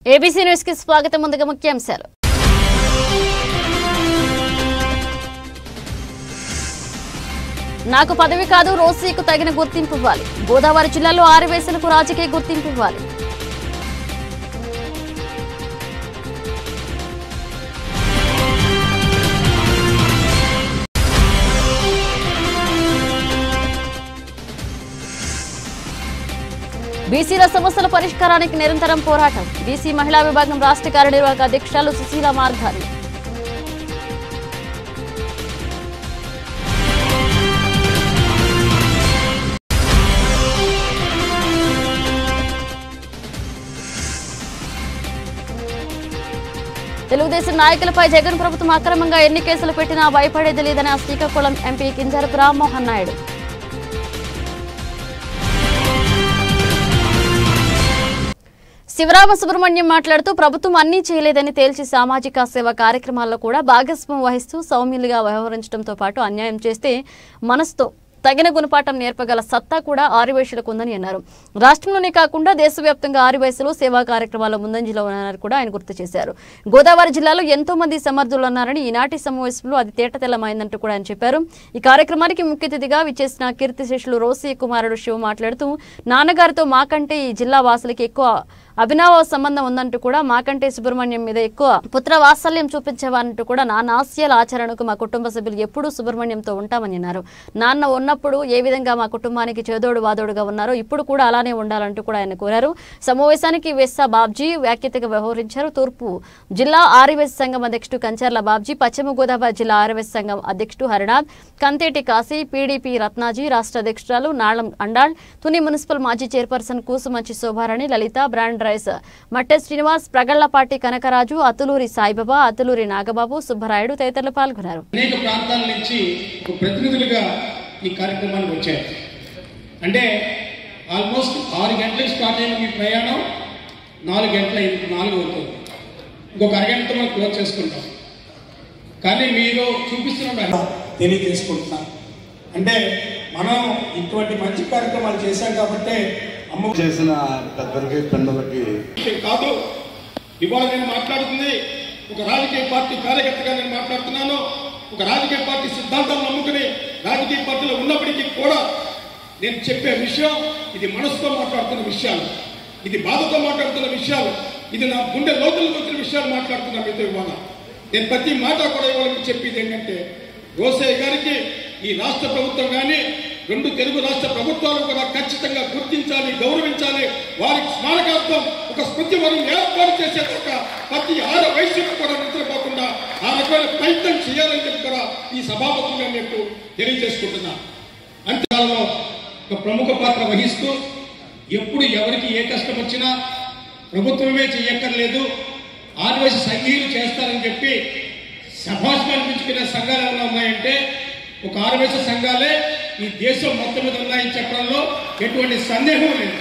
ABC news కి స్వాగతం ముందుగా ముఖ్యాంశాలు నాకు పదవి కాదు రోసీకు తగిన గుర్తింపు ఇవ్వాలి గోదావరి జిల్లాలో ఆరువేసులకు రాజకీయ గుర్తింపు ఇవ్వాలి బీసీల సమస్యల పరిష్కారానికి నిరంతరం పోరాటం బీసీ మహిళా విభాగం రాష్ట్ర కార్యనిర్వాహక అధ్యక్షురాలు సుశీల మార్గాని తెలుగుదేశం నాయకులపై జగన్ ప్రభుత్వం అక్రమంగా ఎన్ని కేసులు పెట్టినా భయపడేది లేదని శ్రీకాకుళం ఎంపీ కింజరపు రామ్మోహన్ నాయుడు శివరామ సుబ్రహ్మణ్యం మాట్లాడుతూ ప్రభుత్వం అన్నీ చేయలేదని తేల్చి సామాజిక సేవ కార్యక్రమాల్లో కూడా భాగస్వామ్యం వహిస్తూ సౌమ్యులుగా వ్యవహరించడంతో పాటు అన్యాయం చేస్తే మనసుతో తగిన గుణపాఠం నేర్పగల సత్తా కూడా ఆరివేశులకు ఉందని అన్నారు రాష్ట్రంలోనే కాకుండా దేశవ్యాప్తంగా ఆరివయసులు సేవా కార్యక్రమాల్లో ముందంజలో ఉన్నారని కూడా ఆయన గుర్తు చేశారు గోదావరి జిల్లాలో ఎంతో మంది సమర్థులు ఉన్నారని ఈనాటి సమావేశంలో అది తేటతెల్లమైందంటూ కూడా ఆయన చెప్పారు ఈ కార్యక్రమానికి ముఖ్య అతిథిగా విచ్చేసిన కీర్తిశేషులు రోసి కుమారుడు శివ మాట్లాడుతూ నాన్నగారితో మాకంటే ఈ జిల్లా వాసులకి ఎక్కువ అభినవ సంబంధం ఉందంటూ కూడా మాకంటే సుబ్రహ్మణ్యం మీద ఎక్కువ పుత్ర వాత్సల్యం చూపించేవారంటూ కూడా నా నాస్యాల ఆచరణకు మా కుటుంబ సభ్యులు ఎప్పుడూ సుబ్రహ్మణ్యంతో ఉంటామని అన్నారు నాన్న ఉన్నప్పుడు ఏ విధంగా మా కుటుంబానికి చేదోడు వాదోడుగా ఉన్నారో ఇప్పుడు కూడా అలానే ఉండాలంటూ కూడా ఆయన కోరారు సమావేశానికి వెస్సా బాబ్జీ వ్యాఖ్యతగా వ్యవహరించారు తూర్పు జిల్లా ఆర్యవేశ సంఘం అధ్యక్షుడు కంచర్ల బాబ్జీ పశ్చిమ గోదావరి జిల్లా ఆర్యవేశ సంఘం అధ్యక్షుడు హరినాథ్ కంతేటి కాశీ పీడీపీ రత్నాజీ రాష్ట్ర అధ్యక్షురాలు నాళం అండాళ్ తుని మున్సిపల్ మాజీ chairperson Kusumanchi Shobharani Lalitha brand rice Matte Srinivas Pragallapati Kanakaraju Atluri Saibaba Atluri Nagababu Subbarayudu తదితరులు పాల్గొన్నారు అనేక ప్రాంతాల నుంచి ఒక ప్రతినిధులుగా ఈ కార్యక్రమానికి వచ్చారు అంటే ఆల్మోస్ట్ ఆరు గంటలకు స్టార్ట్ అయిన మీ ప్రయాణం నాలుగు గంటల నాలుగు అవుతుంది ఇంకొక అరగంటతో మనం క్లోజ్ చేసుకుంటాం కానీ మీరు చూపిస్తున్న తెలియజేసుకుంటున్నాం అంటే మనం ఇటువంటి మంచి కార్యక్రమాలు చేశాం కాబట్టి అమ్మ చేసిన పెద్దలకి పిల్లలకి కాదు ఇవాళ నేను మాట్లాడుతుంది ఒక రాజకీయ పార్టీ కార్యకర్తగా నేను మాట్లాడుతున్నాను ఒక రాజకీయ పార్టీ సిద్ధాంతాలను నమ్ముకుని రాజకీయ పార్టీలో ఉన్నప్పటికీ కూడా నేను చెప్పే విషయం ఇది మనసుతో మాట్లాడుతున్న విషయాలు ఇది బాధతో మాట్లాడుతున్న విషయాలు ఇది నా గుండె లోతులకు వచ్చిన విషయాలు మాట్లాడుతున్నా మీతో ఇవాళ నేను ప్రతి మాట కూడా ఇవాళ మీకు చెప్పేది ఏంటంటే రోసయ్య గారికి ఈ రాష్ట్ర ప్రభుత్వం కానీ రెండు తెలుగు రాష్ట్ర ప్రభుత్వాలు కూడా ఖచ్చితంగా గుర్తించాలి గౌరవించాలి వారికి స్మారకార్థం ఒక స్మృతి వరం ఏర్పాటు చేసేదాకా ప్రతి ఆరు వయసుకు కూడా నిద్రపోకుండా ఆ రకమైన ప్రయత్నం చేయాలని చెప్పి కూడా ఈ సభాపతిగా మీకు తెలియజేసుకుంటున్నా అంతేకాలంలో ఒక ప్రముఖ పాత్ర వహిస్తూ ఎప్పుడు ఎవరికి ఏ కష్టం వచ్చినా ప్రభుత్వమే చెయ్యక్కర్లేదు ఆదివాసి సంఘీయులు చేస్తారని చెప్పి సభాష్ అనిపించుకునే సంఘాలు ఏమైనా ఉన్నాయంటే ఒక ఆదివాసి సంఘాలే ఈ దేశం మొత్తం మీద ఉన్నాయని చెప్పడంలో ఎటువంటి సందేహం లేదు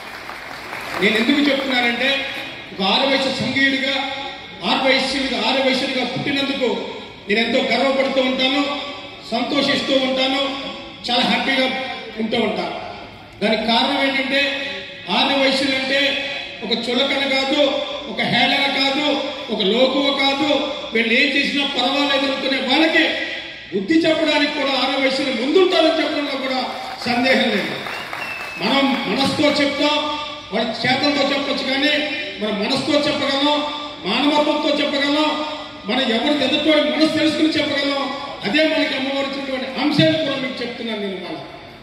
నేను ఎందుకు చెప్తున్నానంటే ఒక ఆదివాసి సంఘీయుడిగా ఆర్వైశ్యుడిగా ఆదివాసుడిగా పుట్టినందుకు నేను ఎంతో గర్వపడుతూ ఉంటాను సంతోషిస్తూ ఉంటాను చాలా హ్యాపీగా ఉంటూ ఉంటాను దానికి కారణం ఏంటంటే ఆదివాసులు అంటే ఒక చులకన కాదు ఒక హేళన కాదు ఒక లోకువ కాదు వీళ్ళు ఏం చేసినా పర్వాలేదు అనుకునే వాళ్ళకి బుద్ధి చెప్పడానికి కూడా ఆదివాసులు ముందుంటారని చెప్పడంలో కూడా సందేహం లేదు మనం మనసుతో చెప్తాం వాడి చేతలతో చెప్పొచ్చు కానీ మన మనసుతో చెప్పగలం మానవత్వంతో చెప్పగలం మనం ఎవరు ఎదుటి మనసు తెలుసుకుని చెప్పగలం అదే మనకి అమ్మవారు ఇచ్చినటువంటి అంశాలు కూడా మీకు చెప్తున్నాను నేను ఇవాళ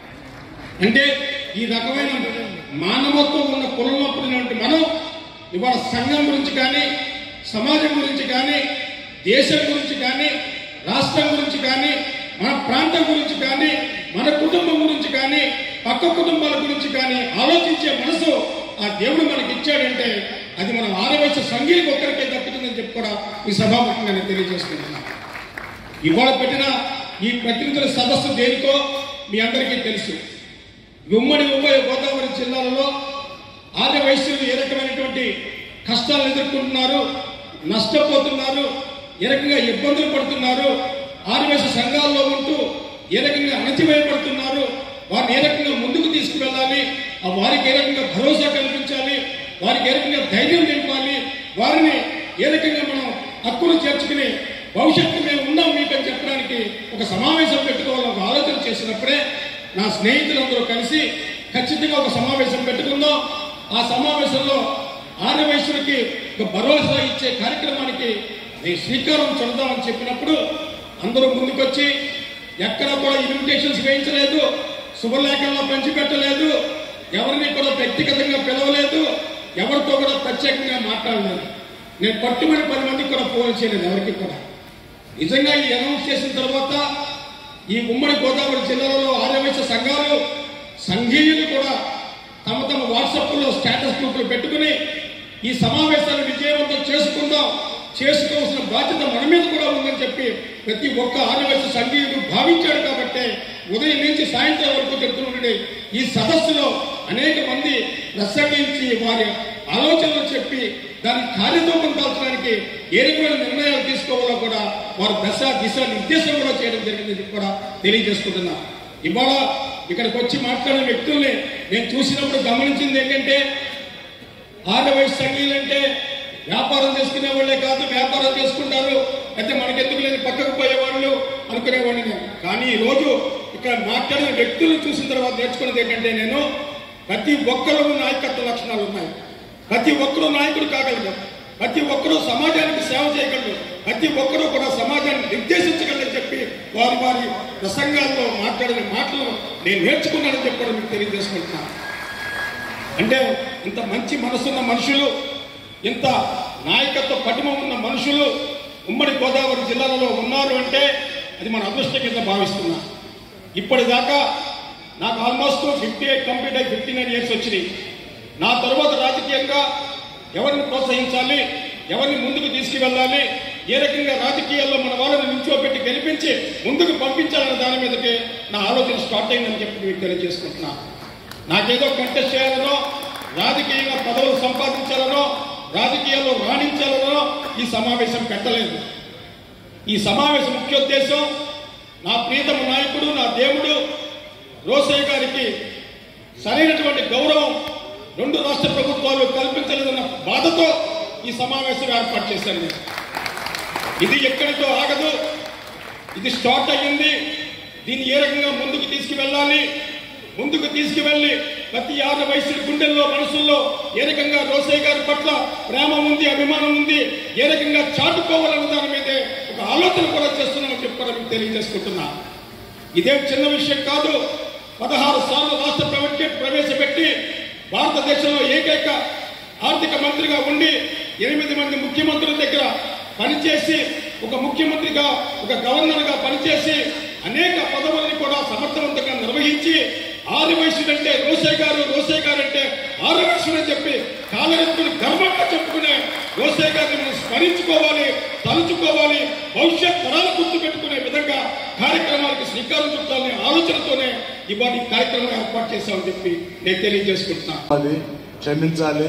అంటే ఈ రకమైన మానవత్వం ఉన్న కులంలో పుట్టినటువంటి మనం ఇవాళ సంఘం గురించి కానీ సమాజం గురించి కానీ దేశం గురించి కానీ రాష్ట్రం గురించి కానీ మన ప్రాంతం గురించి కానీ మన కుటుంబం గురించి కానీ పక్క కుటుంబాల గురించి కానీ ఆలోచించే మనసు ఆ దేవుడు మనకి ఇచ్చాడంటే అది మన ఆరవయసు సంఘీలకు ఒక్కరికే దక్కుతుందని చెప్పి కూడా ఈ సభాముఖంగా నేను తెలియజేస్తున్నాను ఇవాళ పెట్టిన ఈ ప్రతినిధుల సదస్సు దేనికో మీ అందరికీ తెలుసు ఉమ్మడి ఉమ్మడి గోదావరి జిల్లాలలో ఆర్య వైశ్యులు ఏ రకమైనటువంటి కష్టాలను ఎదుర్కొంటున్నారు నష్టపోతున్నారు ఏ రకంగా ఇబ్బందులు పడుతున్నారు ఆదివాసీ సంఘాల్లో ఉంటూ ఏ రకంగా అణచివేయబడుతున్నారు వారిని ఏ రకంగా ముందుకు తీసుకువెళ్ళాలి ఆ వారికి ఏ రకంగా భరోసా కల్పించాలి వారికి ఏ రకంగా ధైర్యం నింపాలి వారిని ఏ రకంగా మనం హక్కును చేర్చుకుని భవిష్యత్తు మేము ఉన్నాం మీకు అని చెప్పడానికి ఒక సమావేశం పెట్టుకోవాలని ఒక ఆలోచన చేసినప్పుడే నా స్నేహితులందరూ కలిసి ఖచ్చితంగా ఒక సమావేశం పెట్టుకుందాం ఆ సమావేశంలో ఆర్యవైశ్యులకి ఒక భరోసా ఇచ్చే కార్యక్రమానికి నేను శ్రీకారం చుడదామని చెప్పినప్పుడు అందరూ ముందుకొచ్చి ఎక్కడ కూడా ఇన్విటేషన్స్ వేయించలేదు శుభలేఖల్లో పంచిపెట్టలేదు ఎవరిని కూడా వ్యక్తిగతంగా పిలవలేదు ఎవరితో కూడా ప్రత్యేకంగా మాట్లాడలేదు నేను పట్టుబడి పది మందికి కూడా ఫోన్ చేయలేదు ఎవరికి కూడా నిజంగా ఈ అనౌన్స్ చేసిన తర్వాత ఈ ఉమ్మడి గోదావరి జిల్లాలో ఆర్యవైశ్య సంఘాలు సంఘీయులు కూడా తమ తమ వాట్సాప్లో స్టేటస్ గ్రూపులు పెట్టుకుని ఈ సమావేశాన్ని విజయవంతం చేసుకుందాం చేసుకోవాల్సిన బాధ్యత మన మీద కూడా ఉందని చెప్పి ప్రతి ఒక్క ఆదివాసీ సంఘీయుడు భావించాడు కాబట్టి ఉదయం నుంచి సాయంత్రం వరకు జరుగుతున్నటువంటి ఈ సదస్సులో అనేక మంది ప్రసంగించి వారి ఆలోచనలు చెప్పి దాన్ని కార్యరూపం దాల్చడానికి ఏ రకమైన నిర్ణయాలు తీసుకోవాలో కూడా వారు దశ దిశ నిర్దేశం కూడా చేయడం జరిగింది కూడా తెలియజేసుకుంటున్నా ఇవాళ ఇక్కడికి వచ్చి మాట్లాడిన వ్యక్తుల్ని నేను చూసినప్పుడు గమనించింది ఏంటంటే ఆడవయసు సంఘీయులంటే వ్యాపారం చేసుకునే వాళ్ళే కాదు వ్యాపారం చేసుకుంటారు అయితే మనకెందుకు లేని పక్కకు పోయేవాళ్ళు అనుకునేవాడిని నేను కానీ ఈ రోజు ఇక్కడ మాట్లాడిన వ్యక్తులను చూసిన తర్వాత నేర్చుకున్నది ఏంటంటే నేను ప్రతి ఒక్కరు నాయకత్వ లక్షణాలు ఉన్నాయి ప్రతి ఒక్కరూ నాయకుడు కాగలరు ప్రతి ఒక్కరూ సమాజానికి సేవ చేయగలరు ప్రతి ఒక్కరూ కూడా సమాజాన్ని నిర్దేశించగలరని చెప్పి వారి వారి ప్రసంగాల్లో మాట్లాడిన మాటలు నేను నేర్చుకున్నానని చెప్పి కూడా మీకు తెలియజేసుకుంటున్నాను అంటే ఇంత మంచి మనసున్న మనుషులు ఇంత నాయకత్వ పటిమ ఉన్న మనుషులు ఉమ్మడి గోదావరి జిల్లాలలో ఉన్నారు అంటే అది మన అదృష్టం కింద భావిస్తున్నా ఇప్పటిదాకా నాకు ఆల్మోస్ట్ ఫిఫ్టీ ఎయిట్ కంప్లీట్ అయి ఫిఫ్టీ నైన్ ఇయర్స్ వచ్చినాయి నా తర్వాత రాజకీయంగా ఎవరిని ప్రోత్సహించాలి ఎవరిని ముందుకు తీసుకువెళ్ళాలి ఏ రకంగా రాజకీయాల్లో మన వాళ్ళని నిల్చోబెట్టి గెలిపించి ముందుకు పంపించాలనే దాని మీదకి నా ఆలోచన స్టార్ట్ అయిందని చెప్పి మీకు తెలియజేసుకుంటున్నా నాకేదో కంటెస్ట్ చేయాలనో రాజకీయంగా పదవులు సంపాదించాలనో రాజకీయాల్లో రాణించాలనో ఈ సమావేశం పెట్టలేదు ఈ సమావేశం ముఖ్యోద్దేశం నా ప్రీతమ నాయకుడు నా దేవుడు రోసయ్య గారికి సరైనటువంటి గౌరవం రెండు రాష్ట్ర ప్రభుత్వాలు కల్పించలేదన్న బాధతో ఈ సమావేశం ఏర్పాటు చేశాను నేను. ఇది ఎక్కడితో ఆగదు ఇది స్టార్ట్ అయ్యింది దీన్ని ఏ రకంగా ముందుకు తీసుకువెళ్ళాలి ముందుకు తీసుకువెళ్ళి ప్రతి ఆరు వయసు గుండెల్లో మనసుల్లో ఏ రకంగా రోసయ్య గారి పట్ల ప్రేమ ఉంది అభిమానం ఉంది ఏ రకంగా చాటుకోవాలన్న దాని మీదే ఒక ఆలోచన కూడా చేస్తున్నామని చెప్పి కూడా మీకు తెలియజేసుకుంటున్నా ఇదేం చిన్న విషయం కాదు పదహారు సార్లు రాష్ట్ర బడ్జెట్ ప్రవేశపెట్టి భారతదేశంలో ఏకైక ఆర్థిక మంత్రిగా ఉండి ఎనిమిది మంది ముఖ్యమంత్రుల దగ్గర పనిచేసి ఒక ముఖ్యమంత్రిగా ఒక గవర్నర్గా పనిచేసి అనేక పదవుల్ని కూడా సమర్థవంతంగా నిర్వహించి ఆరు వయసులంటే రోసే గారు రోసే గారు అంటే ఆరు వయసులు అని చెప్పి కాలరెత్తులు గర్వంగా చెప్పుకునే రోసే గారిని మనం స్మరించుకోవాలి తలుచుకోవాలి భవిష్యత్ తరాలు గుర్తుపెట్టుకునే విధంగా కార్యక్రమాలకు శ్రీకారం చుట్టాలనే ఆలోచనతోనే ఇవాళ ఈ కార్యక్రమం ఏర్పాటు చేశామని చెప్పి నేను తెలియజేసుకుంటున్నాను అది క్షమించాలి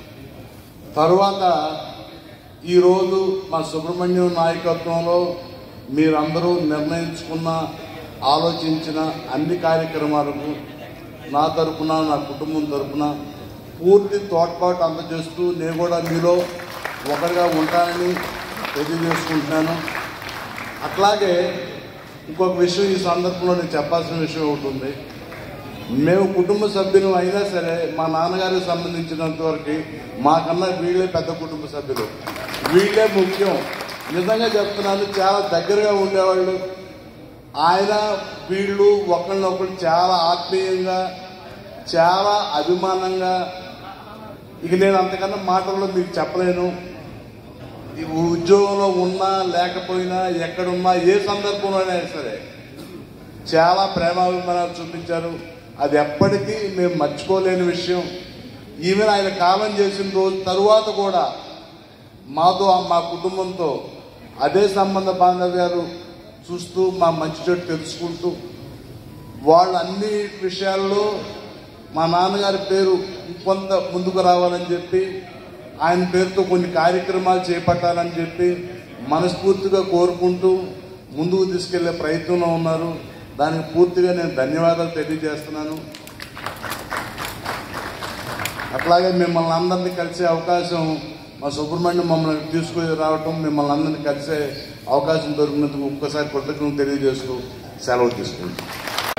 తరువాత ఈరోజు మా సుబ్రహ్మణ్యం నాయకత్వంలో మీరందరూ నిర్ణయించుకున్న ఆలోచించిన అన్ని కార్యక్రమాలకు నా తరపున నా కుటుంబం తరపున పూర్తి తోడ్పాటు అందజేస్తూ నేను కూడా మీలో ఒకరిగా ఉంటానని తెలియజేసుకుంటున్నాను అట్లాగే ఇంకొక విషయం ఈ సందర్భంలో నేను చెప్పాల్సిన విషయం ఒకటి ఉంది మేము కుటుంబ సభ్యులు అయినా సరే మా నాన్నగారికి సంబంధించినంత వరకు మాకన్నా వీళ్ళే పెద్ద కుటుంబ సభ్యులు వీళ్ళే ముఖ్యం నిజంగా చెప్తున్నాను చాలా దగ్గరగా ఉండేవాళ్ళు ఆయన వీళ్ళు ఒకరినొకరు చాలా ఆత్మీయంగా చాలా అభిమానంగా ఇక నేను అంతకన్నా మాటల్లో మీకు చెప్పలేను ఈ ఉద్యోగంలో ఉన్నా లేకపోయినా ఎక్కడున్నా ఏ సందర్భంలో అయినా సరే చాలా ప్రేమాభిమానాలు చూపించారు అది ఎప్పటికీ మేము మర్చిపోలేని విషయం ఈవెన్ ఆయన కాలం చేసిన రోజు తరువాత కూడా మాతో మా కుటుంబంతో అదే సంబంధ బాంధవ్యాలు చూస్తూ మా మంచి చెడు తెలుసుకుంటూ వాళ్ళు అన్ని విషయాల్లో మా నాన్నగారి పేరు కొంత ముందుకు రావాలని చెప్పి ఆయన పేరుతో కొన్ని కార్యక్రమాలు చేపట్టాలని చెప్పి మనస్ఫూర్తిగా కోరుకుంటూ ముందుకు తీసుకెళ్లే ప్రయత్నంలో ఉన్నారు దానికి పూర్తిగా నేను ధన్యవాదాలు తెలియజేస్తున్నాను అట్లాగే మిమ్మల్ని అందరినీ కలిసే అవకాశం మా సుబ్రహ్మణ్యం మమ్మల్ని తీసుకుని రావటం మిమ్మల్ని అందరినీ కలిసే అవకాశం దొరికినందుకు ఒక్కసారి కృతజ్ఞతలు తెలియజేస్తూ సెలవు తీసుకుంటాం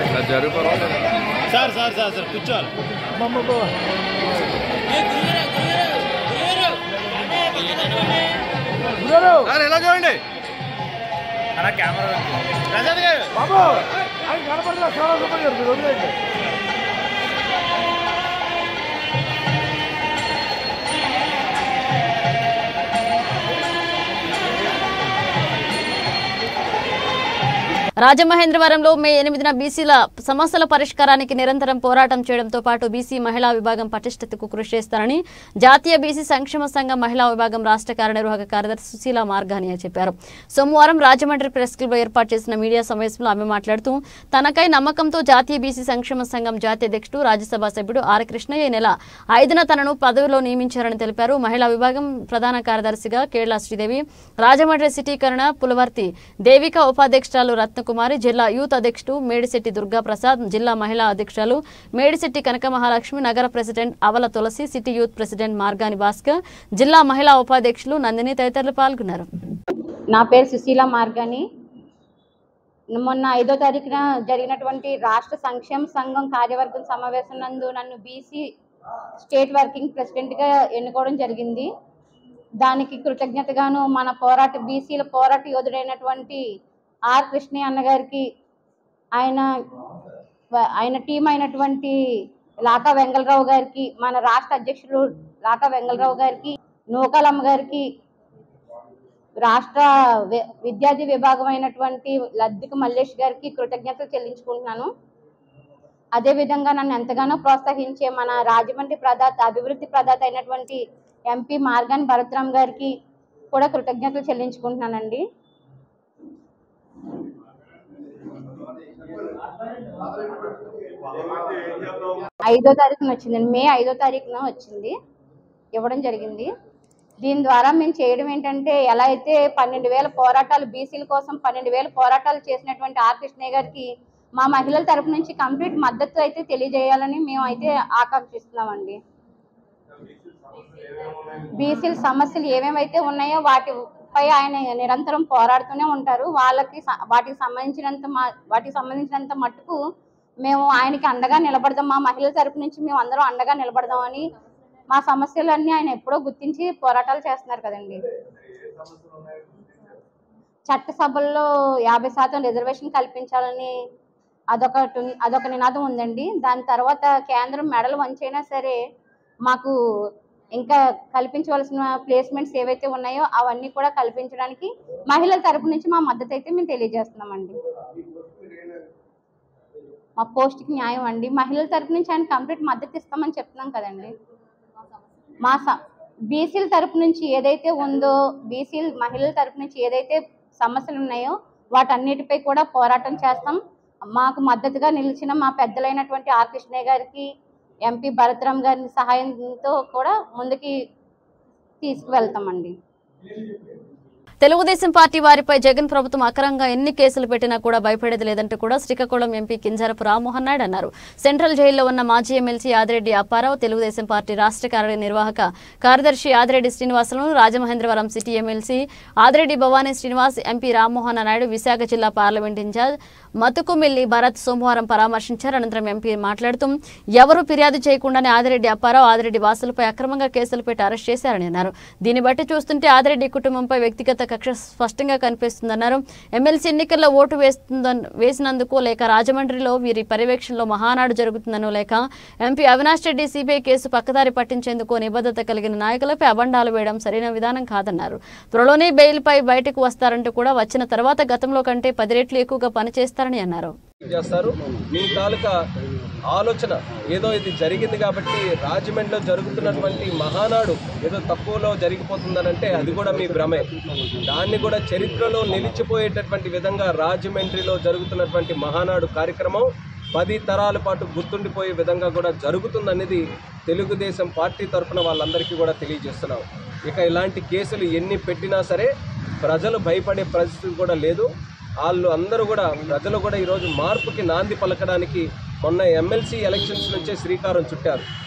సార్ సార్ సార్ సార్ కూర్చోవాలి సార్ ఎలా చూడండి అలా కెమెరా ప్రసాద్ గారు రాజమహేంద్రవరంలో మే ఎనిమిదిన బీసీల సమస్యల పరిష్కారానికి నిరంతరం పోరాటం చేయడంతో పాటు బీసీ మహిళా విభాగం పటిష్టతకు కృషి చేస్తారని జాతీయ బీసీ సంక్షేమ సంఘం మహిళా విభాగం రాష్ట్ర కార్యనిర్వాహక కార్యదర్శి సుశీల మార్గానియా చెప్పారు సోమవారం రాజమండ్రి ప్రెస్ క్లబ్లో ఏర్పాటు చేసిన మీడియా సమావేశంలో ఆమె మాట్లాడుతూ తనకై నమ్మకంతో జాతీయ బీసీ సంక్షేమ సంఘం జాతీయ అధ్యక్షుడు రాజ్యసభ సభ్యుడు ఆర్ కృష్ణయ్య ఈ నెల ఐదున తనను పదవిలో నియమించారని తెలిపారు మహిళా విభాగం ప్రధాన కార్యదర్శిగా కేరళ శ్రీదేవి రాజమండ్రి సిటీకరణ పులవర్తి దేవిక ఉపాధ్యక్షురాలు రత్నకుమారి జిల్లా యూత్ అధ్యక్షుడు మేడిశెట్టి దుర్గా ప్రసాద్ జిల్లా మహిళా అధ్యక్షురాలు మేడిశెట్టి కనక మహాలక్ష్మి నగర president Avala Tulasi city youth president Margani Bhaskar జిల్లా మహిళా ఉపాధ్యక్షులు నందిని తదితరులు పాల్గొన్నారు నా పేరు సుశీల మార్గాని మొన్న ఐదో తారీఖున జరిగినటువంటి రాష్ట్ర సంక్షేమ సంఘం కార్యవర్గం సమావేశం నందు నన్ను బీసీ స్టేట్ వర్కింగ్ ప్రెసిడెంట్గా ఎన్నుకోవడం జరిగింది దానికి కృతజ్ఞతగాను మన పోరాట బీసీల పోరాట యోధుడైనటువంటి ఆర్ కృష్ణయ్య అన్న గారికి ఆయన వ- ఆయన టీం అయినటువంటి లాకా వెంగళరావు గారికి మన రాష్ట్ర అధ్యక్షులు లాకా వెంగళరావు గారికి నూకాలమ్మ గారికి రాష్ట్ర వి- విద్యార్థి విభాగం అయినటువంటి లద్దిక మల్లేష్ గారికి కృతజ్ఞతలు చెల్లించుకుంటున్నాను అదేవిధంగా నన్ను ఎంతగానో ప్రోత్సహించే మన రాజమండ్రి ప్రదాత అభివృద్ధి ప్రదాత అయినటువంటి ఎంపీ మార్గాన్ భరత్రామ్ గారికి కూడా కృతజ్ఞతలు చెల్లించుకుంటున్నానండి ఐదో తారీఖున వచ్చిందండి మే ఐదో తారీఖున వచ్చింది ఇవ్వడం జరిగింది దీని ద్వారా మేము చేయడం ఏంటంటే ఎలా అయితే పన్నెండు వేల పోరాటాలు బీసీల కోసం పన్నెండు వేల పోరాటాలు చేసినటువంటి ఆర్ కృష్ణయ్య గారికి మా మహిళల తరపు నుంచి కంప్లీట్ మద్దతు అయితే తెలియజేయాలని మేము అయితే ఆకాంక్షిస్తున్నామండి బీసీల సమస్యలు ఏమేమైతే ఉన్నాయో వాటిపై ఆయన నిరంతరం పోరాడుతూనే ఉంటారు వాళ్ళకి స- వాటికి సంబంధించినంత మా- వాటికి సంబంధించినంత మట్టుకు మేము ఆయనకి అండగా నిలబడదాం మా మహిళల తరపు నుంచి మేము అందరం అండగా నిలబడదామని మా సమస్యలన్నీ ఆయన ఎప్పుడో గుర్తించి పోరాటాలు చేస్తున్నారు కదండి చట్టసభల్లో యాభై శాతం రిజర్వేషన్ కల్పించాలని అదొకటి ఉన్- అదొక నినాదం ఉందండి దాని తర్వాత కేంద్రం మెడలు వంచైనా సరే మాకు ఇంకా కల్పించవలసిన ప్లేస్మెంట్స్ ఏవైతే ఉన్నాయో అవన్నీ కూడా కల్పించడానికి మహిళల తరపు నుంచి మా మద్దతు అయితే మేము తెలియజేస్తున్నామండి మా పోస్ట్కి న్యాయం అండి మహిళల తరపు నుంచి ఆయన కంప్లీట్ మద్దతు ఇస్తామని చెప్తున్నాం కదండి మా స బీసీల తరపు నుంచి ఏదైతే ఉందో బీసీల మహిళల తరపు నుంచి ఏదైతే సమస్యలు ఉన్నాయో వాటన్నిటిపై కూడా పోరాటం చేస్తాం మాకు మద్దతుగా నిలిచిన మా పెద్దలైనటువంటి ఆర్ కృష్ణయ్య గారికి ఎంపీ భరత్రామ్ గారి సహాయంతో కూడా ముందుకి తీసుకువెళ్తామండి తెలుగుదేశం పార్టీ వారిపై జగన్ ప్రభుత్వం అక్రంగా ఎన్ని కేసులు పెట్టినా కూడా భయపడేది లేదంటూ కూడా శ్రీకాకుళం ఎంపీ కింజరపు రామ్మోహన్ నాయుడు అన్నారు సెంట్రల్ జైల్లో ఉన్న మాజీ ఎమ్మెల్సీ ఆదిరెడ్డి అప్పారావు తెలుగుదేశం పార్టీ రాష్ట్ర కార్యనిర్వాహక కార్యదర్శి ఆదిరెడ్డి శ్రీనివాసులను Rajamahendravaram city MLC Adireddy Bhavani Srinivas MP Rammohan Naidu Visakha జిల్లా పార్లమెంట్ ఇన్ఛార్జ్ మతుకుమిల్లి భరత్ సోమవారం పరామర్శించారు అనంతరం ఎంపీ మాట్లాడుతూ ఎవరు ఫిర్యాదు చేయకుండానే ఆదిరెడ్డి అప్పారావు ఆదిరెడ్డి వాసులపై అక్రమంగా కేసులు పెట్టి అరెస్ట్ చేశారని అన్నారు దీన్ని బట్టి చూస్తుంటే ఆదిరెడ్డి కుటుంబంపై వ్యక్తిగత కక్ష స్పష్టంగా కనిపిస్తుందన్నారు ఎమ్మెల్సీ ఎన్నికల్లో ఓటు వేస్తుందన్ వేసినందుకు లేక రాజమండ్రిలో వీరి పర్యవేక్షణలో మహానాడు జరుగుతుందనో లేక MP Avinash Reddy CBI case పక్కదారి పట్టించేందుకు నిబద్ధత కలిగిన నాయకులపై అబండాలు వేయడం సరైన విధానం కాదన్నారు త్వరలోనే బెయిల్పై బయటకు వస్తారంటూ కూడా వచ్చిన తర్వాత గతంలో కంటే పది రెట్లు ఎక్కువగా పనిచేస్తారని అన్నారు చేస్తారు మీ తాలూకా ఆలోచన ఏదో ఇది జరిగింది కాబట్టి రాజమండ్రిలో జరుగుతున్నటువంటి మహానాడు ఏదో తక్కువలో జరిగిపోతుందనంటే అది కూడా మీ భ్రమే దాన్ని కూడా చరిత్రలో నిలిచిపోయేటటువంటి విధంగా రాజమండ్రిలో జరుగుతున్నటువంటి మహానాడు కార్యక్రమం పది తరాల పాటు గుర్తుండిపోయే విధంగా కూడా జరుగుతుందనేది తెలుగుదేశం పార్టీ తరఫున వాళ్ళందరికీ కూడా తెలియజేస్తున్నాం ఇక ఇలాంటి కేసులు ఎన్ని పెట్టినా సరే ప్రజలు భయపడే పరిస్థితి కూడా లేదు వాళ్ళు అందరూ కూడా ప్రజలు కూడా ఈరోజు మార్పుకి నాంది పలకడానికి మొన్న ఎమ్మెల్సీ ఎలక్షన్స్ నుంచే శ్రీకారం చుట్టారు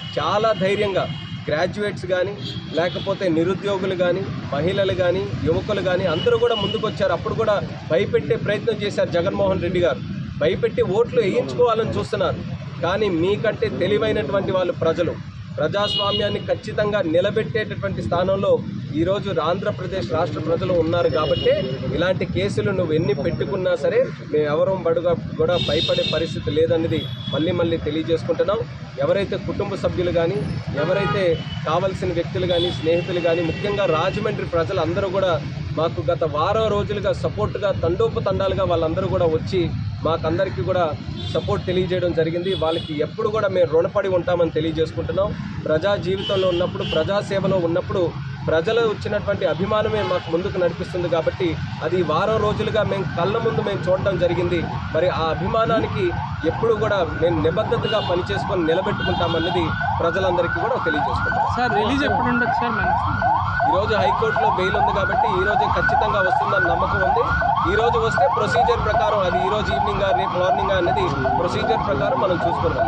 చాలా ధైర్యంగా గ్రాడ్యుయేట్స్ కానీ లేకపోతే నిరుద్యోగులు కానీ మహిళలు కానీ యువకులు కానీ అందరూ కూడా ముందుకు వచ్చారు అప్పుడు కూడా భయపెట్టే ప్రయత్నం చేశారు జగన్మోహన్ రెడ్డి గారు భయపెట్టి ఓట్లు వేయించుకోవాలని చూస్తున్నారు కానీ మీకంటే తెలివైనటువంటి వాళ్ళు ప్రజలు ప్రజాస్వామ్యాన్ని ఖచ్చితంగా నిలబెట్టేటటువంటి స్థానంలో ఈరోజు ఆంధ్రప్రదేశ్ రాష్ట్ర ప్రజలు ఉన్నారు కాబట్టి ఇలాంటి కేసులు నువ్వు ఎన్ని పెట్టుకున్నా సరే మేము ఎవరూ బడుగా కూడా భయపడే పరిస్థితి లేదన్నది మళ్ళీ మళ్ళీ తెలియజేసుకుంటున్నాం ఎవరైతే కుటుంబ సభ్యులు కానీ ఎవరైతే కావలసిన వ్యక్తులు కానీ స్నేహితులు కానీ ముఖ్యంగా రాజమండ్రి ప్రజలందరూ కూడా మాకు గత వారం రోజులుగా సపోర్ట్గా తండోపతండాలుగా వాళ్ళందరూ కూడా వచ్చి మాకందరికీ కూడా సపోర్ట్ తెలియజేయడం జరిగింది వాళ్ళకి ఎప్పుడు కూడా మేము రుణపడి ఉంటామని తెలియజేసుకుంటున్నాం ప్రజా జీవితంలో ఉన్నప్పుడు ప్రజాసేవలో ఉన్నప్పుడు ప్రజలు వచ్చినటువంటి అభిమానమే మాకు ముందుకు నడిపిస్తుంది కాబట్టి అది వారం రోజులుగా మేము కళ్ళ ముందు మేము చూడడం జరిగింది మరి ఆ అభిమానానికి ఎప్పుడు కూడా మేము నిబద్ధతగా పనిచేసుకొని నిలబెట్టుకుంటామన్నది ప్రజలందరికీ కూడా తెలియజేసుకుంటాం సార్ రిలీజ్ ఎప్పుడు ఉండొచ్చు సార్ మనకి ఈరోజు హైకోర్టులో బెయిల్ ఉంది కాబట్టి ఈ రోజే ఖచ్చితంగా వస్తుందని నమ్మకం ఉంది ఈ రోజు వస్తే ప్రొసీజర్ ప్రకారం అది ఈ రోజు ఈవినింగ్ రేపు మార్నింగ్ అనేది ప్రొసీజర్ ప్రకారం మనం చూసుకుందాం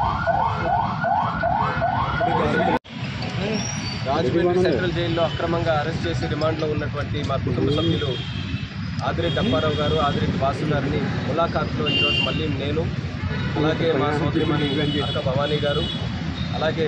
రాజమండ్రి సెంట్రల్ జైల్లో అక్రమంగా అరెస్ట్ చేసి రిమాండ్లో ఉన్నటువంటి మా కుటుంబ సభ్యులు ఆదిరెడ్డి అప్పారావు గారు ఆదిరెడ్డి వాసు గారిని ములాఖాత్లో ఈరోజు మళ్ళీ నేను అలాగే మా సోదరిమణి అక్క భవానీ గారు అలాగే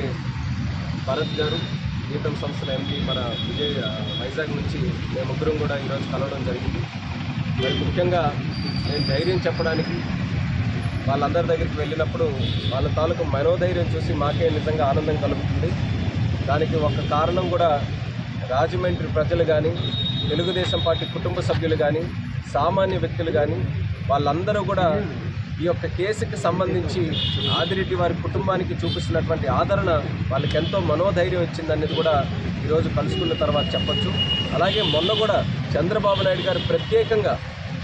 భరత్ గారు గీతం సంస్థల ఎంపీ మన విజయ్ ఆ, వైజాగ్ నుంచి మేము ముగ్గురం కూడా ఈరోజు కలవడం జరిగింది మరి ముఖ్యంగా నేను ధైర్యం చెప్పడానికి వాళ్ళందరి దగ్గరికి వెళ్ళినప్పుడు వాళ్ళ తాలూకు మనోధైర్యం చూసి మాకే నిజంగా ఆనందం కలుగుతుంది దానికి ఒక కారణం కూడా రాజమండ్రి ప్రజలు కానీ తెలుగుదేశం పార్టీ కుటుంబ సభ్యులు కానీ సామాన్య వ్యక్తులు కానీ వాళ్ళందరూ కూడా ఈ యొక్క కేసుకి సంబంధించి ఆదిరెడ్డి వారి కుటుంబానికి చూపిస్తున్నటువంటి ఆదరణ వాళ్ళకి ఎంతో మనోధైర్యం ఇచ్చిందనేది కూడా ఈరోజు కలుసుకున్న తర్వాత చెప్పొచ్చు అలాగే మొన్న కూడా చంద్రబాబు నాయుడు గారు ప్రత్యేకంగా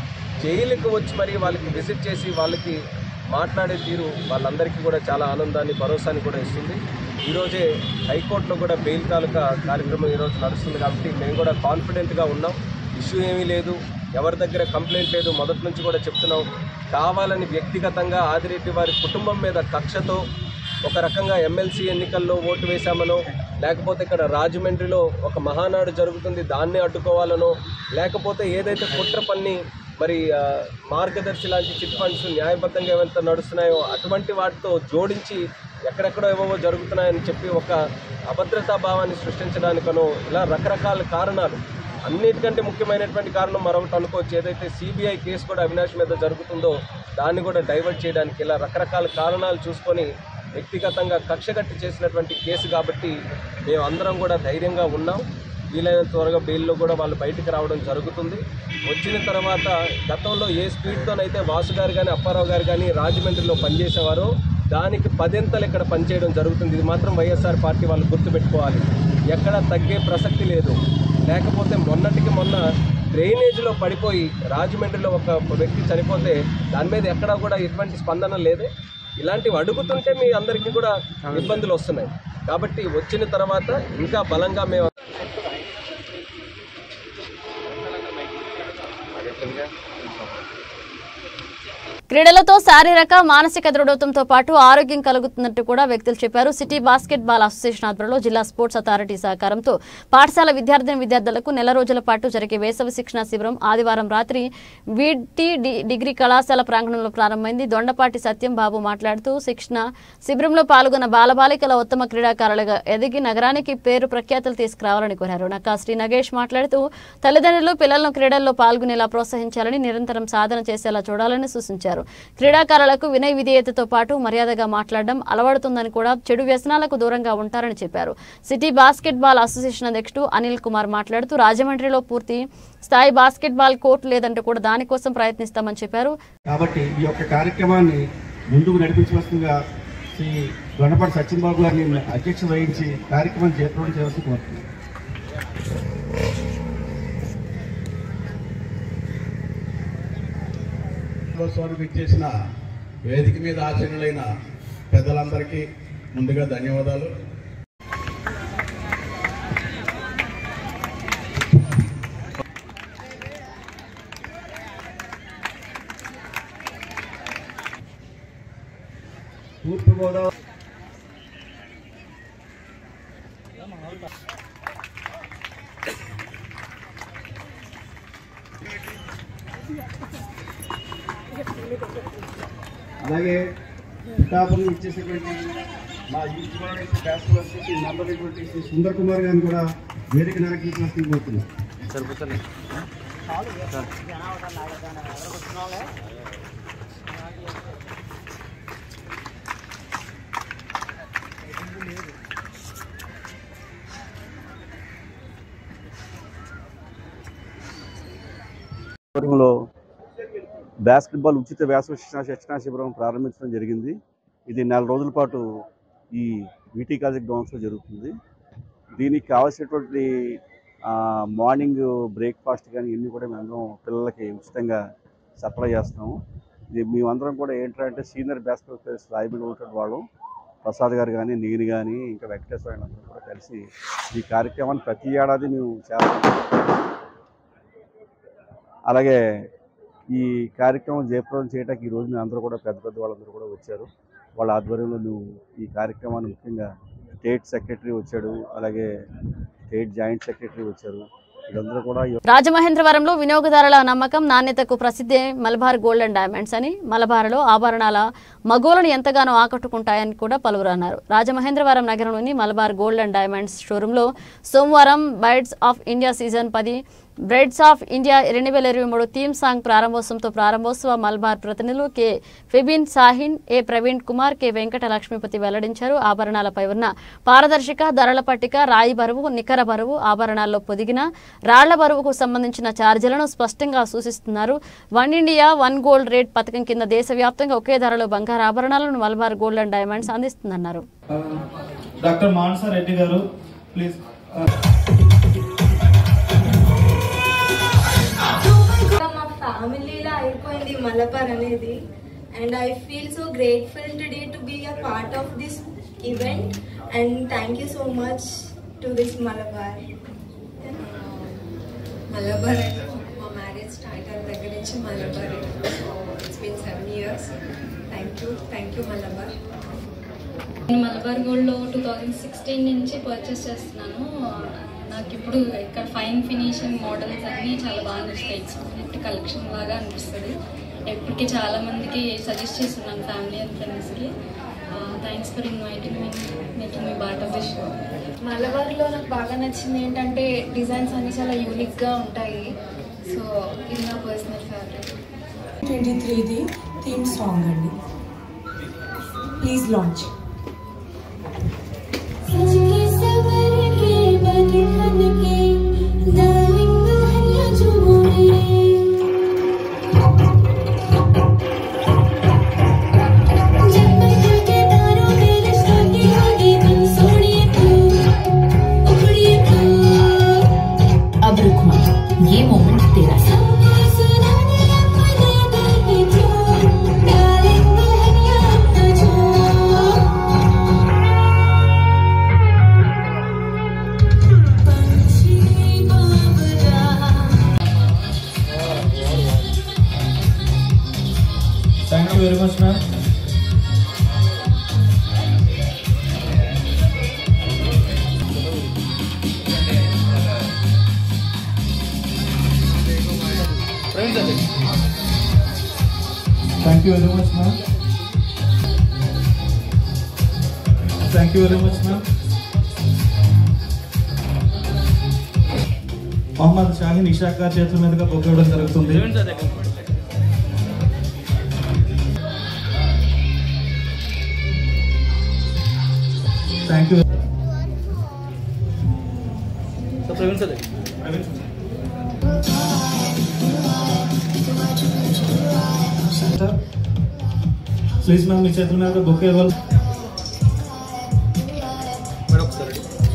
జైలుకి వచ్చి మరి వాళ్ళకి విజిట్ చేసి వాళ్ళకి మాట్లాడే తీరు వాళ్ళందరికీ కూడా చాలా ఆనందాన్ని భరోసాని కూడా ఇస్తుంది ఈరోజే హైకోర్టులో కూడా బెయిల్ తాలూకా కార్యక్రమం ఈరోజు నడుస్తుంది కాబట్టి మేము కూడా కాన్ఫిడెంట్గా ఉన్నాం ఇష్యూ ఏమీ లేదు ఎవరి దగ్గర కంప్లైంట్ లేదు మొదటి నుంచి కూడా చెప్తున్నాం కావాలని వ్యక్తిగతంగా ఆదిరెడ్డి వారి కుటుంబం మీద కక్షతో ఒక రకంగా ఎమ్మెల్సీ ఎన్నికల్లో ఓటు వేశామనో లేకపోతే ఇక్కడ రాజమండ్రిలో ఒక మహానాడు జరుగుతుంది దాన్నే అడ్డుకోవాలనో లేకపోతే ఏదైతే కుట్ర పన్ని మరి ఆ, మార్గదర్శి లాంటి చిట్ ఫండ్స్ న్యాయబద్ధంగా ఏవైతే నడుస్తున్నాయో అటువంటి వాటితో జోడించి ఎక్కడెక్కడో ఏవో జరుగుతున్నాయని చెప్పి ఒక అభద్రతా భావాన్ని సృష్టించడానికనో ఇలా రకరకాల కారణాలు అన్నిటికంటే ముఖ్యమైనటువంటి కారణం మరొకటి అనుకోవచ్చు ఏదైతే సిబిఐ కేసు కూడా అవినాష్ మీద జరుగుతుందో దాన్ని కూడా డైవర్ట్ చేయడానికి ఇలా రకరకాల కారణాలు చూసుకొని వ్యక్తిగతంగా కక్షగట్టి చేసినటువంటి కేసు కాబట్టి మేము అందరం కూడా ధైర్యంగా ఉన్నాం వీలైనంత త్వరగా బెయిల్లో కూడా వాళ్ళు బయటికి రావడం జరుగుతుంది వచ్చిన తర్వాత గతంలో ఏ స్పీడ్తోనైతే వాసు గారు కానీ అప్పారావు గారు కానీ రాజమండ్రిలో పనిచేసేవారో దానికి పదింతలు ఇక్కడ పనిచేయడం జరుగుతుంది ఇది మాత్రం వైఎస్ఆర్ పార్టీ వాళ్ళు గుర్తుపెట్టుకోవాలి ఎక్కడ తగ్గే ప్రసక్తి లేదు లేకపోతే మొన్నటికి మొన్న డ్రైనేజీలో పడిపోయి రాజమండ్రిలో ఒక వ్యక్తి చనిపోతే దాని మీద ఎక్కడా కూడా ఎటువంటి స్పందన లేదు ఇలాంటివి అడుగుతుంటే మీ అందరికీ కూడా ఇబ్బందులు వస్తున్నాయి కాబట్టి వచ్చిన తర్వాత ఇంకా బలంగా మేము క్రీడలతో శారీరక మానసిక దృఢత్వంతో పాటు ఆరోగ్యం కలుగుతున్నట్టు కూడా వ్యక్తులు చెప్పారు సిటీ బాస్కెట్ బాల్ అసోసియేషన్ ఆధ్వర్యంలో జిల్లా స్పోర్ట్స్ అథారిటీ సహకారంతో పాఠశాల విద్యార్థిని విద్యార్థులకు నెల రోజుల పాటు జరిగే వేసవి శిక్షణ శిబిరం ఆదివారం రాత్రి వీటి డిగ్రీ కళాశాల ప్రాంగణంలో ప్రారంభమైంది దొండపాటి సత్యం బాబు మాట్లాడుతూ శిక్షణ శిబిరంలో పాల్గొన్న బాలబాలికల ఉత్తమ క్రీడాకారులుగా ఎదిగి నగరానికి పేరు ప్రఖ్యాతులు తీసుకురావాలని కోరారు నక్కా శ్రీ నగేష్ మాట్లాడుతూ తల్లిదండ్రులు పిల్లలను క్రీడల్లో పాల్గొనేలా ప్రోత్సహించాలని నిరంతరం సాధన చేసేలా చూడాలని సూచించారు క్రీడాకారులకు వినయ విధేయతతో పాటు మర్యాదగా మాట్లాడడం అలవడుతుందని కూడా చెడు వ్యసనాలకు దూరంగా ఉంటారని చెప్పారు సిటీ బాస్కెట్ బాల్ అసోసియేషన్ అధ్యక్షుడు అనిల్ కుమార్ మాట్లాడుతూ రాజమండ్రిలో పూర్తి స్థాయి బాస్కెట్ బాల్ కోర్టు లేదంటూ కూడా దానికోసం ప్రయత్నిస్తామని చెప్పారు కాబట్టి ఈ యొక్క కార్యక్రమాన్ని ముందుకు నడిపించవలసిందిగా శ్రీ దొండపాటి సత్యంబాబు గారిని అధ్యక్ష వహించి కార్యక్రమం చేపట్టడం చేయవలసి కోరుతున్నాను స్వామికి ఇచ్చేసిన వేదిక మీద ఆచరణలైన పెద్దలందరికీ ముందుగా ధన్యవాదాలు తూర్పుగోదావరి అలాగే పిఠాపురం ఇచ్చేసేటువంటి మా యూత్ బ్యాచులర్ వచ్చేసి నంబర్ అయినటువంటి శ్రీ సుందర్ కుమార్ గారిని కూడా వేదిక నాయకులు కోరుతున్నాం ఆధ్వర్యంలో బాస్కెట్బాల్ ఉచిత వేసవి శిక్షణ శిక్షణా శిబిరం ప్రారంభించడం జరిగింది ఇది నెల రోజుల పాటు ఈ వీటీ కాలేజ్ గ్రౌండ్స్లో జరుగుతుంది దీనికి కావాల్సినటువంటి ఆ, మార్నింగ్ బ్రేక్ఫాస్ట్ కానీ ఇవన్నీ కూడా మేమందరం పిల్లలకి ఉచితంగా సప్లై చేస్తాము ఇది మేమందరం కూడా ఏంటంటే సీనియర్ బాస్కెట్బాల్ ప్లేయర్స్ రాయబడి ఉన్నటువంటి వాళ్ళు ప్రసాద్ గారు కానీ నేను కానీ ఇంకా వెంకటేశ్వర గారు అందరూ కూడా కలిసి ఈ కార్యక్రమాన్ని ప్రతి ఏడాది మేము చేస్తాం అలాగే ఈ కార్యక్రమం జయప్రదం చేయడానికి ఈ రోజు మేము అందరూ కూడా పెద్ద పెద్ద వాళ్ళందరూ కూడా వచ్చారు వాళ్ళ ఆధ్వర్యంలో నువ్వు ఈ కార్యక్రమాన్ని ముఖ్యంగా స్టేట్ సెక్రటరీ వచ్చాడు అలాగే స్టేట్ జాయింట్ సెక్రటరీ వచ్చారు వీళ్ళందరూ కూడా ఈ రాజమహేంద్రవరంలో వినియోగదారుల నమ్మకం నాణ్యతకు ప్రసిద్ధి మలబార్ గోల్డ్ అండ్ డైమండ్స్ అని మలబార్లో ఆభరణాల మగోలను ఎంతగానో ఆకట్టుకుంటాయని కూడా పలువురు అన్నారు రాజమహేంద్రవరం నగరంలోని మలబార్ గోల్డ్ అండ్ డైమండ్స్ షోరూంలో సోమవారం బైడ్స్ ఆఫ్ ఇండియా సీజన్ పది బ్రెడ్స్ ఆఫ్ ఇండియా రెండు వేల ఇరవై మూడు థీమ్ సాంగ్ ప్రారంభోత్సవంతో ప్రారంభోత్సవ మల్బార్ ప్రతినిధులు K Fibin Shahin A Praveen Kumar K Venkata Lakshmipathi వెల్లడించారు ఆభరణాలపై ఉన్న పారదర్శక ధరల పట్టిక రాయి బరువు నికర బరువు ఆభరణాల్లో పొదిగిన రాళ్ల బరువుకు సంబంధించిన ఛార్జీలను స్పష్టంగా సూచిస్తున్నారు one India one gold rate పథకం కింద దేశవ్యాప్తంగా ఒకే ధరలో బంగారు ఆభరణాలను మల్బార్ గోల్డ్ అండ్ డైమండ్స్ అందిస్తుందన్నారు డాక్టర్ మానస రెడ్డి గారు ప్లీజ్ మా ఫ్యామిలీలో అయిపోయింది మలబార్ అనేది and I feel so grateful today to be a part of this event and thank you so much to this Malabar Malabar మా మ్యారేజ్ స్టార్ట్ అయిన దగ్గర నుంచి Malabar it's been seven years thank you thank you Malabar నేను మలబార్ గోల్డ్లో టూ థౌజండ్ సిక్స్టీన్ నుంచి purchase చేస్తున్నాను నాకు ఇప్పుడు ఇక్కడ ఫైన్ ఫినిషింగ్ మోడల్స్ అన్నీ చాలా బాగా నచ్చుతాయి ఎక్స్క్లూజివ్ కలెక్షన్ లాగా అనిపిస్తుంది ఎప్పటికీ చాలా మందికి సజెస్ట్ చేస్తున్నాను ఫ్యామిలీ అండ్ ఫ్రెండ్స్కి thanks for inviting me making me part of the show మలబార్లో నాకు బాగా నచ్చింది ఏంటంటే డిజైన్స్ అన్ని చాలా యూనిక్గా ఉంటాయి సో ఇది నా పర్సనల్ ఫేవరెట్ ట్వంటీ త్రీది థీమ్ సాంగ్ అండి ప్లీజ్ లాంచ్ अब रुको ये मोमेंट तेरा था thank you very much ma'am thank you very much ma'am thank you very much ma'am Mohammed Shaheen Ishaq గారి చేతుల మీదుగా బొక్క ఇవ్వడం జరుగుతుంది thank you Praveen sir Praveen sir please ma'am మీ చేతుల మీద బుక్ ఇవ్వాలి మేడం ఒకసారి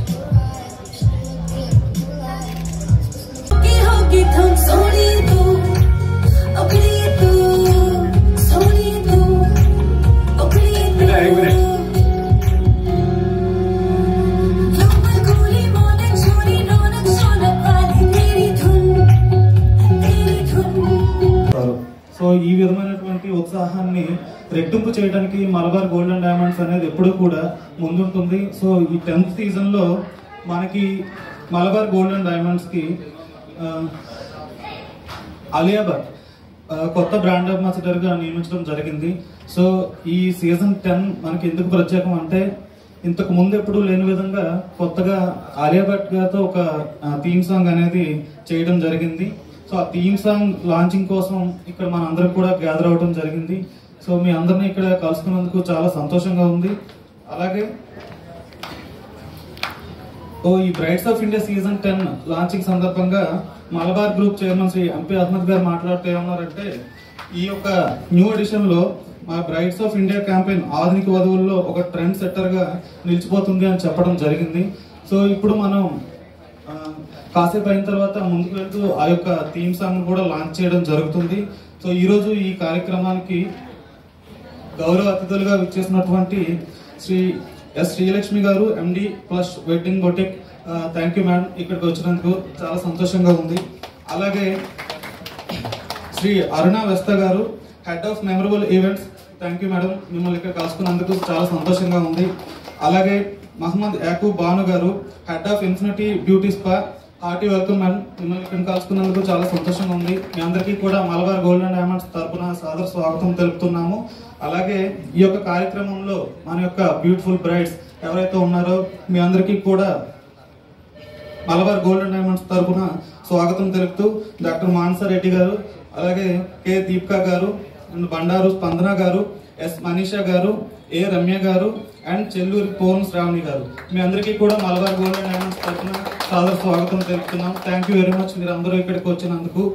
సో ఈ విధమైనటువంటి ఉత్సాహాన్ని రెట్టింపు చేయడానికి మలబార్ గోల్డ్ అండ్ డైమండ్స్ అనేది ఎప్పుడూ కూడా ముందుంటుంది సో ఈ టెన్త్ సీజన్లో మనకి మలబార్ గోల్డ్ అండ్ డైమండ్స్కి అలియాబాద్ ఆ, కొత్త బ్రాండ్ అంబాసిడర్ గా నియమించడం జరిగింది సో ఈ సీజన్ టెన్ మనకి ఎందుకు ప్రత్యేకం అంటే ఇంతకు ముందు ఎప్పుడు లేని విధంగా కొత్తగా ఆలియా భట్ గారితో ఒక థీమ్ సాంగ్ అనేది చేయడం జరిగింది సో ఆ థీమ్ సాంగ్ లాంచింగ్ కోసం ఇక్కడ మన అందరం కూడా గ్యాదర్ అవడం జరిగింది సో మీ అందరినీ ఇక్కడ కలుసుకున్నందుకు చాలా సంతోషంగా ఉంది అలాగే ఓ ఈ brides of India season ten launching సందర్భంగా Malabar group chairman Shri MP Ahmed గారు మాట్లాడుతూ ఏమన్నారంటే ఈ యొక్క న్యూ ఎడిషన్ లో మా బ్రైట్స్ ఆఫ్ ఇండియా క్యాంపెయిన్ ఆధునిక వధువుల్లో ఒక ట్రెండ్ సెట్టర్ గా నిలిచిపోతుంది అని చెప్పడం జరిగింది సో ఇప్పుడు మనం ఆ, కాసేపు అయిన తర్వాత ముందుకు వెళ్తూ ఆ యొక్క థీమ్ సాంగ్ కూడా లాంచ్ చేయడం జరుగుతుంది సో ఈ రోజు ఈ కార్యక్రమానికి గౌరవ అతిథులుగా విచ్చేసినటువంటి శ్రీ ఎస్ శ్రీలక్ష్మి గారు MD plus wedding boutique thank you madam ఇక్కడికి వచ్చినందుకు చాలా సంతోషంగా ఉంది అలాగే శ్రీ అరుణ వెస్త గారు head of memorable events thank you madam మిమ్మల్ని ఇక్కడ కలుసుకున్నందుకు చాలా సంతోషంగా ఉంది అలాగే మహమ్మద్ యాకూబ్ బాను గారు head of infinity beauty spa hearty welcome madam మిమ్మల్ని ఇక్కడ కలుసుకున్నందుకు చాలా సంతోషంగా ఉంది మీ అందరికీ కూడా మలబార్ గోల్డ్ అండ్ డైమండ్స్ తరపున సాదర స్వాగతం తెలుపుతున్నాము అలాగే ఈ యొక్క కార్యక్రమంలో మన యొక్క బ్యూటిఫుల్ బ్రైడ్స్ ఎవరైతే ఉన్నారో మీ అందరికీ కూడా మలబార్ గోల్డ్ అండ్ డైమండ్స్ తరపున స్వాగతం తెలుపుతూ డాక్టర్ మానసా రెడ్డి గారు అలాగే కె దీపికా గారు అండ్ బండారు స్పందన గారు ఎస్ మనీషా గారు ఏ రమ్య గారు అండ్ చెల్లూరి పవన్ శ్రావణి గారు మీ అందరికీ కూడా మలబార్ గోల్డ్ అండ్ డైమండ్స్ తరపున సాదర స్వాగతం తెలుపుతున్నాం థ్యాంక్ యూ వెరీ మచ్ మీరు అందరూ ఇక్కడికి వచ్చినందుకు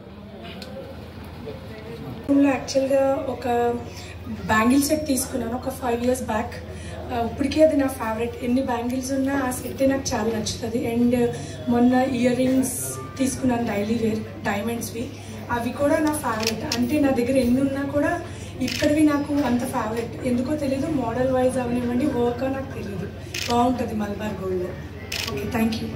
లో యాక్చువల్గా ఒక బ్యాంగిల్ సెట్ తీసుకున్నాను ఒక ఫైవ్ ఇయర్స్ బ్యాక్ ఇప్పటికీ అది నా ఫేవరెట్ ఎన్ని బ్యాంగిల్స్ ఉన్నా ఆ సెట్ నాకు చాలా నచ్చుతుంది అండ్ మొన్న ఇయర్ రింగ్స్ తీసుకున్నాను డైలీ వేర్ డైమండ్స్వి అవి కూడా నా ఫేవరెట్ అంటే నా దగ్గర ఎన్ని ఉన్నా కూడా ఇప్పటివి నాకు అంత ఫేవరెట్ ఎందుకో తెలీదు మోడల్ వైజ్ అవనివ్వండి వర్క్ నాకు తెలియదు బాగుంటుంది మల్బార్ గోల్డ్లో ఓకే థ్యాంక్ యూ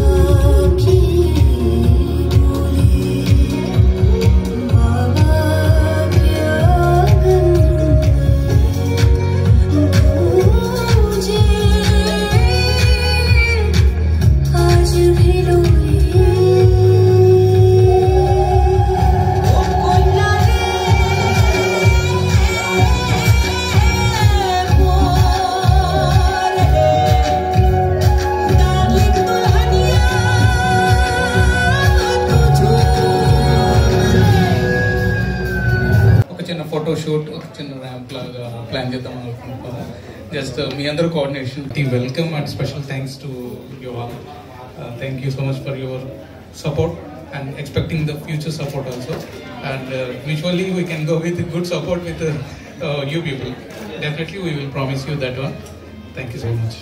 ఒక చిన్న ఫోటో షూట్ ఒక చిన్న ర్యాంప్ లాగా ప్లాన్ చేద్దాం అనుకుంటున్నాము జస్ట్ మీ అందరూ కోఆర్డినేషన్ టీ welcome and special thanks to you all thank you so much for your support and expecting the future support also and mutually we can go with good support with you people definitely we will promise you that one thank you so much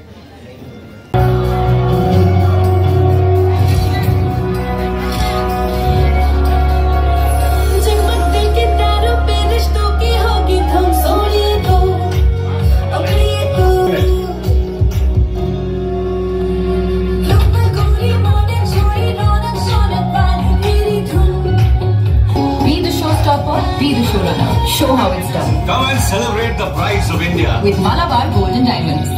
Be the showstopper, be the showrunner. Show how it's done. Come and celebrate the brides of India. With Malabar Golden Diamonds.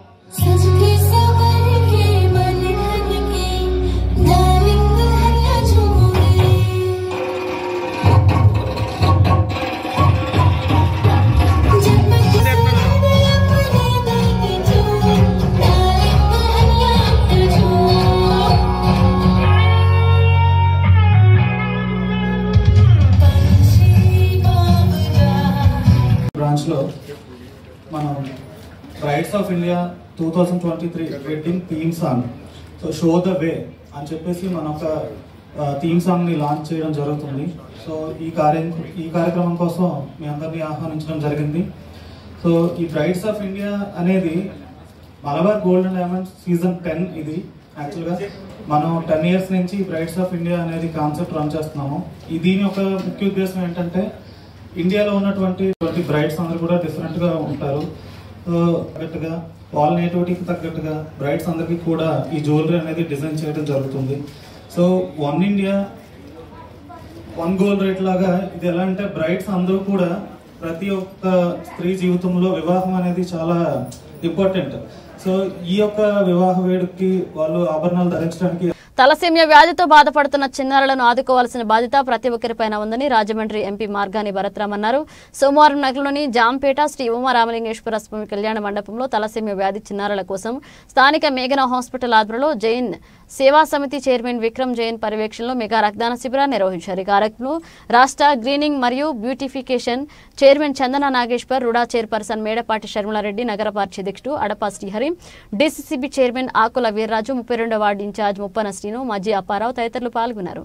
Branch లో మనం brides of India two thousand twenty three wedding theme song so show the way అని చెప్పేసి మన ఒక theme song ని launch చేయడం జరుగుతుంది so ఈ కార్య ఈ కార్యక్రమం కోసం మీ అందరినీ ఆహ్వానించడం జరిగింది సో ఈ బ్రైట్స్ ఆఫ్ ఇండియా అనేది Malabar gold and diamonds season ten ఇది యాక్చువల్గా మనం టెన్ ఇయర్స్ నుంచి బ్రైట్స్ ఆఫ్ ఇండియా అనేది కాన్సెప్ట్ రన్ చేస్తున్నాము ఈ దీని యొక్క ముఖ్య ఉద్దేశం ఏంటంటే ఇండియాలో ఉన్నటువంటి బ్రైడ్స్ అందరూ కూడా డిఫరెంట్ గా ఉంటారు సో తగ్గట్టుగా వాళ్ళ నేటివిటీకి తగ్గట్టుగా బ్రైడ్స్ అందరికీ కూడా ఈ జ్యువెలరీ అనేది డిజైన్ చేయడం జరుగుతుంది so one India one gold rate లాగా ఇది ఎలా అంటే బ్రైడ్స్ అందరూ కూడా ప్రతి ఒక్క స్త్రీ జీవితంలో వివాహం అనేది చాలా ఇంపార్టెంట్ సో ఈ యొక్క వివాహ వేడుకకి వాళ్ళు ఆభరణాలు ధరించడానికి తలసేమియా వ్యాధితో బాధపడుతున్న చిన్నారులను ఆదుకోవాల్సిన బాధ్యత ప్రతి ఒక్కరిపైన ఉందని రాజమండ్రి ఎంపీ మార్గాని భరత్రామ్ అన్నారు సోమవారం నగరంలోని జాంపేట శ్రీ ఉమా రామలింగేశ్వర స్వామి కళ్యాణ మండపంలో తలసేమియా వ్యాధి చిన్నారుల కోసం స్థానిక మేఘనా హాస్పిటల్ ఆధ్వర్యంలో జైన్ సేవా సమితి చైర్మన్ విక్రమ్ జైన్ పర్యవేక్షణలో మెగా రక్తదాన శిబిరాన్ని నిర్వహించారు ఈ కార్యక్రమంలో రాష్ట్ర గ్రీనింగ్ మరియు beautification chairman Chandana Nageswar RUDA chairperson Medapati Sharmila Reddy నగర పార్టీ అధ్యక్షుడు అడపా శ్రీహరి డీసీసీబీ చైర్మన్ ఆకుల వీర్రాజు ముప్పై రెండో వార్డు ఇన్ఛార్జ్ ముప్పన శ్రీను మాజీ అప్పారావు తదితరులు పాల్గొన్నారు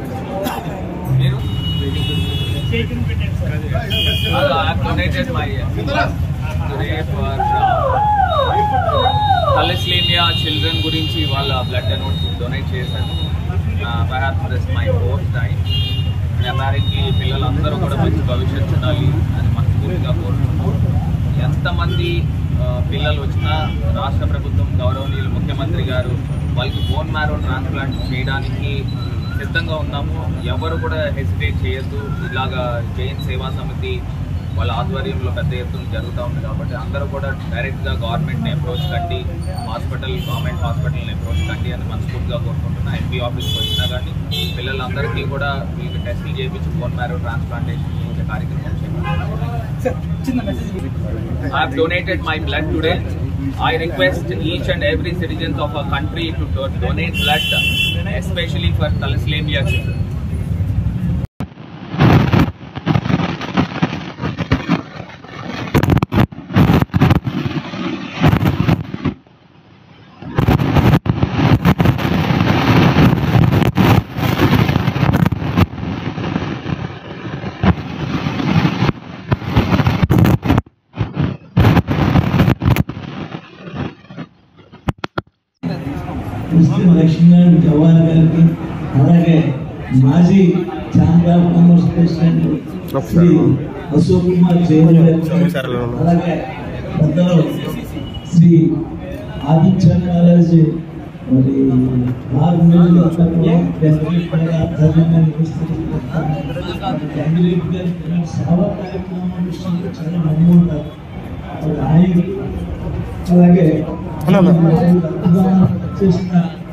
I have donated my today for thalassemia children గురించి వాళ్ళ బ్లడ్ నోట్ డొనేట్ చేశాను perhaps this my fourth time and apparently పిల్లలందరూ కూడా మంచి భవిష్యత్తు ఉండాలి అని మనస్ఫూర్తిగా కోరుకుంటున్నాం ఎంతమంది ఆ, పిల్లలు వచ్చినా రాష్ట్ర ప్రభుత్వం గౌరవనీయులు ముఖ్యమంత్రి గారు వాళ్ళకి బోన్ మ్యారో ట్రాన్స్ప్లాంట్ చేయడానికి సిద్ధంగా ఉన్నాము ఎవరు కూడా హెసిటేట్ చేయొద్దు ఇలాగా జైన్ సేవా సమితి వాళ్ళ ఆధ్వర్యంలో పెద్ద ఎత్తున జరుగుతూ ఉంది కాబట్టి అందరూ కూడా డైరెక్ట్గా గవర్నమెంట్ని అప్రోచ్ కండి హాస్పిటల్ గవర్నమెంట్ హాస్పిటల్ని అప్రోచ్ కండి అని మనస్ఫూర్తిగా కోరుకుంటున్నా ఎంపీ ఆఫీస్కి వచ్చినా కానీ పిల్లలందరికీ కూడా వీళ్ళకి టెస్టులు చేయించి బోన్ మ్యారో ట్రాన్స్ప్లాంటేషన్ చేసే కార్యక్రమం I have donated my blood today. I request each and every citizens of our country to do- donate blood, especially for thalassemia children. ముస్లిం లక్ష్మీనారాయణ జవాహర్ గారికి అలాగే మాజీ chamber of commerce president Shri Ashok Kumar Jain గారికి అలాగే పెద్దలు శ్రీ ఆదిత్య కాలేజీ మరి ఆరు నెలలు సేవా కార్యక్రమం విషయంలో చాలా మంది ఉంటారు మరి ఆయన అలాగే చేసిన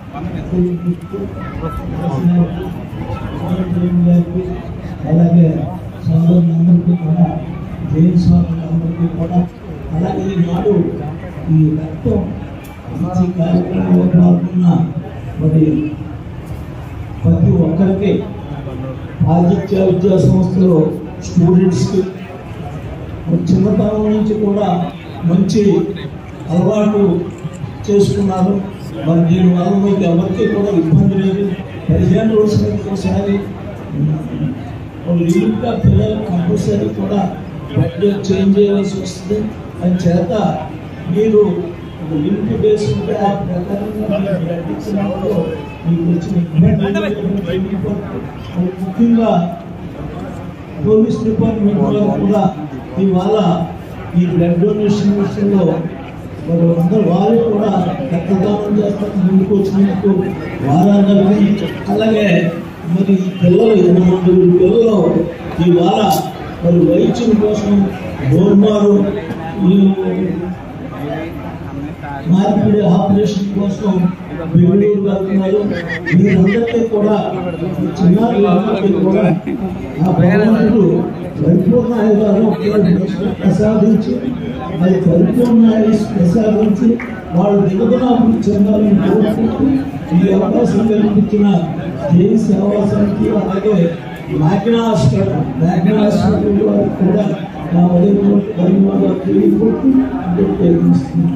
అలాగే సోదరులందరికీ కూడా జైన్ సోదరులందరికీ కూడా అలాగే ఈనాడు ఈ రక్తం ఇచ్చే కార్యక్రమంలో పాల్గొన్న మరి ప్రతి ఒక్కరికి ఆదిత్య విద్యా సంస్థలో స్టూడెంట్స్కి చిన్నతనం నుంచి కూడా మంచి అలవాటు చేసుకున్నారు మరి దీని వల్ల మీకు ఎవరికి కూడా ఇబ్బంది లేదు పదిహేను రోజులకి ఒకసారి లిమిట్గా పిల్లలు కంపల్సరీ కూడా బెడ్ చేంజ్ చేయాల్సి వస్తుంది అని చేత మీరు ఒక లిమిట్ బేస్ ఉంటే ఆ ప్రకారంగా మీరు బ్లడ్ ఇచ్చినప్పుడు మీకు వచ్చిన ఇబ్బంది ముఖ్యంగా పోలీస్ డిపార్ట్మెంట్ వారు కూడా ఇవాళ ఈ బ్లడ్ డొనేషన్ విషయంలో మరి అందరూ వాళ్ళు కూడా రక్తదానం చేస్తారు ముందుకు వచ్చినందుకు వారందరికీ అలాగే మరి ఈ పిల్లలు ఇరవై మంది పిల్లలు ఇవాళ మరి వైద్యం కోసం గోర్మారు ఈ మార్పిడి ఆపరేషన్ కోసం బెంగళూరు వెళ్తున్నారు వీరందరికీ కూడా ఈ చిన్నారులందరికీ కూడా ఆ భగవంతుడు పరిపూర్ణ ఆయుధాలను ప్రసాదించి అది పరిపూర్ణ ఆయుష్ ప్రసాదించి వాళ్ళు దిగదనాభివృద్ధి చెందాలని కోరుకుంటూ ఈ అవకాశం కల్పించిన జై సేవా సమితి అలాగే మ్యాగ్నా హాస్పిటల్ మ్యాగ్నా హాస్పిటల్ వారికి కూడా నా ఉదయం ధన్యవాదాలు తెలియకుంటూ ప్రయత్నిస్తున్నాను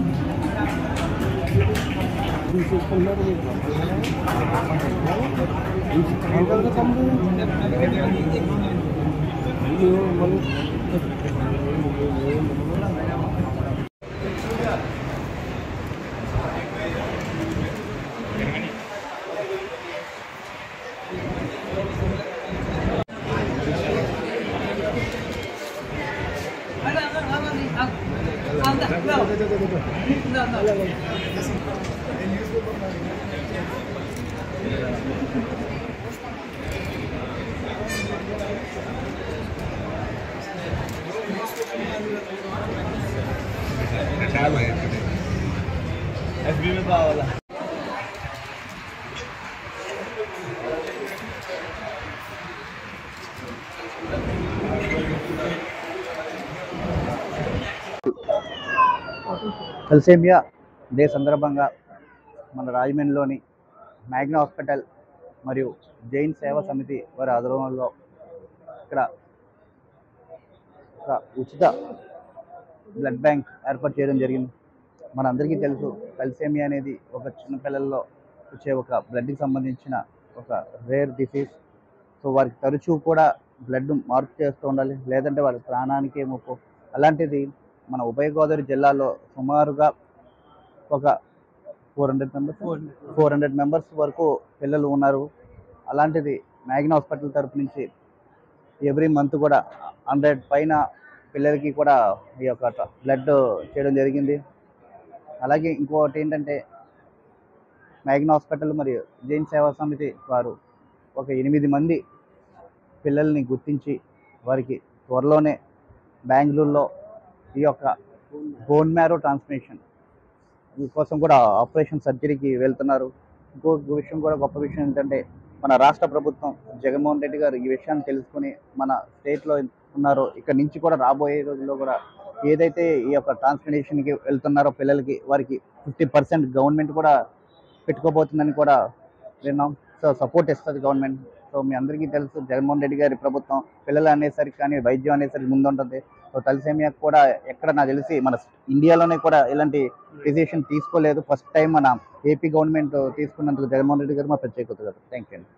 తలసేమియా డే సందర్భంగా మన రాజమండ్రిలోని మ్యాగ్నా హాస్పిటల్ మరియు జైన్ సేవా సమితి వారి ఆధ్వర్యంలో ఇక్కడ ఒక ఉచిత బ్లడ్ బ్యాంక్ ఏర్పాటు చేయడం జరిగింది మనందరికీ తెలుసు తలసేమియా అనేది ఒక చిన్న పిల్లల్లో వచ్చే ఒక బ్లడ్కి సంబంధించిన ఒక రేర్ డిసీజ్ సో వారికి తరచూ కూడా బ్లడ్ మార్పు చేస్తూ ఉండాలి లేదంటే వారి ప్రాణానికే ముప్పు అలాంటిది మన ఉభయ గోదావరి జిల్లాలో సుమారుగా ఒక four hundred members four hundred members వరకు పిల్లలు ఉన్నారు అలాంటిది మ్యాగ్నా హాస్పిటల్ తరపు నుంచి ఎవ్రీ మంత్ కూడా హండ్రెడ్ పైన పిల్లలకి కూడా ఈ యొక్క బ్లడ్ చేయడం జరిగింది అలాగే ఇంకోటి ఏంటంటే మ్యాగ్నా హాస్పిటల్ మరియు జైన్ సేవా సమితి వారు ఒక ఎనిమిది మంది పిల్లల్ని గుర్తించి వారికి త్వరలోనే బెంగళూరులో ఈ యొక్క బోన్ మ్యారో ట్రాన్స్మిషన్ కోసం కూడా ఆపరేషన్ సర్జరీకి వెళ్తున్నారు ఇంకో విషయం కూడా గొప్ప విషయం ఏంటంటే మన రాష్ట్ర ప్రభుత్వం జగన్మోహన్ రెడ్డి గారు ఈ విషయాన్ని తెలుసుకుని మన స్టేట్లో ఉన్నారో ఇక్కడ నుంచి కూడా రాబోయే రోజుల్లో కూడా ఏదైతే ఈ యొక్క ట్రాన్స్ప్లాంటేషన్కి వెళ్తున్నారో పిల్లలకి వారికి ఫిఫ్టీ పర్సెంట్ గవర్నమెంట్ కూడా పెట్టుకోబోతుందని కూడా విన్నాం సో సపోర్ట్ ఇస్తుంది గవర్నమెంట్ సో మీ అందరికీ తెలుసు జగన్మోహన్ రెడ్డి గారి ప్రభుత్వం పిల్లలు అనేసరికి కానీ వైద్యం అనేసరికి ముందుంటుంది సో తలసేమియాకు కూడా ఎక్కడ నాకు తెలిసి మన ఇండియాలోనే కూడా ఇలాంటి డిసిషన్ తీసుకోలేదు ఫస్ట్ టైం మన ఏపీ గవర్నమెంట్ తీసుకున్నందుకు జగన్మోహన్ రెడ్డి గారు మా ప్రత్యేకత కదా థ్యాంక్ యూ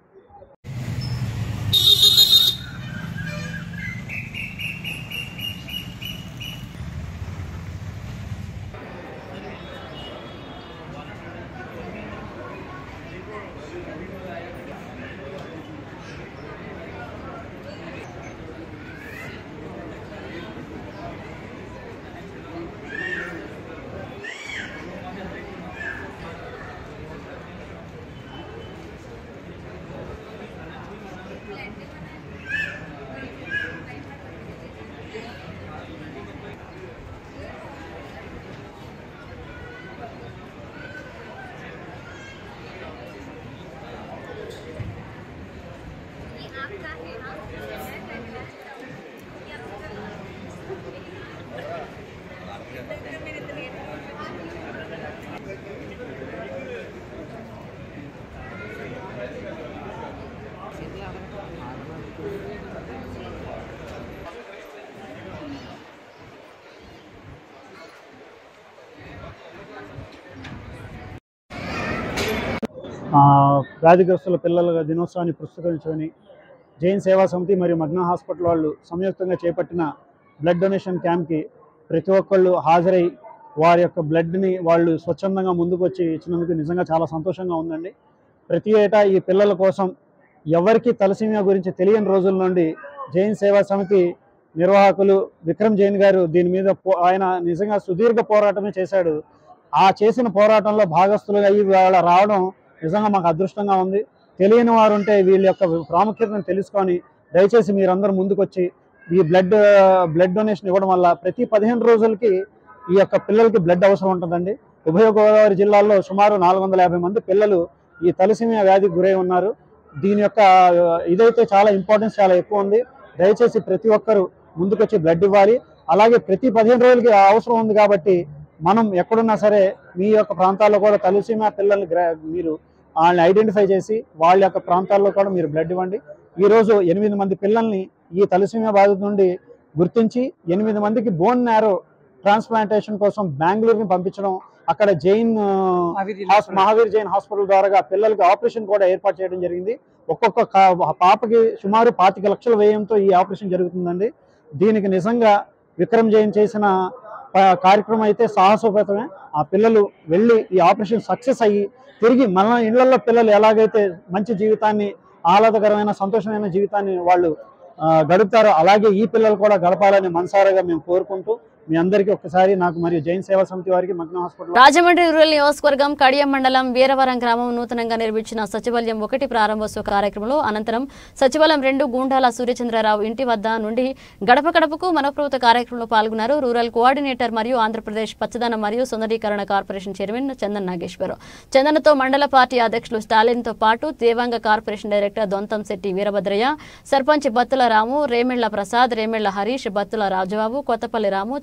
ఆ, వ్యాధిగ్రస్తుల పిల్లల దినోత్సవాన్ని పురస్కరించుకొని జైన్ సేవా సమితి మరియు మగ్నా హాస్పిటల్ వాళ్ళు సంయుక్తంగా చేపట్టిన బ్లడ్ డొనేషన్ క్యాంప్కి ప్రతి ఒక్కళ్ళు హాజరై వారి యొక్క బ్లడ్ని వాళ్ళు స్వచ్ఛందంగా ముందుకు వచ్చి ఇచ్చినందుకు నిజంగా చాలా సంతోషంగా ఉందండి ప్రతి ఏటా ఈ పిల్లల కోసం ఎవరికి తలసీమియా గురించి తెలియని రోజుల నుండి జైన్ సేవా సమితి నిర్వాహకులు విక్రమ్ జైన్ గారు దీని మీద పో- ఆయన నిజంగా సుదీర్ఘ పోరాటమే చేశాడు ఆ చేసిన పోరాటంలో భాగస్థులుగా అయ్యి వాళ్ళ రావడం నిజంగా మాకు అదృష్టంగా ఉంది తెలియని వారు ఉంటే వీళ్ళ యొక్క ప్రాముఖ్యతను తెలుసుకొని దయచేసి మీరందరూ ముందుకొచ్చి ఈ బ్లడ్ బ్లడ్ డొనేషన్ ఇవ్వడం వల్ల ప్రతి పదిహేను రోజులకి ఈ యొక్క పిల్లలకి బ్లడ్ అవసరం ఉంటుందండి ఉభయ గోదావరి జిల్లాల్లో సుమారు నాలుగు వందల యాభై మంది పిల్లలు ఈ తలసిమియా వ్యాధికి గురై ఉన్నారు దీని యొక్క ఆ, ఇదైతే చాలా ఇంపార్టెన్స్ చాలా ఎక్కువ ఉంది దయచేసి ప్రతి ఒక్కరూ ముందుకొచ్చి బ్లడ్ ఇవ్వాలి అలాగే ప్రతి పదిహేను రోజులకి ఆ అవసరం ఉంది కాబట్టి మనం ఎక్కడున్నా సరే మీ యొక్క ప్రాంతాల్లో కూడా తలసీమియా పిల్లల్ని గ్ర- మీరు వాళ్ళని ఐడెంటిఫై చేసి వాళ్ళ యొక్క ప్రాంతాల్లో కూడా మీరు బ్లడ్ ఇవ్వండి ఈరోజు ఎనిమిది మంది పిల్లల్ని ఈ తలసీమియా బాధిత నుండి గుర్తించి ఎనిమిది మందికి బోన్ నారో ట్రాన్స్ప్లాంటేషన్ కోసం బెంగళూరుని పంపించడం అక్కడ జైన్ ఆ, హాస్- మహావీర్ జైన్ హాస్పిటల్ ద్వారా పిల్లలకి ఆపరేషన్ కూడా ఏర్పాటు చేయడం జరిగింది ఒక్కొక్క కా- పాపకి సుమారు పాతిక లక్షల వ్యయంతో ఈ ఆపరేషన్ జరుగుతుందండి దీనికి నిజంగా విక్రమ్ జైన్ చేసిన ఆ, కార్యక్రమం అయితే సాహసోపేతమే ఆ పిల్లలు వెళ్ళి ఈ ఆపరేషన్ సక్సెస్ అయ్యి తిరిగి మన ఇళ్లలో పిల్లలు ఎలాగైతే మంచి జీవితాన్ని ఆహ్లాదకరమైన సంతోషమైన జీవితాన్ని వాళ్ళు ఆ, గడుపుతారో అలాగే ఈ పిల్లలు కూడా గడపాలని మనసారాగా మేము కోరుకుంటూ మీ అందరికీ ఒక్కసారి నాకు మరియు జైన్ సేవా సమితి వారికి మగ్న హాస్పిటల్ రాజమండ్రి రూరల్ నియోజకవర్గం కడియం మండలం వీరవరం గ్రామం నూతనంగా నిర్మించిన సచివాలయం ఒకటి ప్రారంభోత్సవ కార్యక్రమంలో అనంతరం సచివాలయం రెండు గూండాల సూర్యచంద్రరావు ఇంటి వద్ద నుండి గడప గడపకు మనప్రభుత్వ కార్యక్రమంలో పాల్గొన్నారు రూరల్ కోఆర్డినేటర్ మరియు ఆంధ్రప్రదేశ్ పచ్చదనం మరియు సుందరీకరణ కార్పొరేషన్ చైర్మన్ చందన్ నాగేశ్వరరావు చందనతో మండల పార్టీ అధ్యక్షులు స్టాలిన్ తో పాటు దేవాంగ కార్పొరేషన్ డైరెక్టర్ దొంతం శెట్టి వీరభద్రయ్య సర్పంచ్ బత్తుల రాము రేమెళ్ల ప్రసాద్ రేమెళ్ల హరీష్ బత్తుల రాజబాబు కొత్తపల్లి రాము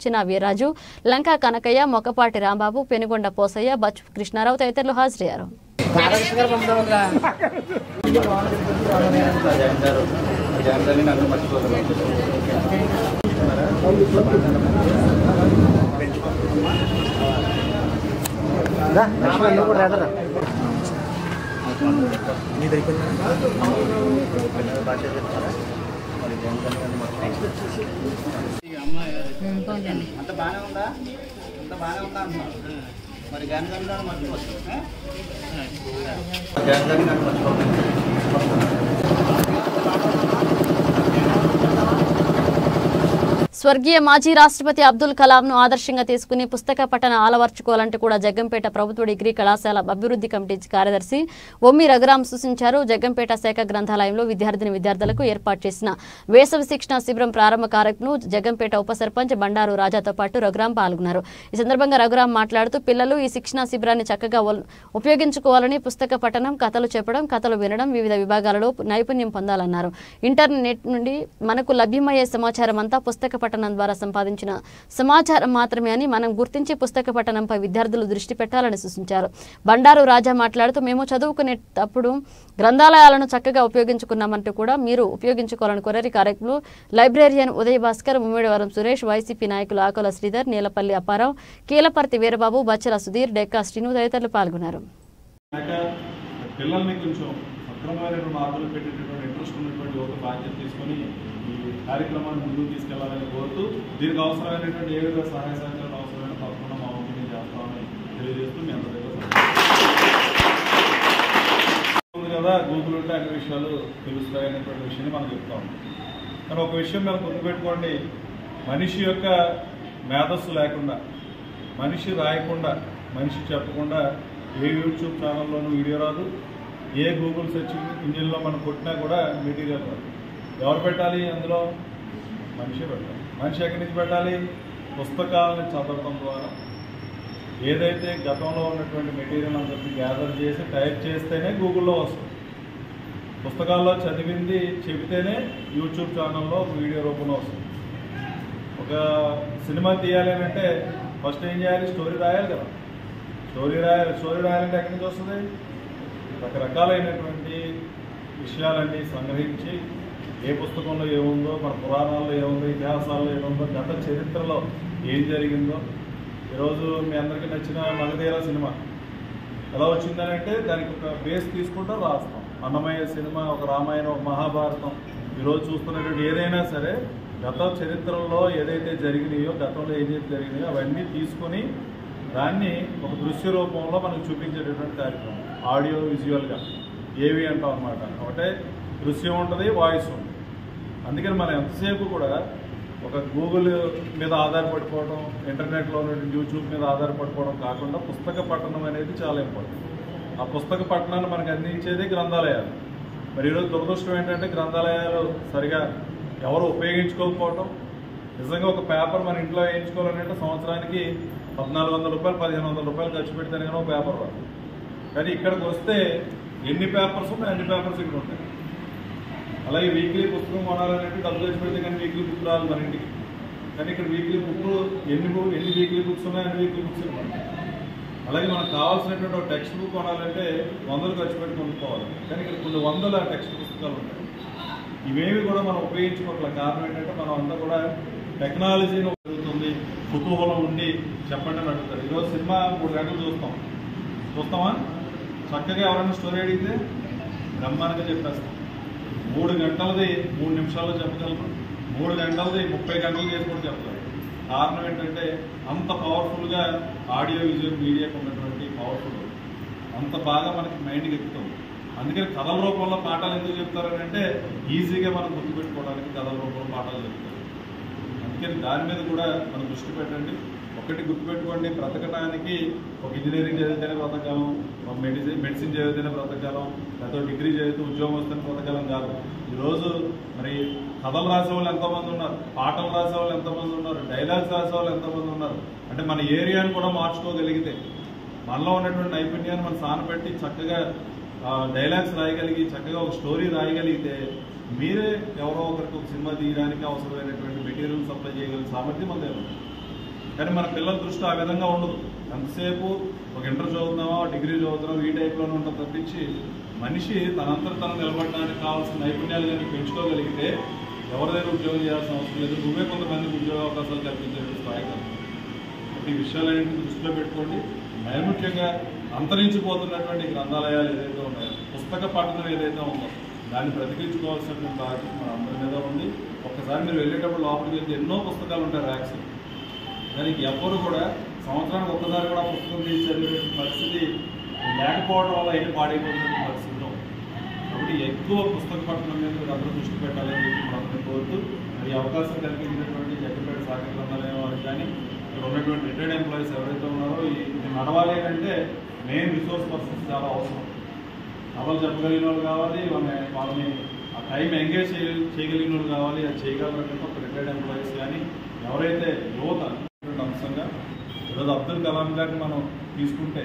నిచ్చెన వీర్రాజు లంకా కనకయ్య మొక్కపాటి రాంబాబు పెనుగొండ పోసయ్య బచ్చు కృష్ణారావు తదితరులు హాజరయ్యారు అంత బాగానే ఉందా అంత బాగానే ఉందా అంటున్నాను మరి గాంధీ గారు మర్చిపోవచ్చు గాంధీ గారు మర్చిపోవచ్చు స్వర్గీయ మాజీ రాష్ట్రపతి అబ్దుల్ కలాంను ఆదర్శంగా తీసుకుని పుస్తక పఠన ఆలవర్చుకోవాలంటూ కూడా జగ్గంపేట ప్రభుత్వ డిగ్రీ కళాశాల అభివృద్ధి కమిటీ కార్యదర్శి ఒమ్మి రఘురాం సూచించారు జగ్గంపేట శాఖ గ్రంథాలయంలో విద్యార్థిని విద్యార్థులకు ఏర్పాటు చేసిన వేసవి శిక్షణ శిబిరం ప్రారంభ కార్యక్రమం జగ్గంపేట ఉప సర్పంచ్ బండారు రాజాతో పాటు రఘురాం పాల్గొన్నారు ఈ సందర్భంగా రఘురాం మాట్లాడుతూ పిల్లలు ఈ శిక్షణ శిబిరాన్ని చక్కగా ఉల్- ఉపయోగించుకోవాలని పుస్తక పఠనం కథలు చెప్పడం కథలు వినడం వివిధ విభాగాలలో నైపుణ్యం పొందాలన్నారు ఇంటర్నెట్ నుండి మనకు లభ్యమయ్యే సమాచారం అంతా పుస్తక పఠనం ద్వారా సంపాదించిన సమాచారం మాత్రమే అని మనం గుర్తించి పుస్తక పఠనంపై విద్యార్థులు దృష్టి పెట్టాలని సూచించారు బండారు రాజా మాట్లాడుతూ మేము చదువుకునేటప్పుడు గ్రంథాలయాలను చక్కగా ఉపయోగించుకున్నామంటూ కూడా మీరు ఉపయోగించుకోవాలని కోరారు ఈ కార్యక్రమంలో లైబ్రేరియన్ ఉదయ్ భాస్కర్ ముమ్మిడివరం సురేష్ వైసీపీ నాయకులు ఆకుల శ్రీధర్ నీలపల్లి అప్పారావు కీలపర్తి వీరబాబు బచ్చల సుధీర్ డెక్కా శ్రీను తదితరులు పాల్గొన్నారు కాక పిల్లల్ని కొంచెం సక్రమమైనటువంటి మార్గంలో పెట్టేటటువంటి ఇంట్రెస్ట్ ఉన్నటువంటి యువత బాధ్యత తీసుకొని ఈ కార్యక్రమాన్ని ముందుకు తీసుకెళ్లాలని కోరుతూ దీనికి అవసరమైనటువంటి ఏ విధంగా సహాయ సహకారాలు అవసరమైన తప్పకుండా మా వంతు మేము చేస్తామని తెలియజేస్తూ మీ అందరి దగ్గర ఉంది కదా గూగుల్ ఉంటే అన్ని విషయాలు తెలుస్తాయి అనేటువంటి విషయాన్ని మనం చెప్తాం కానీ ఒక విషయం మనం గుర్తుపెట్టుకోండి మనిషి యొక్క మేధస్సు లేకుండా మనిషి రాయకుండా మనిషి చెప్పకుండా ఏ యూట్యూబ్ ఛానల్లోనూ వీడియో రాదు ఏ గూగుల్ సెర్చ్ ఇంజిన్లో మనం కొట్టినా కూడా మెటీరియల్ రాదు ఎవరు పెట్టాలి అందులో మనిషి పెట్టాలి మనిషి ఎక్కడి నుంచి పెట్టాలి పుస్తకాలను చదవడం ద్వారా ఏదైతే గతంలో ఉన్నటువంటి మెటీరియల్ అందరినీ గ్యాదర్ చేసి టైప్ చేస్తేనే గూగుల్లో వస్తుంది పుస్తకాల్లో చదివింది చెబితేనే యూట్యూబ్ ఛానల్లో వీడియో రూపంలో వస్తుంది ఒక సినిమా తీయాలి అని అంటే ఫస్ట్ ఏం చేయాలి స్టోరీ రాయాలి కదా స్టోరీ రాయాలి స్టోరీ రాయాలంటే ఎక్కడి నుంచి వస్తుంది రకరకాలైనటువంటి విషయాలన్నీ సంగ్రహించి ఏ పుస్తకంలో ఏముందో మన పురాణాల్లో ఏముందో ఇతిహాసాల్లో ఏముందో గత చరిత్రలో ఏం జరిగిందో ఈరోజు మీ అందరికీ నచ్చిన మగధీర సినిమా ఎలా వచ్చిందని అంటే దానికి ఒక బేస్ తీసుకుంటూ రాస్తాం అన్నమయ్య సినిమా ఒక రామాయణం ఒక మహాభారతం ఈరోజు చూస్తున్నటువంటి ఏదైనా సరే గత చరిత్రలో ఏదైతే జరిగినాయో గతంలో ఏదైతే జరిగినాయో అవన్నీ తీసుకొని దాన్ని ఒక దృశ్య రూపంలో మనకు చూపించేటటువంటి కార్యక్రమం ఆడియో విజువల్గా ఏవి అంటాం అనమాట ఒకటే దృశ్యం ఉంటుంది వాయిస్ ఉంటుంది అందుకని మనం ఎంతసేపు కూడా ఒక గూగుల్ మీద ఆధారపడిపోవడం ఇంటర్నెట్లో ఉన్నటువంటి యూట్యూబ్ మీద ఆధారపడిపోవడం కాకుండా పుస్తక పఠనం అనేది చాలా ఇంపార్టెంట్ ఆ పుస్తక పఠనాన్ని మనకు అందించేది గ్రంథాలయాలు మరి ఈరోజు దురదృష్టం ఏంటంటే గ్రంథాలయాలు సరిగా ఎవరు ఉపయోగించుకోకపోవటం నిజంగా ఒక పేపర్ మన ఇంట్లో వేయించుకోవాలంటే సంవత్సరానికి పద్నాలుగు వందల రూపాయలు పదిహేను వందల రూపాయలు ఖర్చు పెడితేనే కానీ ఒక పేపర్ రాదు కానీ ఇక్కడికి వస్తే ఎన్ని పేపర్స్ ఉన్నాయి అన్ని పేపర్స్ ఇక్కడ ఉంటాయి అలాగే వీక్లీ పుస్తకం కొనాలంటే డబ్బులు ఖర్చు పెడితే కానీ వీక్లీ బుక్ రాదు మన ఇంటికి కానీ ఇక్కడ వీక్లీ బుక్ ఎన్ని బుక్ ఎన్ని వీక్లీ బుక్స్ ఉన్నాయి అన్ని వీక్లీ బుక్స్ ఉన్నాయి అలాగే మనకు కావాల్సినటువంటి ఒక టెక్స్ట్ బుక్ కొనాలంటే వందలు ఖర్చు పెట్టి కొనుక్కోవాలి కానీ ఇక్కడ కొన్ని వందల టెక్స్ట్ పుస్తకాలు ఉంటాయి ఇవేవి కూడా మనం ఉపయోగించుకోవట్లేదు కారణం ఏంటంటే మనం అంతా కూడా టెక్నాలజీని జరుగుతుంది కుతూహలం ఉండి చెప్పండి అని అడుగుతారు ఈరోజు సినిమా మూడు గంటలు చూస్తాం చూస్తామా చక్కగా ఎవరైనా స్టోరీ అడిగితే బ్రహ్మాండంగా చెప్పేస్తాం మూడు గంటలది మూడు నిమిషాల్లో చెప్పగలరు మూడు గంటలది ముప్పై గంటలు చేసి కూడా చెప్పగలరు కారణం ఏంటంటే అంత పవర్ఫుల్గా ఆడియో విజువల్ మీడియాకు ఉన్నటువంటి పవర్ఫుల్ అంత బాగా మనకి మైండ్కి ఎక్కుతుంది అందుకని కథల రూపంలో పాఠాలు ఎందుకు చెప్తారని అంటే ఈజీగా మనం గుర్తుపెట్టుకోవడానికి కథల రూపంలో పాఠాలు చెప్తారు అందుకని దాని మీద కూడా మనం దృష్టి పెట్టండి ఒకటి గుర్తుపెట్టుకోండి బ్రతకడానికి ఒక ఇంజనీరింగ్ చదివితేనే బ్రతకాలం ఒక మెడిసిన్ మెడిసిన్ చదివితేనే బ్రతకాలం లేకపోతే డిగ్రీ చదివితే ఉద్యోగం వస్తేనే బ్రతకాలం కాదు ఈరోజు మరి కథలు రాసే వాళ్ళు ఎంతమంది ఉన్నారు పాటలు రాసే వాళ్ళు ఎంతమంది ఉన్నారు డైలాగ్స్ రాసే వాళ్ళు ఎంతమంది ఉన్నారు అంటే మన ఏరియాని కూడా మార్చుకోగలిగితే మనలో ఉన్నటువంటి నైపుణ్యాన్ని మనం సానపెట్టి చక్కగా డైలాగ్స్ రాయగలిగి చక్కగా ఒక స్టోరీ రాయగలిగితే మీరే ఎవరో ఒకరికి ఒక సినిమా తీయడానికి అవసరమైనటువంటి మెటీరియల్ సప్లై చేయగలిగిన సామర్థ్యం మన దగ్గర ఉంది. కానీ మన పిల్లల దృష్టి ఆ విధంగా ఉండదు ఎంతసేపు ఒక ఇంటర్ చదువుతున్నామా డిగ్రీ చదువుతున్నాం ఈ టైప్లోనే ఉంటుంది తప్పించి మనిషి తనంతట తను నిలబడడానికి కావాల్సిన నైపుణ్యాలు కానీ పెంచుకోగలిగితే ఎవరి దగ్గర ఉద్యోగం చేయాల్సిన అవసరం లేదు నువ్వే కొంతమందికి ఉద్యోగ అవకాశాలు కల్పించే స్థాయి కాదు ఈ విషయాలన్నింటినీ దృష్టిలో పెట్టుకోండి నైముఖ్యంగా అంతరించిపోతున్నటువంటి గ్రంథాలయాలు ఏదైతే ఉన్నాయో పుస్తక పఠనం ఏదైతే ఉందో దాన్ని బ్రతికించుకోవాల్సినటువంటి బాధ్యత మన అందరి మీద ఉంది ఒక్కసారి మీరు వెళ్ళేటప్పుడు లోపలికి వెళ్తే ఎన్నో పుస్తకాలు ఉంటాయి ర్యాక్స్ దానికి ఎవ్వరు కూడా సంవత్సరానికి ఒక్కసారి కూడా పుస్తకం తీసి చదివే పరిస్థితి లేకపోవడం వల్ల ఏం పాడైపోతున్న పరిస్థితిలో ఉంది. కాబట్టి ఎక్కువ పుస్తక పఠనం మీద మీరు అందరూ దృష్టి పెట్టాలని చెప్పి మనం కోరుతూ మరి ఈ అవకాశం కల్పించినటువంటి జగ్గపేట సాగర్ గ్రంథాలయం వారికి కానీ ఇక్కడ ఉన్నటువంటి రిటైర్డ్ ఎంప్లాయీస్ ఎవరైతే ఉన్నారో ఈ ఇది నడవాలి అంటే మెయిన్ రిసోర్స్ పర్సన్స్ చాలా అవసరం కథలు చెప్పగలిగిన వాళ్ళు కావాలి వాళ్ళని వాళ్ళని ఆ టైం ఎంగేజ్ చేయ చేయగలిగిన వాళ్ళు కావాలి అది చేయగలిగినటువంటి ఒక రిటైర్డ్ ఎంప్లాయీస్ కానీ ఎవరైతే యువత ఇటువంటి అంశంగా ఈరోజు అబ్దుల్ కలాం గారిని మనం తీసుకుంటే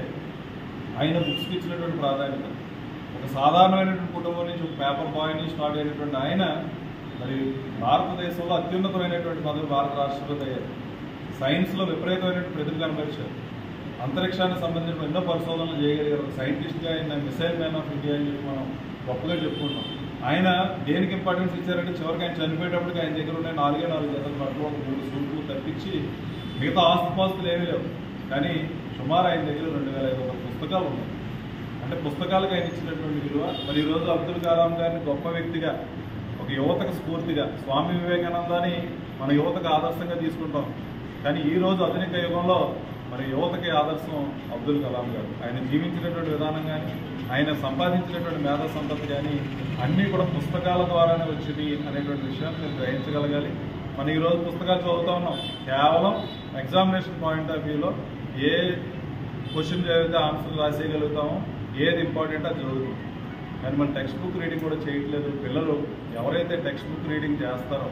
ఆయన బుక్స్కి ఇచ్చినటువంటి ప్రాధాన్యత ఒక సాధారణమైనటువంటి కుటుంబం నుంచి ఒక పేపర్ బాయ్ నుంచి స్టార్ట్ అయినటువంటి ఆయన మరి భారతదేశంలో అత్యున్నతమైనటువంటి పదవి భారత రాష్ట్రపతి అయ్యారు సైన్స్లో విపరీతమైనటువంటి ప్రతిభ కనబరిచారు అంతరిక్షానికి సంబంధించిన ఎన్నో పరిశోధనలు చేయగలిగారు సైంటిస్ట్గా ఆయన మిసైల్ మ్యాన్ ఆఫ్ ఇండియా అని చెప్పి మనం గొప్పగా చెప్పుకుంటాం ఆయన దేనికి ఇంపార్టెన్స్ ఇచ్చారంటే చివరికి ఆయన చనిపోయేటప్పటికి ఆయన దగ్గర ఉన్న నాలుగే నాలుగు జతల బట్టలు ఒక మూడు సూట్లు తప్పించి మిగతా ఆస్తుపాస్తులు ఏమీ లేవు కానీ సుమారు ఆయన దగ్గర రెండు వేల ఐదు వందల పుస్తకాలు ఉన్నాయి అంటే పుస్తకాలకు ఆయన ఇచ్చినటువంటి విలువ మరి ఈరోజు అబ్దుల్ కలాం గారిని గొప్ప వ్యక్తిగా ఒక యువతకు స్ఫూర్తిగా స్వామి వివేకానందాన్ని మన యువతకు ఆదర్శంగా తీసుకుంటాం కానీ ఈ రోజు ఆధునిక యుగంలో మరి యువతకి ఆదర్శం అబ్దుల్ కలాం గారు ఆయన జీవించినటువంటి విధానం కానీ ఆయన సంపాదించినటువంటి మేధా సంపత్తి కానీ అన్నీ కూడా పుస్తకాల ద్వారానే వచ్చింది అనేటువంటి విషయాన్ని మీరు గ్రహించగలగాలి మనం ఈరోజు పుస్తకాలు చదువుతా ఉన్నాం కేవలం ఎగ్జామినేషన్ పాయింట్ ఆఫ్ వ్యూలో ఏ క్వశ్చన్ చదివితే ఆన్సర్ రాసేయగలుగుతామో ఏది ఇంపార్టెంట్ అది చదువుతాం కానీ మన టెక్స్ట్ బుక్ రీడింగ్ కూడా చేయట్లేదు పిల్లలు ఎవరైతే టెక్స్ట్ బుక్ రీడింగ్ చేస్తారో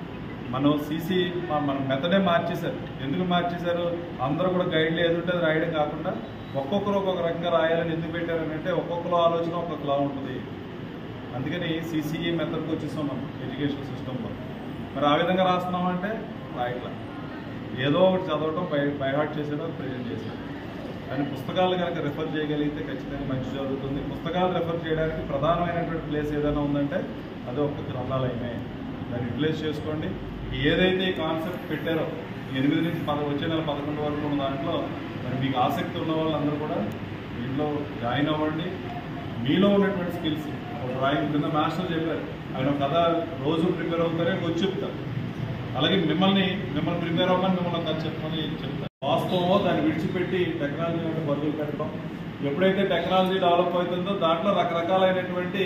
మనం సీసీ మన మెథడే మార్చేశారు ఎందుకు మార్చేశారు అందరూ కూడా గైడ్లు ఏదుంటే అది రాయడం కాకుండా ఒక్కొక్కరు ఒక్కొక్క రకంగా రాయాలని ఎందుకు పెట్టారని అంటే ఒక్కొక్కరు ఆలోచన ఒక్కొక్కలా ఉంటుంది అందుకని సీసీఈ మెథడ్కి వచ్చేసాం మనం ఎడ్యుకేషన్ సిస్టంలో మరి ఆ విధంగా రాస్తున్నామంటే రాయట్లా ఏదో ఒకటి చదవటం బై బైహార్ట్ చేసేయడం ప్రజెంట్ చేసేయడం కానీ పుస్తకాలు కనుక రెఫర్ చేయగలిగితే ఖచ్చితంగా మంచి జరుగుతుంది పుస్తకాలు రెఫర్ చేయడానికి ప్రధానమైనటువంటి ప్లేస్ ఏదైనా ఉందంటే అది ఒక గ్రంథాలయమే దాన్ని యూటిలైజ్ చేసుకోండి ఏదైతే ఈ కాన్సెప్ట్ పెట్టారో ఈ ఎనిమిది నుంచి పద వచ్చే నెల పదకొండు వరకు ఉన్న దాంట్లో మరి మీకు ఆసక్తి ఉన్న వాళ్ళందరూ కూడా దీంట్లో జాయిన్ అవ్వండి మీలో ఉన్నటువంటి స్కిల్స్ ఒక డ్రాయింగ్ కింద మాస్టర్ చెప్పారు ఆయన ఒక కథ రోజు ప్రిపేర్ అవుతారే వచ్చి చెప్తారు అలాగే మిమ్మల్ని మిమ్మల్ని ప్రిపేర్ అవ్వమని మిమ్మల్ని ఒక కథ చెప్పమని చెప్తారు వాస్తవం దాన్ని విడిచిపెట్టి టెక్నాలజీ అంటే బదులు పెట్టడం ఎప్పుడైతే టెక్నాలజీ డెవలప్ అవుతుందో దాంట్లో రకరకాలైనటువంటి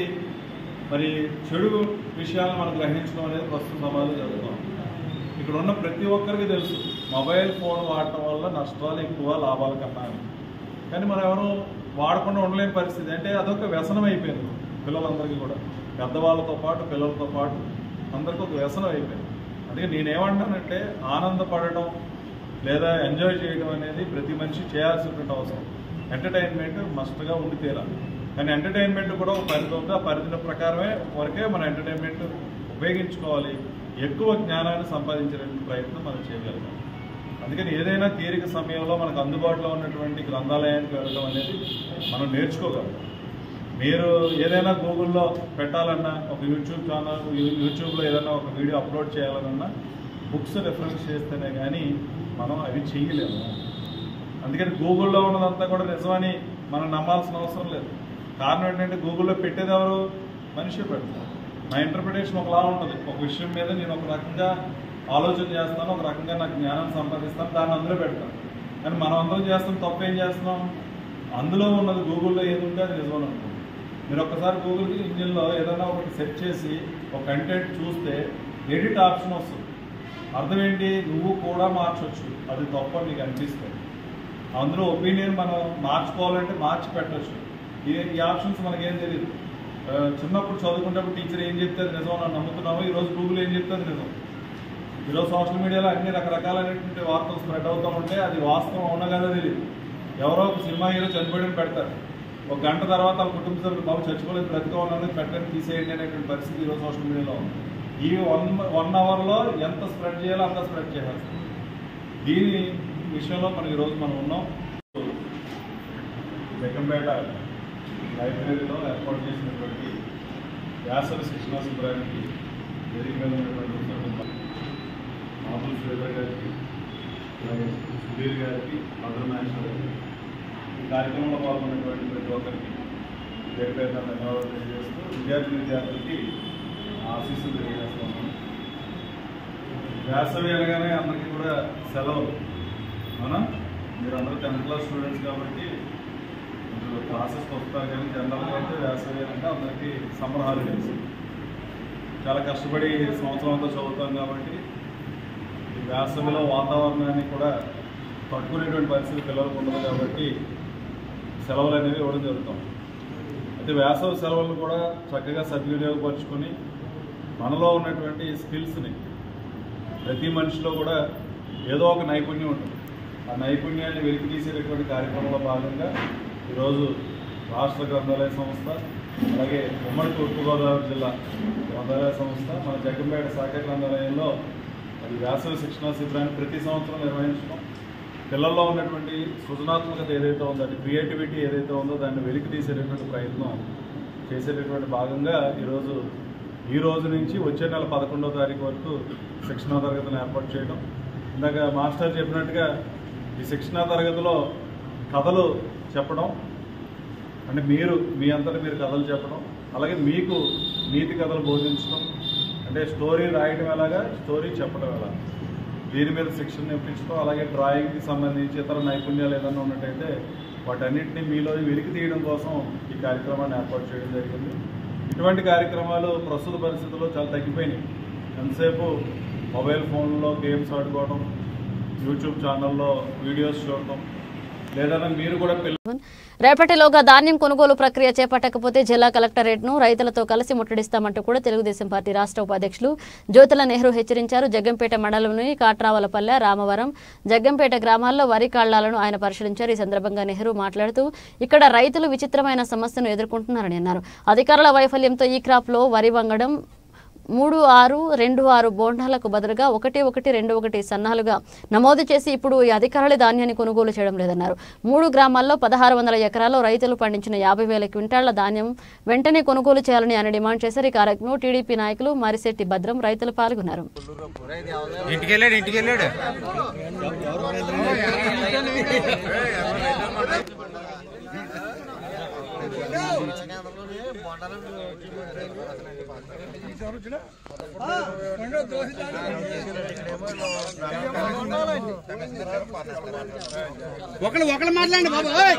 మరి చెడు విషయాలను మనం గ్రహించడం అనేది ప్రస్తుత సమాజంలో జరుగుతాం ఇక్కడ ఉన్న ప్రతి ఒక్కరికి తెలుసు మొబైల్ ఫోన్ వాడటం వల్ల నష్టాలు ఎక్కువ లాభాల కన్నా అని. కానీ మనం ఎవరు వాడకుండా ఉండలేని పరిస్థితి అంటే అదొక వ్యసనం అయిపోయింది పిల్లలందరికీ కూడా పెద్దవాళ్ళతో పాటు పిల్లలతో పాటు అందరికీ ఒక వ్యసనం అయిపోయింది అందుకే నేనేమంటానంటే ఆనందపడటం లేదా ఎంజాయ్ చేయడం అనేది ప్రతి మనిషి చేయాల్సినటువంటి అవసరం ఎంటర్టైన్మెంట్ మస్ట్గా ఉండి తీరాలి కానీ ఎంటర్టైన్మెంట్ కూడా ఒక పరిధి ఉంది ఆ పరిధి ప్రకారమే వరకే మన ఎంటర్టైన్మెంట్ ఉపయోగించుకోవాలి ఎక్కువ జ్ఞానాన్ని సంపాదించేటువంటి ప్రయత్నం మనం చేయగలుగుతాం అందుకని ఏదైనా తీరిక సమయంలో మనకు అందుబాటులో ఉన్నటువంటి గ్రంథాలయానికి వెళ్ళడం అనేది మనం నేర్చుకోగలం మీరు ఏదైనా గూగుల్లో పెట్టాలన్నా ఒక యూట్యూబ్ ఛానల్ యూ- యూట్యూబ్లో ఏదైనా ఒక వీడియో అప్లోడ్ చేయాలన్నా బుక్స్ రెఫరెన్స్ చేస్తేనే కానీ మనం అవి చేయలేము అందుకని గూగుల్లో ఉన్నదంతా కూడా నిజమని మనం నమ్మాల్సిన అవసరం లేదు కారణం ఏంటంటే గూగుల్లో పెట్టేది ఎవరు మనిషి పెడతారు నా ఇంటర్ప్రిటేషన్ ఒకలా ఉంటుంది ఒక విషయం మీద నేను ఒక రకంగా ఆలోచన చేస్తాను ఒక రకంగా నాకు జ్ఞానం సంపాదిస్తాను దాన్ని అందులో పెడతాను కానీ మనం అందరం చేస్తాం తప్పు ఏం చేస్తున్నాం అందులో ఉన్నది గూగుల్లో ఏది ఉంటే అది నిజమని అనుకుంటాం మీరు ఒక్కసారి గూగుల్ ఇంజిన్లో ఏదైనా ఒకటి సెర్చ్ చేసి ఒక కంటెంట్ చూస్తే ఎడిట్ ఆప్షన్ వస్తుంది అర్థం ఏంటి నువ్వు కూడా మార్చొచ్చు అది తప్పు అని నీకు అనిపిస్తుంది అందులో ఒపీనియన్ మనం మార్చుకోవాలంటే మార్చి పెట్టచ్చు ఈ ఈ ఆప్షన్స్ మనకేం తెలియదు ఆ, చిన్నప్పుడు చదువుకునేటప్పుడు టీచర్ ఏం చెప్తే అది నిజం అని నమ్ముతున్నాము ఈరోజు గూగుల్ ఏం చెప్తే అది నిజం ఈరోజు సోషల్ మీడియాలో అన్ని రకరకాలైనటువంటి వార్తలు స్ప్రెడ్ అవుతూ ఉంటే అది వాస్తవం అవునా కదా తెలియదు ఎవరో ఒక సినిమా హీరో చనిపోయడం పెడతారు ఒక గంట తర్వాత వాళ్ళ కుటుంబ సభ్యులు బాబు చచ్చిపోలేదు బ్రతిగా ఉన్నది పెట్టని తీసేయండి అనేటువంటి పరిస్థితి ఈరోజు సోషల్ మీడియాలో ఉంది ఈ వన్ వన్ అవర్లో ఎంత స్ప్రెడ్ చేయాలో అంత స్ప్రెడ్ చేయాలి దీని విషయంలో మనం ఈరోజు మనం ఉన్నాం జగంపేట లైబ్రరీలో ఏర్పాటు చేసినటువంటి వ్యాసవి శిక్షణ శిబిరానికి వేదిక మీద ఉన్నటువంటి ఉత్తమ మామూలు శ్రీధర్ గారికి అలాగే సుధీర్ గారికి మధుర నాగేశ్వర గారికి ఈ కార్యక్రమంలో పాల్గొన్నటువంటి ప్రతి ఒక్కరికి పేరు పేరున ధన్యవాదాలు తెలియజేస్తూ విద్యార్థి విద్యార్థులకి ఆశీస్సులు తెలియజేస్తున్నాను వేసవి అనగానే అందరికీ కూడా సెలవులు అవునా మీరు అందరూ టెన్త్ క్లాస్ స్టూడెంట్స్ కాబట్టి మీరు క్లాసెస్కి వస్తారు కానీ జనరల్గా అయితే వేసవి అంటే అందరికీ సమ్మర్ హాలిడేస్ చాలా కష్టపడి సంవత్సరం అంతా చదువుతాం కాబట్టి ఈ వేసవిలో వాతావరణాన్ని కూడా తట్టుకునేటువంటి పరిస్థితి పిల్లలకు ఉండదు కాబట్టి సెలవులు అనేవి ఇవ్వడం జరుగుతాం అయితే వేసవి సెలవులను కూడా చక్కగా సద్వినియోగపరుచుకొని మనలో ఉన్నటువంటి స్కిల్స్ని ప్రతి మనిషిలో కూడా ఏదో ఒక నైపుణ్యం ఉంటుంది ఆ నైపుణ్యాన్ని వెలికి తీసేటటువంటి కార్యక్రమంలో భాగంగా ఈరోజు రాష్ట్ర గ్రంథాలయ సంస్థ అలాగే ఉమ్మడి తూర్పుగోదావరి జిల్లా గ్రంథాలయ సంస్థ మన జగ్గంపేట శాఖ గ్రంథాలయంలో అది వేసవి శిక్షణా శిబిరాన్ని ప్రతి సంవత్సరం నిర్వహించడం పిల్లల్లో ఉన్నటువంటి సృజనాత్మకత ఏదైతే ఉందో అది క్రియేటివిటీ ఏదైతే ఉందో దాన్ని వెలికి తీసేటటువంటి ప్రయత్నం చేసేటటువంటి భాగంగా ఈరోజు ఈ రోజు నుంచి వచ్చే నెల పదకొండవ తారీఖు వరకు శిక్షణా తరగతిని ఏర్పాటు చేయడం ఇందాక మాస్టర్ చెప్పినట్టుగా ఈ శిక్షణా తరగతిలో కథలు చెప్పడం అంటే మీరు మీ అంతటా మీరు కథలు చెప్పడం అలాగే మీకు నీతి కథలు బోధించడం అంటే స్టోరీ రాయడం ఎలాగా స్టోరీ చెప్పడం ఎలా దీని మీద శిక్షణ ఇప్పించడం అలాగే డ్రాయింగ్కి సంబంధించి ఇతర నైపుణ్యాలు ఏదైనా ఉన్నట్టయితే వాటన్నిటిని మీలో వెలికి తీయడం కోసం ఈ కార్యక్రమాన్ని ఏర్పాటు చేయడం జరిగింది ఇటువంటి కార్యక్రమాలు ప్రస్తుత పరిస్థితుల్లో చాలా తగ్గిపోయినాయి ఎంతసేపు మొబైల్ ఫోన్లో గేమ్స్ ఆడుకోవడం యూట్యూబ్ ఛానల్లో వీడియోస్ చూడటం లేదా మీరు కూడా పిల్ల రేపటిలోగా ధాన్యం కొనుగోలు ప్రక్రియ చేపట్టకపోతే జిల్లా కలెక్టరేట్ను రైతులతో కలిసి ముట్టడిస్తామంటూ కూడా తెలుగుదేశం పార్టీ రాష్ట్ర ఉపాధ్యక్షులు జ్యోతుల నెహ్రూ హెచ్చరించారు జగ్గంపేట మండలంలోని కాట్రావలపల్లె రామవరం జగ్గంపేట గ్రామాల్లో వరి కాళ్లాలను ఆయన పరిశీలించారు ఈ సందర్భంగా నెహ్రూ మాట్లాడుతూ ఇక్కడ రైతులు విచిత్రమైన సమస్యను ఎదుర్కొంటున్నారని అన్నారు అధికారుల వైఫల్యంతో ఈ క్రాప్లో వరి వంగడం మూడు ఆరు రెండు ఆరు బోండాలకు బదులుగా ఒకటి ఒకటి రెండు ఒకటి సన్నాలుగా నమోదు చేసి ఇప్పుడు ఈ అధికారుల ధాన్యాన్ని కొనుగోలు చేయడం లేదన్నారు మూడు గ్రామాల్లో పదహారు వందల ఎకరాల్లో రైతులు పండించిన యాభై వేల క్వింటాళ్ల ధాన్యం వెంటనే కొనుగోలు చేయాలని ఆయన డిమాండ్ చేశారు ఈ కార్యక్రమంలో టీడీపీ నాయకులు మరిశెట్టి భద్రం రైతులు పాల్గొన్నారు ఇంటికి వెళ్ళాడు ఇంటికి వెళ్ళాడు ఒకళ్ళు ఒకళ్ళు మాట్లాడండి బాబు ఓయ్.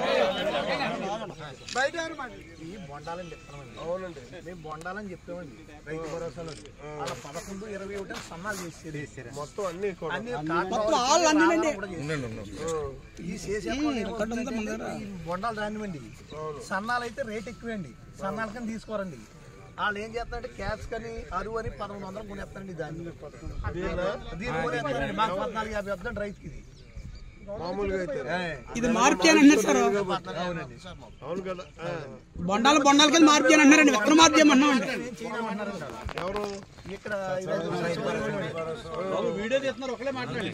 ఈ బొండాలని చెప్తామండి అవునండి మేము బొండాలని చెప్తామండి రైతు భరోసాలో అలా పదకొండు ఇరవై ఒకటి సన్నాలు చేసేది మొత్తం అన్ని అన్ని మొత్తం ఆళ్ళు అన్నీనండి. ఈ చేసే ఈ బొండాలు రానివ్వండి సన్నాలు అయితే రేట్ ఎక్కువండి సన్నాల కింద తీసుకోరండి వాళ్ళు ఏం చేస్తారంటే క్యాప్స్ కానీ అరువు అని పదమూడు వందలు కొనేస్తారండి దాన్ని దీన్ని కొనేస్తారండి మాకు పద్నాలుగు యాభై వద్దండి రైతుకి ఇది మామూలుగా అయితే ఇది మార్పు అని అన్నారు సార్ అవునండి అవును కదా బొండాలు బొండాల కింద మార్పు చేయని అన్నారండి ఎక్కడ మార్పు చేయమన్నామండి ఎవరు ఇక్కడ వీడియో తీస్తున్నారు ఒకలే మాట్లాడండి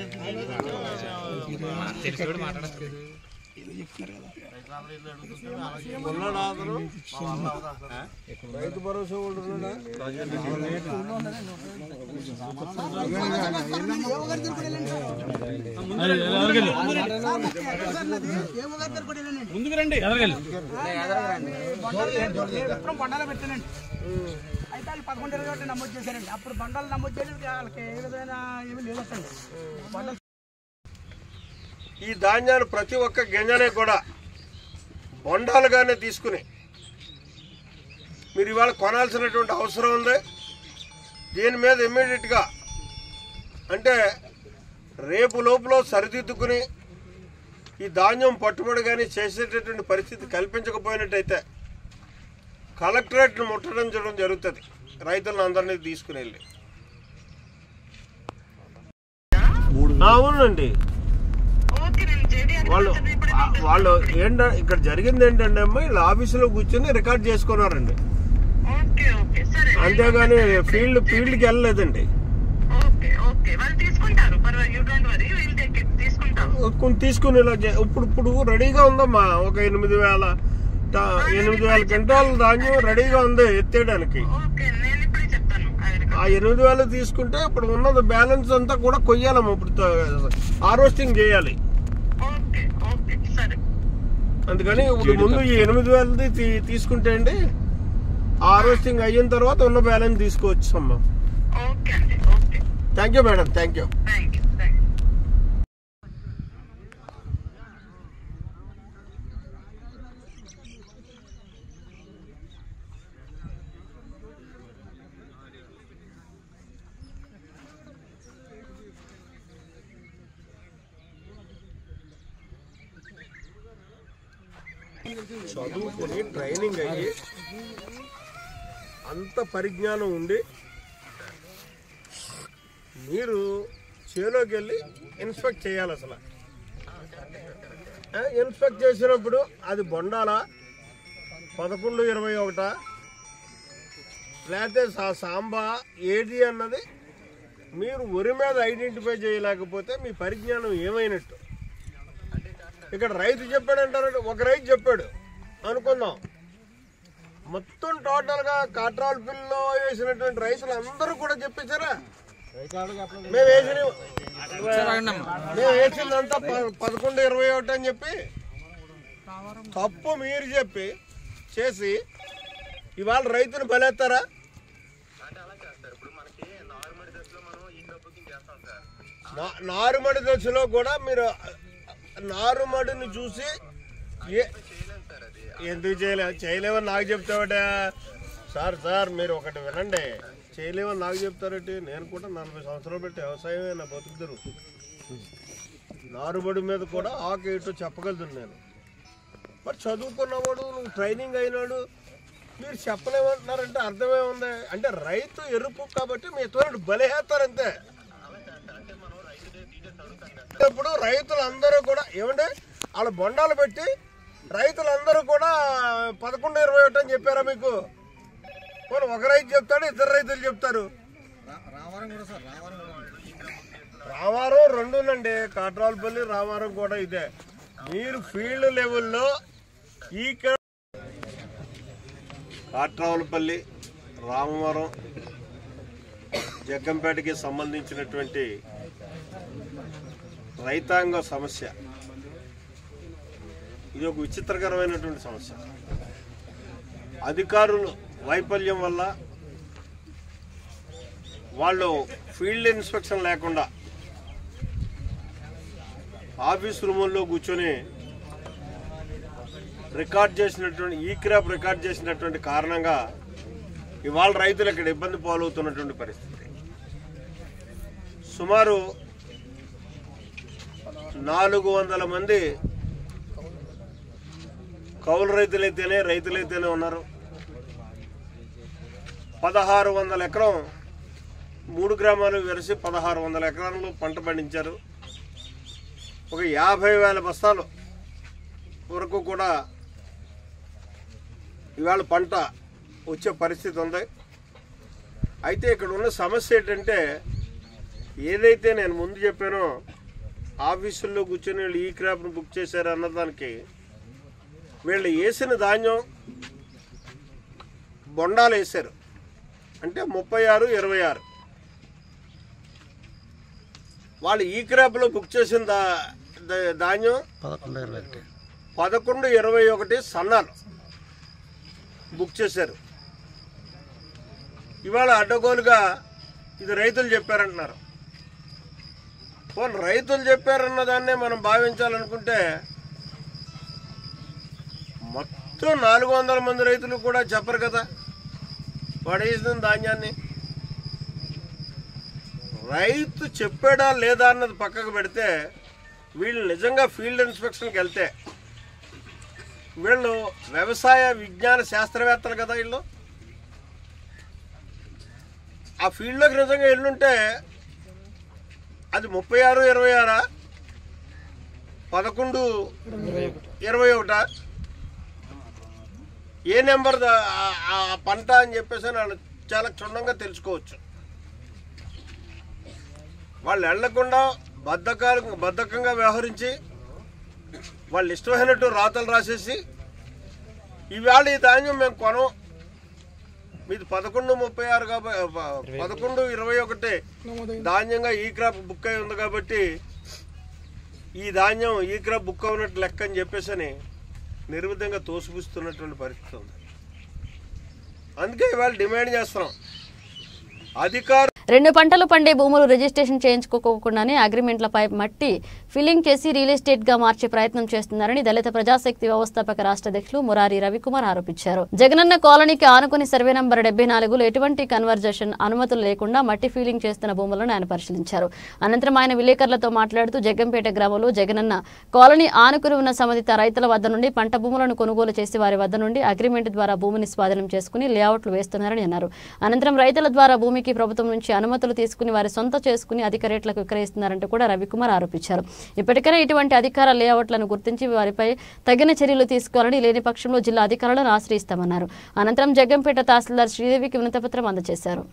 రైతు భరోసా వాళ్ళు ముందుకు రండి విత్తనం బండాలు పెట్టానండి అయితే వాళ్ళు పదకొండు ఇరవై ఒకటి నమోదు చేశారండి అప్పుడు బండాలు నమోదు చేయడానికి వాళ్ళకి ఏ విధమైన ఏమీ లేదండి బండాలు ఈ ధాన్యాన్ని ప్రతి ఒక్క గింజనే కూడా బొండాలుగానే తీసుకుని మీరు ఇవాళ కొనాల్సినటువంటి అవసరం ఉంది దీని మీద ఇమ్మీడియట్గా అంటే రేపు లోపల సరిదిద్దుకుని ఈ ధాన్యం పట్టుబడి కానీ చేసేటటువంటి పరిస్థితి కల్పించకపోయినట్టయితే కలెక్టరేట్ను ముట్టడించడం జరుగుతుంది రైతులను అందరినీ తీసుకుని వెళ్ళి అవునండి వాళ్ళు వాళ్ళు ఏంట ఇక్కడ జరిగింది ఏంటంటే అమ్మా వీళ్ళు ఆఫీసులో కూర్చొని రికార్డ్ చేసుకున్నారండి అంతేగాని ఫీల్డ్ ఫీల్డ్కి వెళ్ళలేదండి కొన్ని తీసుకుని ఇలా చే- ఇప్పుడు ఇప్పుడు రెడీగా ఉందమ్మా ఒక ఎనిమిది వేల ట- ఎనిమిది వేల క్వింటాల ధాన్యం రెడీగా ఉంది ఎత్తేయడానికి ఆ ఎనిమిది వేలు తీసుకుంటే ఇప్పుడు ఉన్నది బ్యాలెన్స్ అంతా కూడా కొయ్యాలమ్మా ఇప్పుడు హార్వెస్టింగ్ చేయాలి అందుకని ఇప్పుడు ముందు ఈ ఎనిమిది వేలది తీ- తీసుకుంటే అండి హార్వెస్టింగ్ అయిన తర్వాత ఉన్న బ్యాలెన్స్ తీసుకోవచ్చు అమ్మా thank you madam thank you చదువుకుని ట్రైనింగ్ అయ్యి అంత పరిజ్ఞానం ఉండి మీరు చేలోకి వెళ్ళి ఇన్స్పెక్ట్ చేయాలి అసలు ఆ, ఇన్స్పెక్ట్ చేసినప్పుడు అది బొండాలా పదకొండు ఇరవై ఒకట లేకపోతే సా- సాంబా ఏది అన్నది మీరు ఒరి మీద ఐడెంటిఫై చేయలేకపోతే మీ పరిజ్ఞానం ఏమైనట్టు ఇక్కడ రైతు చెప్పాడంటారంటే ఒక రైతు చెప్పాడు అనుకుందాం మొత్తం టోటల్ గా కాట్రాల్ పిల్లో వేసినటువంటి రైతులు అందరూ కూడా చెప్పించారా మేము వేసిన మేము వేసిందంతా ప- పదకొండు ఇరవై ఒకటి అని చెప్పి తప్పు మీరు చెప్పి చేసి ఇవాళ రైతులు బలేస్తారా నా- నారుమడి దశలో కూడా మీరు నారుమడిని చూసి ఏ- ఎందుకు చేయలేము చేయలేమని నాకు చెప్తావట సార్ సార్ మీరు ఒకటి వినండి చేయలేమని నాకు చెప్తారటి నేను కూడా నలభై సంవత్సరాలు పెట్టి వ్యవసాయమే నా బతుకుతారు నారుబడి మీద కూడా ఆకు ఇటు చెప్పగలుగుతాను నేను మరి చదువుకున్నవాడు నువ్వు ట్రైనింగ్ అయినాడు మీరు చెప్పలేమంటున్నారంటే అర్థమే ఉంది అంటే రైతు ఎరుపు కాబట్టి మీ తోడు బలిహేస్తారంతే ఇప్పుడు రైతులందరూ కూడా ఏమంటే వాళ్ళ బొండాలు పెట్టి రైతులందరూ కూడా పదకొండు ఇరవై ఒకటి అని చెప్పారా మీకు పోనీ ఒక రైతు చెప్తాడు ఇద్దరు రైతులు చెప్తారు రామారం రెండునండి కాట్రాలపల్లి రామారం కూడా ఇదే మీరు ఫీల్డ్ లెవెల్లో ఈ క- కాట్రావులపల్లి రామవరం జగ్గంపేటకి సంబంధించినటువంటి రైతాంగ సమస్య ఇది ఒక విచిత్రకరమైనటువంటి సమస్య అధికారులు వైఫల్యం వల్ల వాళ్ళు ఫీల్డ్ ఇన్స్పెక్షన్ లేకుండా ఆఫీస్ రూముల్లో కూర్చొని రికార్డ్ చేసినటువంటి ఈ క్రాప్ రికార్డ్ చేసినటువంటి కారణంగా ఇవాళ రైతులు ఇక్కడ ఇబ్బంది పాలవుతున్నటువంటి పరిస్థితి సుమారు నాలుగు వందల మంది కౌలు రైతులైతేనే రైతులైతేనే ఉన్నారు పదహారు వందల ఎకరం మూడు గ్రామాలు వెరసి పదహారు వందల ఎకరాల్లో పంట పండించారు ఒక యాభై వేల బస్తాలు వరకు కూడా ఇవాళ పంట వచ్చే పరిస్థితి ఉంది అయితే ఇక్కడ ఉన్న సమస్య ఏంటంటే ఏదైతే నేను ముందు చెప్పానో ఆఫీసుల్లో కూర్చొని వీళ్ళు ఈ క్రాప్ను బుక్ చేశారు అన్నదానికి వీళ్ళు వేసిన ధాన్యం బొండాలు వేశారు అంటే ముప్పై ఆరు ఇరవై ఆరు వాళ్ళు ఈ క్రాప్లో బుక్ చేసిన దా దా- ధాన్యం పదకొండు ఇరవై ఒకటి పదకొండు ఇరవై ఒకటి సన్నాలు బుక్ చేశారు ఇవాళ అడ్డగోలుగా ఇది రైతులు చెప్పారంటున్నారు పోనీ రైతులు చెప్పారన్న దాన్నే మనం భావించాలనుకుంటే మొత్తం నాలుగు వందల మంది రైతులు కూడా చెప్పరు కదా వాడు వేసిన ధాన్యాన్ని రైతు చెప్పాడా లేదా అన్నది పక్కకు పెడితే వీళ్ళు నిజంగా ఫీల్డ్ ఇన్స్పెక్షన్కి వెళ్తే వీళ్ళు వ్యవసాయ విజ్ఞాన శాస్త్రవేత్తలు కదా వీళ్ళు ఆ ఫీల్డ్లోకి నిజంగా వెళ్ళుంటే అది ముప్పై ఆరు ఇరవై ఆరా పదకొండు ఇరవై ఒకటా ఏ నెంబర్ దా- ఆ- ఆ పంట అని చెప్పేసి వాళ్ళు చాలా క్షుణ్ణంగా తెలుసుకోవచ్చు వాళ్ళు వెళ్లకుండా బద్ధకాలు బద్ధకంగా వ్యవహరించి వాళ్ళు ఇష్టమైనట్టు రాతలు రాసేసి ఈవేళ ఈ ధాన్యం మేము కొనం మీది పదకొండు ముప్పై ఆరు కాబట్టి పదకొండు ఇరవై ఒకటి ధాన్యంగా ఈ క్రాప్ బుక్ అయి ఉంది కాబట్టి ఈ ధాన్యం ఈ క్రాప్ బుక్ అవునట్టు లెక్క అని చెప్పేసి అని నిర్విధంగా తోసిపుస్తున్నటువంటి పరిస్థితి ఉంది అందుకే ఇవాళ డిమాండ్ చేస్తున్నాం అధికార రెండు పంటలు పండే భూములు రిజిస్ట్రేషన్ చేయించుకోకుండానే అగ్రిమెంట్లపై మట్టి ఫిల్లింగ్ చేసి రియల్ ఎస్టేట్ గా మార్చే ప్రయత్నం చేస్తున్నారని దళిత ప్రజాశక్తి వ్యవస్థాపక రాష్ట్ర అధ్యక్షులు మురారి రవికుమార్ ఆరోపించారు జగనన్న కాలనీకి ఆనుకుని సర్వే నంబర్ డెబ్బై నాలుగులో ఎటువంటి కన్వర్జేషన్ అనుమతులు లేకుండా మట్టి ఫీలింగ్ చేస్తున్న భూములను ఆయన పరిశీలించారు అనంతరం ఆయన విలేకరులతో మాట్లాడుతూ జగ్గంపేట గ్రామంలో జగనన్న కాలనీ ఆనుకుని ఉన్న సంబంధిత రైతుల వద్ద నుండి పంట భూములను కొనుగోలు చేసి వారి వద్ద నుండి అగ్రిమెంట్ ద్వారా భూమిని స్వాధీనం చేసుకుని లేఅవుట్లు వేస్తున్నారని అన్నారు అనంతరం రైతుల ద్వారా భూమికి ప్రభుత్వం నుంచి అనుమతులు తీసుకుని వారి సొంత చేసుకుని అధిక రేట్లకు విక్రయిస్తున్నారంటూ కూడా రవికుమార్ ఆరోపించారు ఇప్పటికైనా ఇటువంటి అధికార లేఅవుట్లను గుర్తించి వారిపై తగిన చర్యలు తీసుకోవాలని లేని పక్షంలో జిల్లా అధికారులను ఆశ్రయిస్తామన్నారు అనంతరం జగ్గంపేట తహసీల్దార్ శ్రీదేవికి వినతిపత్రం అందజేశారు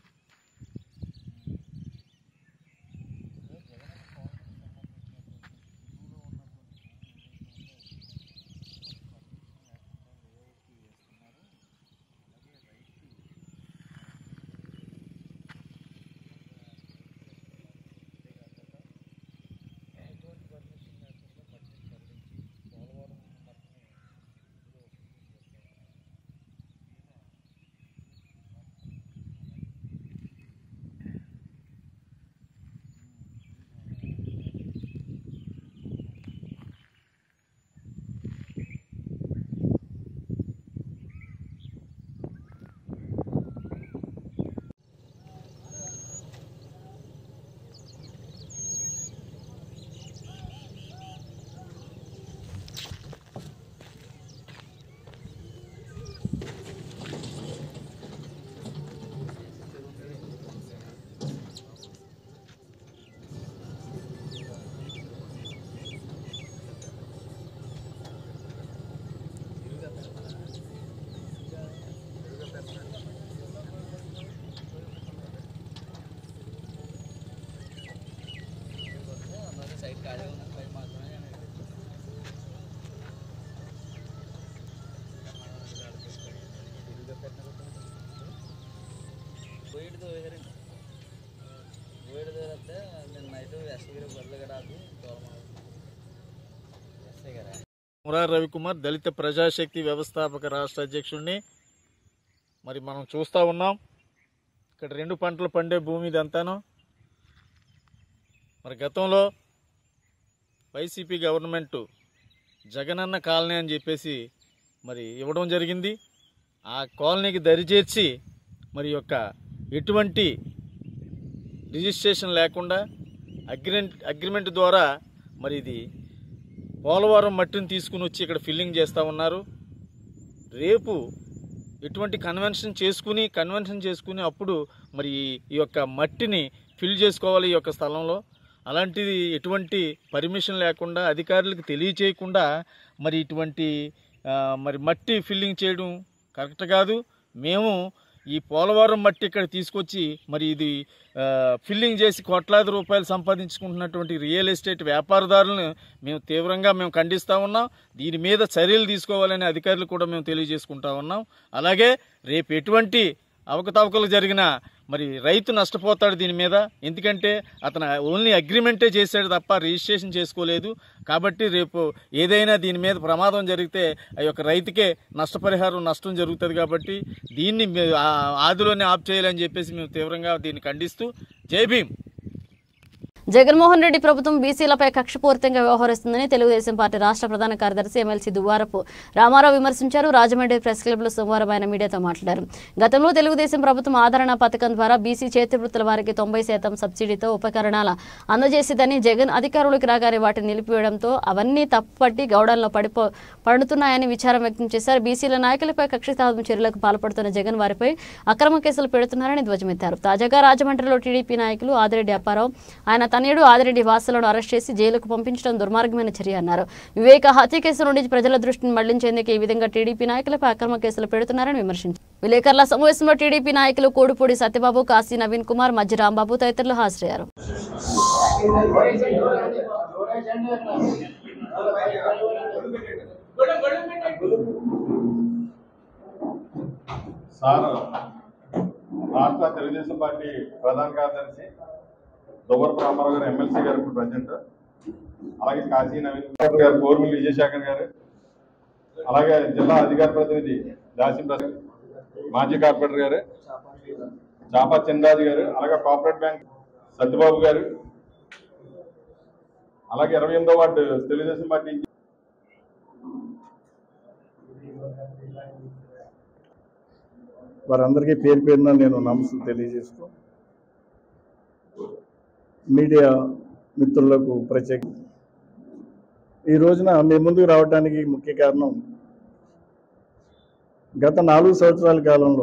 మురారి రవికుమార్ దళిత ప్రజాశక్తి వ్యవస్థాపక రాష్ట్ర అధ్యక్షుడిని మరి మనం చూస్తూ ఉన్నాం ఇక్కడ రెండు పంటలు పండే భూమి ఇదంతాను మరి గతంలో వైసీపీ గవర్నమెంట్ జగనన్న కాలనీ అని చెప్పేసి మరి ఇవ్వడం జరిగింది ఆ కాలనీకి దరిచేర్చి మరి యొక్క ఎటువంటి రిజిస్ట్రేషన్ లేకుండా అగ్రిమెంట్ అగ్రిమెంట్ ద్వారా మరి ఇది పోలవరం మట్టిని తీసుకుని వచ్చి ఇక్కడ ఫిల్లింగ్ చేస్తూ ఉన్నారు రేపు ఎటువంటి కన్వెన్షన్ చేసుకుని కన్వెన్షన్ చేసుకుని అప్పుడు మరి ఈ యొక్క మట్టిని ఫిల్ చేసుకోవాలి ఈ యొక్క స్థలంలో అలాంటిది ఎటువంటి పర్మిషన్ లేకుండా అధికారులకు తెలియచేయకుండా మరి ఇటువంటి ఆ, మరి మట్టి ఫిల్లింగ్ చేయడం కరెక్ట్ కాదు మేము ఈ పోలవరం మట్టి ఇక్కడ తీసుకొచ్చి మరి ఇది ఆ, ఫిల్లింగ్ చేసి కోట్లాది రూపాయలు సంపాదించుకుంటున్నటువంటి రియల్ ఎస్టేట్ వ్యాపారదారులను మేము తీవ్రంగా మేము ఖండిస్తూ ఉన్నాం దీని మీద చర్యలు తీసుకోవాలని అధికారులు కూడా మేము తెలియజేసుకుంటా ఉన్నాం అలాగే రేపు ఎటువంటి అవకతవకలు జరిగిన మరి రైతు నష్టపోతాడు దీని మీద ఎందుకంటే అతను ఓన్లీ అగ్రిమెంటే చేశాడు తప్ప రిజిస్ట్రేషన్ చేసుకోలేదు కాబట్టి రేపు ఏదైనా దీని మీద ప్రమాదం జరిగితే ఆ యొక్క రైతుకే నష్టపరిహారం నష్టం జరుగుతుంది కాబట్టి దీన్ని మే- ఆ- ఆదిలోనే ఆప్ చేయాలని చెప్పేసి మేము తీవ్రంగా దీన్ని ఖండిస్తూ జై భీమ్ జగన్మోహన్ రెడ్డి ప్రభుత్వం బీసీలపై కక్షపూరితంగా వ్యవహరిస్తుందని తెలుగుదేశం పార్టీ రాష్ట్ర ప్రధాన కార్యదర్శి ఎమ్మెల్సీ దువ్వారపు రామారావు విమర్శించారు రాజమండ్రి ప్రెస్ క్లబ్లో సోమవారం ఆయన మీడియాతో మాట్లాడారు గతంలో తెలుగుదేశం ప్రభుత్వం ఆదరణ పథకం ద్వారా బీసీ చేతి వృత్తుల వారికి తొంభై శాతం సబ్సిడీతో ఉపకరణాల అందజేసేదని జగన్ అధికారులకు రాగానే వాటిని నిలిపివేయడంతో అవన్నీ తప్పుపట్టి గౌడంలో పడిపో పడుతున్నాయని విచారం వ్యక్తం చేశారు బీసీల నాయకులపై కక్షితాపం చర్యలకు పాల్పడుతున్న జగన్ వారిపై అక్రమ కేసులు పెడుతున్నారని ధ్వజమెత్తారు తాజాగా రాజమండ్రిలో టీడీపీ నాయకులు ఆదిరెడ్డి అప్పారావు ఆయన తనయుడు ఆదిరెడ్డి వాసులను అరెస్ట్ చేసి జైలుకు పంపించడం దుర్మార్గమైన చర్య అన్నారు వివేక హత్య కేసు నుండి ప్రజల దృష్టిని మళ్లించేందుకు ఈ విధంగా టీడీపీ నాయకులపై అక్రమ కేసులు పెడుతున్నారని విమర్శించారు విలేకరుల సమావేశంలో టీడీపీ నాయకులు కోడుపూడి సత్యబాబు కాశీ నవీన్ కుమార్ మధ్య రాంబాబు తదితరులు హాజరయ్యారు సార్ రాష్ట్ర తెలుగుదేశం పార్టీ ప్రధాన కార్యదర్శి దువ్వరపు రామారావు గారు ఎమ్మెల్సీ గారు ఇప్పుడు ప్రజెంట్ అలాగే కాశీ నవీన్ కుమార్ గారు కోర్మిల్లి విజయశేఖర్ గారు అలాగే జిల్లా అధికార ప్రతినిధి దాసిం ప్రసాద్ మాజీ కార్పొరేటర్ గారు చాపా చిన్నరాజు గారు అలాగే కోఆపరేట్ బ్యాంక్ సత్యబాబు గారు అలాగే ఇరవై ఎనిమిదో వార్డు తెలుగుదేశం పార్టీ వారందరికీ పేరు పేరున నేను నమస్సు తెలియజేస్తూ మీడియా మిత్రులకు ప్రత్యేక ఈ రోజున మీ ముందుకు రావడానికి ముఖ్య కారణం గత నాలుగు సంవత్సరాల కాలంలో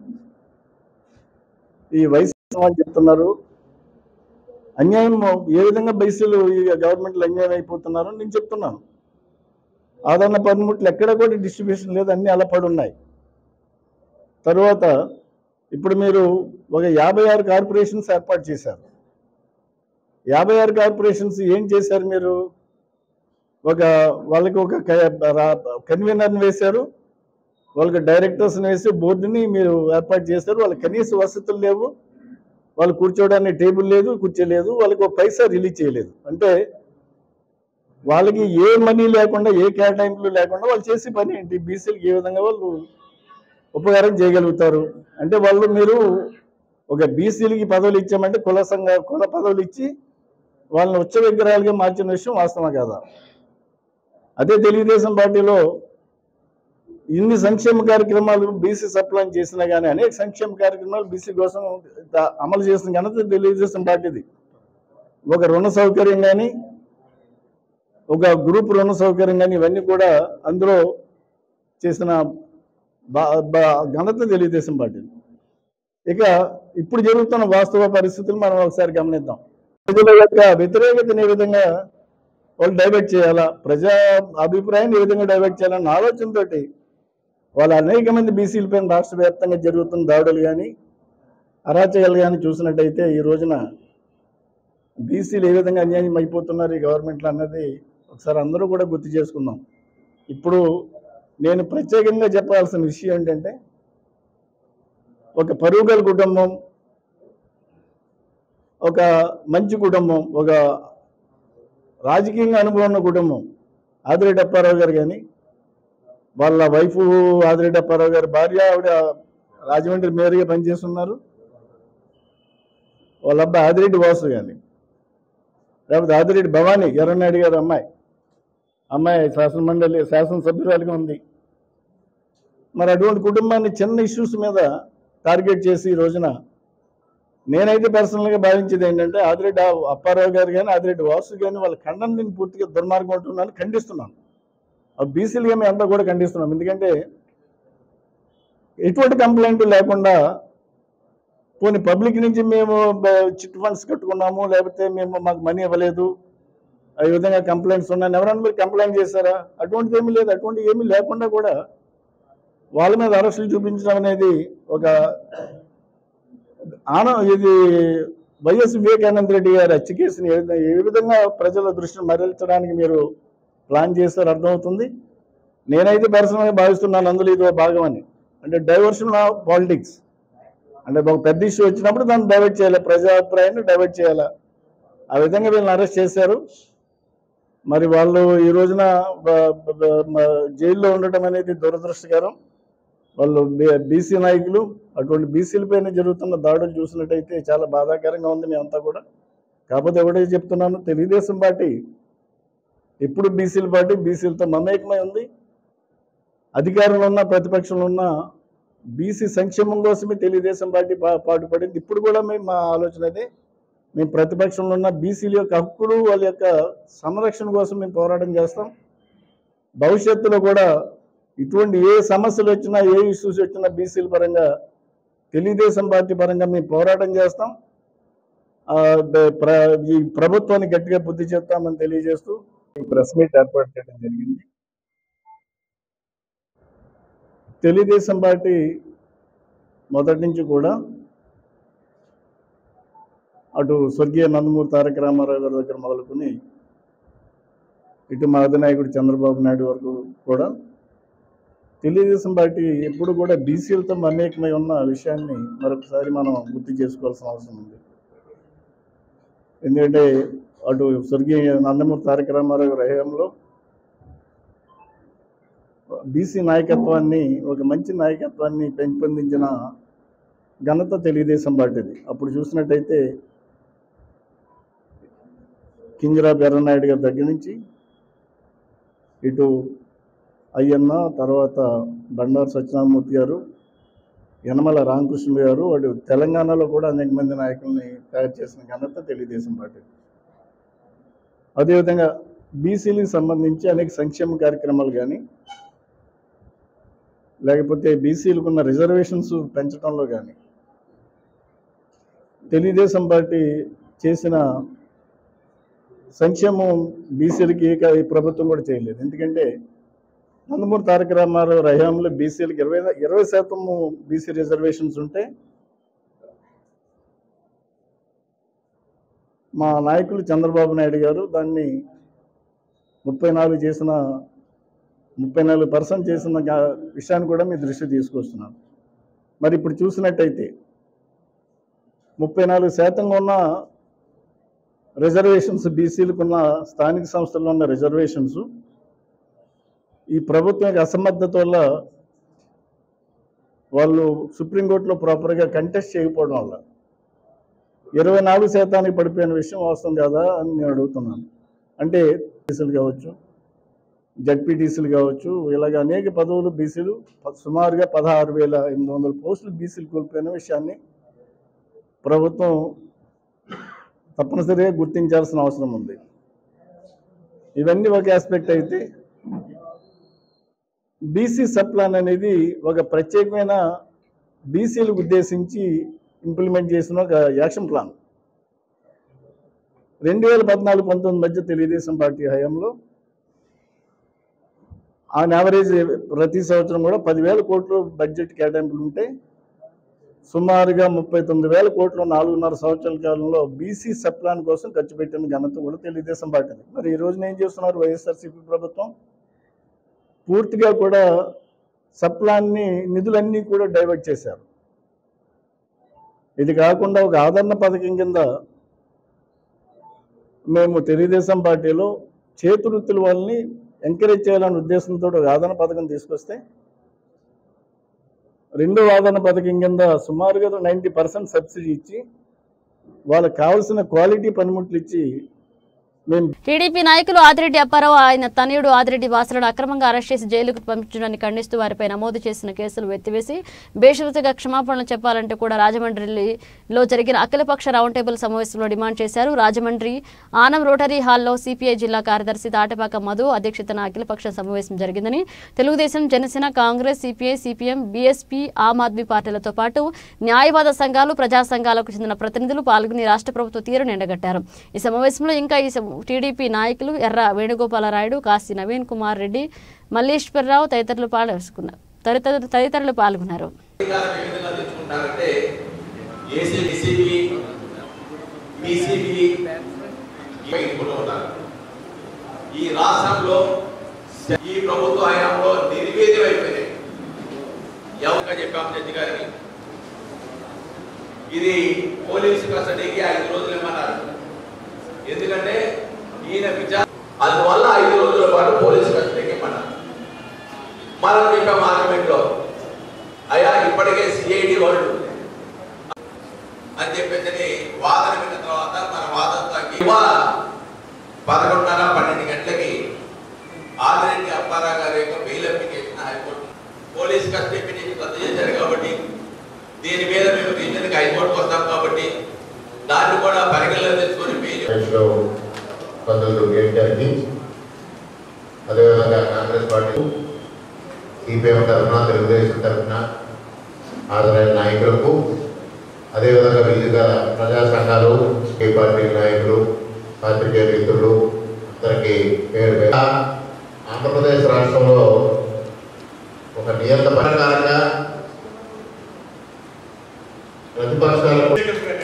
ఈ వయసు అని చెప్తున్నారు అన్యాయం ఏ విధంగా బైసీలు ఈ గవర్నమెంట్లో అన్యాయం అయిపోతున్నారో నేను చెప్తున్నాను ఆదరణ పనిముట్లు ఎక్కడ కూడా డిస్ట్రిబ్యూషన్ లేదు అన్నీ అలా పడి ఉన్నాయి తర్వాత ఇప్పుడు మీరు ఒక యాభై ఆరు కార్పొరేషన్స్ ఏర్పాటు చేశారు యాభై ఆరు కార్పొరేషన్స్ ఏం చేశారు మీరు ఒక వాళ్ళకి ఒక కన్వీనర్ని వేశారు వాళ్ళకి డైరెక్టర్స్ని వేసి బోర్డుని మీరు ఏర్పాటు చేశారు వాళ్ళకి కనీస వసతులు లేవు వాళ్ళు కూర్చోవడానికి టేబుల్ లేదు కూర్చోలేదు వాళ్ళకి ఒక పైసా రిలీజ్ చేయలేదు అంటే వాళ్ళకి ఏ మనీ లేకుండా ఏ కేటాయింపులు లేకుండా వాళ్ళు చేసే పని ఏంటి బీసీలకు ఏ విధంగా వాళ్ళు ఉపకారం చేయగలుగుతారు అంటే వాళ్ళు మీరు ఒక బీసీలకి పదవులు ఇచ్చామంటే కుల సంఘ కుల పదవులు ఇచ్చి వాళ్ళని ఉచ్చ విగ్రహాలుగా మార్చిన విషయం వాస్తవం కదా అదే తెలుగుదేశం పార్టీలో ఇన్ని సంక్షేమ కార్యక్రమాలు బీసీ సప్లై చేసినా కానీ అనేక సంక్షేమ కార్యక్రమాలు బీసీ కోసం ద- అమలు చేసిన ఘనత తెలుగుదేశం పార్టీది ఒక రుణ సౌకర్యం కానీ ఒక గ్రూప్ రుణ సౌకర్యం కానీ ఇవన్నీ కూడా అందులో చేసిన బా- బా- ఘనత తెలుగుదేశం పార్టీ ఇక ఇప్పుడు జరుగుతున్న వాస్తవ పరిస్థితులు మనం ఒకసారి గమనిద్దాం ప్రజల యొక్క వ్యతిరేకతని ఏ విధంగా వాళ్ళు డైవర్ట్ చేయాలా ప్రజా అభిప్రాయాన్ని ఏ విధంగా డైవర్ట్ చేయాలన్న ఆలోచనతోటి వాళ్ళ అనేక మంది బీసీల పైన రాష్ట్ర వ్యాప్తంగా జరుగుతున్న దాడులు కానీ అరాచకాలు కానీ చూసినట్టయితే ఈ రోజున బీసీలు ఏ విధంగా అన్యాయం అయిపోతున్నారు ఈ గవర్నమెంట్లో అన్నది ఒకసారి అందరూ కూడా గుర్తు చేసుకుందాం ఇప్పుడు నేను ప్రత్యేకంగా చెప్పాల్సిన విషయం ఏంటంటే ఒక పరుగుల కుటుంబం ఒక మంచి కుటుంబం ఒక రాజకీయంగా అనుభవం ఉన్న కుటుంబం ఆదిరెడ్డి అప్పారావు గారు కానీ వాళ్ళ వైఫ్ ఆదిరెడ్డి అప్పారావు గారి భార్య ఆవిడ రాజమండ్రి మేయర్గా పనిచేస్తున్నారు వాళ్ళ అబ్బాయి ఆదిరెడ్డి వాసు కానీ లేకపోతే ఆదిరెడ్డి భవానీ ఎర్రనాయుడు గారు అమ్మాయి అమ్మాయి శాసనమండలి శాసనసభ్యురాలుగా ఉంది మరి అటువంటి కుటుంబాన్ని చిన్న ఇష్యూస్ మీద టార్గెట్ చేసి ఈ రోజున నేనైతే పర్సనల్గా భావించేది ఏంటంటే ఆదిరెడ్డి అప్పారావు గారు కానీ ఆదిరెడ్డి వాసు కానీ వాళ్ళ ఖండన నేను పూర్తిగా దుర్మార్గం ఉంటున్నాను ఖండిస్తున్నాను ఆ బీసీలుగా మేము అంతా కూడా ఖండిస్తున్నాం ఎందుకంటే ఎటువంటి కంప్లైంట్ లేకుండా పోనీ పబ్లిక్ నుంచి మేము చిట్ ఫండ్స్ కట్టుకున్నాము లేకపోతే మేము మాకు మనీ ఇవ్వలేదు ఈ విధంగా కంప్లైంట్స్ ఉన్నాయి ఎవరైనా మీరు కంప్లైంట్ చేశారా అటువంటిది ఏమీ లేదు అటువంటి ఏమీ లేకుండా కూడా వాళ్ళ మీద అరెస్టులు చూపించడం అనేది ఒక ఆన ఇది వైఎస్ వివేకానంద రెడ్డి గారి హత్య కేసుని ఏ విధంగా- ఏ విధంగా ప్రజల దృష్టిని మరల్చడానికి మీరు ప్లాన్ చేస్తారో అర్థమవుతుంది నేనైతే పర్సనల్గా భావిస్తున్నాను అందులో ఇది ఒక భాగం అని అంటే డైవర్షన్ ఆఫ్ పాలిటిక్స్ అంటే ఒక పెద్ద ఇష్యూ వచ్చినప్పుడు దాన్ని డైవర్ట్ చేయాలి ప్రజాభిప్రాయాన్ని డైవర్ట్ చేయాలి ఆ విధంగా వీళ్ళని అరెస్ట్ చేశారు మరి వాళ్ళు ఈ రోజున బ- బ- మ- జైల్లో ఉండటం అనేది దురదృష్టకరం వాళ్ళు బీసీ నాయకులు అటువంటి బీసీల పైన జరుగుతున్న దాడులు చూసినట్టయితే చాలా బాధాకరంగా ఉంది మేమంతా కూడా కాకపోతే ఒకటే చెప్తున్నాను తెలుగుదేశం పార్టీ ఎప్పుడు బీసీల పార్టీ బీసీలతో మమేకమై ఉంది అధికారంలో ఉన్న ప్రతిపక్షంలో ఉన్న బీసీ సంక్షేమం కోసమే తెలుగుదేశం పార్టీ పా- పాటుపడింది ఇప్పుడు కూడా మేము మా ఆలోచన అదే మేము ప్రతిపక్షంలో ఉన్న బీసీల యొక్క హక్కులు వాళ్ళ యొక్క సంరక్షణ కోసం మేము పోరాటం చేస్తాం భవిష్యత్తులో కూడా ఇటువంటి ఏ సమస్యలు వచ్చినా ఏ ఇష్యూస్ వచ్చినా బీసీల పరంగా తెలుగుదేశం పార్టీ పరంగా మేము పోరాటం చేస్తాం ఆ, బ- ప్ర- ఈ ప్రభుత్వాన్ని గట్టిగా బుద్ధి చెప్తామని తెలియజేస్తూ ఈ ప్రెస్ మీట్ ఏర్పాటు చేయడం జరిగింది తెలుగుదేశం పార్టీ మొదటి నుంచి కూడా అటు స్వర్గీయ నందమూరి తారక రామారావు గారి దగ్గర మొదలుకొని ఇటు మా అధినాయకుడు చంద్రబాబు నాయుడు వరకు కూడా తెలుగుదేశం పార్టీ ఎప్పుడు కూడా బీసీలతో మమేకమై ఉన్న విషయాన్ని మరొకసారి మనం గుర్తు చేసుకోవాల్సిన అవసరం ఉంది ఎందుకంటే అటు స్వర్గీయ నందమూరి తారక రామారావు గారి హయాంలో బీసీ నాయకత్వాన్ని ఒక మంచి నాయకత్వాన్ని పెంపొందించిన ఘనత తెలుగుదేశం పార్టీది అప్పుడు చూసినట్టయితే కింజరాపు ఎర్రనాయుడు గారి దగ్గర నుంచి ఇటు అయ్యన్న తర్వాత బండారు సత్యనారాయణమూర్తి గారు యనమల రామకృష్ణ గారు వాడు తెలంగాణలో కూడా అనేక మంది నాయకుల్ని తయారు చేసిన ఘనత తెలుగుదేశం పార్టీ అదేవిధంగా బీసీలకు సంబంధించి అనేక సంక్షేమ కార్యక్రమాలు కానీ లేకపోతే బీసీలకు ఉన్న రిజర్వేషన్స్ పెంచడంలో కానీ తెలుగుదేశం పార్టీ చేసిన సంక్షేమం బీసీలకి ఏ కా- ఈ ప్రభుత్వం కూడా చేయలేదు ఎందుకంటే నందమూరి తారక రామారావు రహ్యాంలో బీసీలకు ఇరవై ఇరవై శాతం బీసీ రిజర్వేషన్స్ ఉంటే మా నాయకులు చంద్రబాబు నాయుడు గారు దాన్ని ముప్పై నాలుగు చేసిన ముప్పై నాలుగు పర్సెంట్ చేసిన గా- విషయాన్ని కూడా మీ దృష్టి తీసుకొస్తున్నాను మరి ఇప్పుడు చూసినట్టయితే ముప్పై నాలుగు శాతంగా ఉన్న రిజర్వేషన్స్ బీసీలకు ఉన్న స్థానిక సంస్థల్లో ఉన్న రిజర్వేషన్స్ ఈ ప్రభుత్వం యొక్క అసమర్థత వల్ల వాళ్ళు సుప్రీంకోర్టులో ప్రాపర్గా కంటెస్ట్ చేయకపోవడం వల్ల ఇరవై నాలుగు శాతానికి పడిపోయిన విషయం వాస్తవం కదా అని నేను అడుగుతున్నాను అంటే బీసీలు కావచ్చు జడ్పీటీసీలు కావచ్చు ఇలాగ అనేక పదవులు బీసీలు ప- సుమారుగా పదహారు వేల ఎనిమిది వందల పోస్టులు బీసీలు కోల్పోయిన విషయాన్ని ప్రభుత్వం తప్పనిసరిగా గుర్తించాల్సిన అవసరం ఉంది ఇవన్నీ ఒక ఆస్పెక్ట్ అయితే బీసీ సబ్ ప్లాన్ అనేది ఒక ప్రత్యేకమైన బీసీలకు ఉద్దేశించి ఇంప్లిమెంట్ చేసిన ఒక యాక్షన్ ప్లాన్ రెండు వేల పద్నాలుగు పంతొమ్మిది మధ్య తెలుగుదేశం పార్టీ హయాంలో ఆన్ యావరేజ్ ప్రతి సంవత్సరం కూడా పదివేల కోట్లు బడ్జెట్ కేటాయింపులు ఉంటే సుమారుగా ముప్పై తొమ్మిది వేల కోట్లు నాలుగున్నర సంవత్సరాల కాలంలో బీసీ సబ్ ప్లాన్ కోసం ఖర్చు పెట్టిన ఘనత కూడా తెలుగుదేశం పార్టీది మరి ఈ రోజున ఏం చేస్తున్నారు వైఎస్ఆర్సీపీ ప్రభుత్వం పూర్తిగా కూడా సబ్ ప్లాన్ని నిధులన్నీ కూడా డైవర్ట్ చేశారు ఇది కాకుండా ఒక ఆదరణ పథకం కింద మేము తెలుగుదేశం పార్టీలో చేతి వృత్తుల వాళ్ళని ఎంకరేజ్ చేయాలనే ఉద్దేశంతో ఒక ఆదరణ పథకం తీసుకొస్తే రెండో ఆదరణ పథకం కింద సుమారుగా నైంటీ పర్సెంట్ సబ్సిడీ ఇచ్చి వాళ్ళకి కావాల్సిన క్వాలిటీ పనిముట్లు ఇచ్చి మేము టీడీపీ నాయకులు ఆదిరెడ్డి అప్పారావు ఆయన తనయుడు ఆదిరెడ్డి వాసులను అక్రమంగా అరెస్ట్ చేసి జైలుకు పంపించడాన్ని ఖండిస్తూ వారిపై నమోదు చేసిన కేసులు ఎత్తివేసి బేషరతుగా క్షమాపణలు చెప్పాలంటూ కూడా రాజమండ్రిలో జరిగిన అఖిలపక్ష రౌండ్ టేబుల్ సమావేశంలో డిమాండ్ చేశారు రాజమండ్రి ఆనం రోటరీ హాల్లో సిపిఐ జిల్లా కార్యదర్శి తాటపాక మధు అధ్యక్షతన అఖిలపక్ష సమావేశం జరిగిందని Telugu Desam Janasena Congress CPI CPM BSP Aam Aadmi పార్టీలతో పాటు న్యాయవాద సంఘాలు ప్రజా సంఘాలకు చెందిన ప్రతినిధులు పాల్గొని రాష్ట్ర ప్రభుత్వ తీరును ఎండగట్టారు ఈ సమావేశంలో ఇంకా ఈ సమ- టీడీపీ నాయకులు ఎర్ర వేణుగోపాలరాయుడు కాశీ నవీన్ కుమార్ రెడ్డి మల్లేశ్వరరావు తదితరులు పాల్గొన్నారు తదితరులు తదితరులు పాల్గొన్నారు అధికారం ఏ విధంగా తెచ్చుకుంటారంటే ఏసీబీసీబీ బీసీబీ కూడా ఉన్నారు ఈ రాష్ట్రంలో ఈ ప్రభుత్వ హయాంలో నిర్వీర్యం అయిపోయినాయి ఎవరిగా చెప్పాం జడ్జి గారిని ఇది పోలీసు కస్టడీకి ఐదు రోజులు ఇవ్వమన్నారు ఎందుకంటే ఈయన విచారణ అందువల్ల ఐదు రోజుల పాటు పోలీసు కస్టడీకి ఇవ్వమన్నారు మనం చెప్పాం ఆర్గ్యుమెంట్ లో అయ్యా ఇప్పటికే సిఐడి వాళ్ళు అని చెప్పేసి వాదన విన్న తర్వాత మన వాదనతో ఇవాళ పదకొండున్నర పన్నెండు గంటలకి ఆదిరెడ్డి అప్పారావు గారి యొక్క bail application high court police custody petition రద్దు చేశారు కాబట్టి దీని మీద మేము రీజన్కి హైకోర్టుకు వస్తాం కాబట్టి దాన్ని కూడా పరిగణలో తెచ్చుకొని బెయిల్ లో పద్ధతులు గేట్ గారికి అదేవిధంగా కాంగ్రెస్ పార్టీ సిపిఎం తరఫున తెలుగుదేశం తరఫున హాజరైన నాయకులకు అదేవిధంగా వివిధ ప్రజా సంఘాలు ఏ పార్టీ నాయకులు పాత్రికేయ మిత్రులు అందరికీ పేరు పేరు ఆంధ్రప్రదేశ్ రాష్ట్రంలో ఒక నియంత్ర ప్రకారంగా ప్రతిపక్షాలకు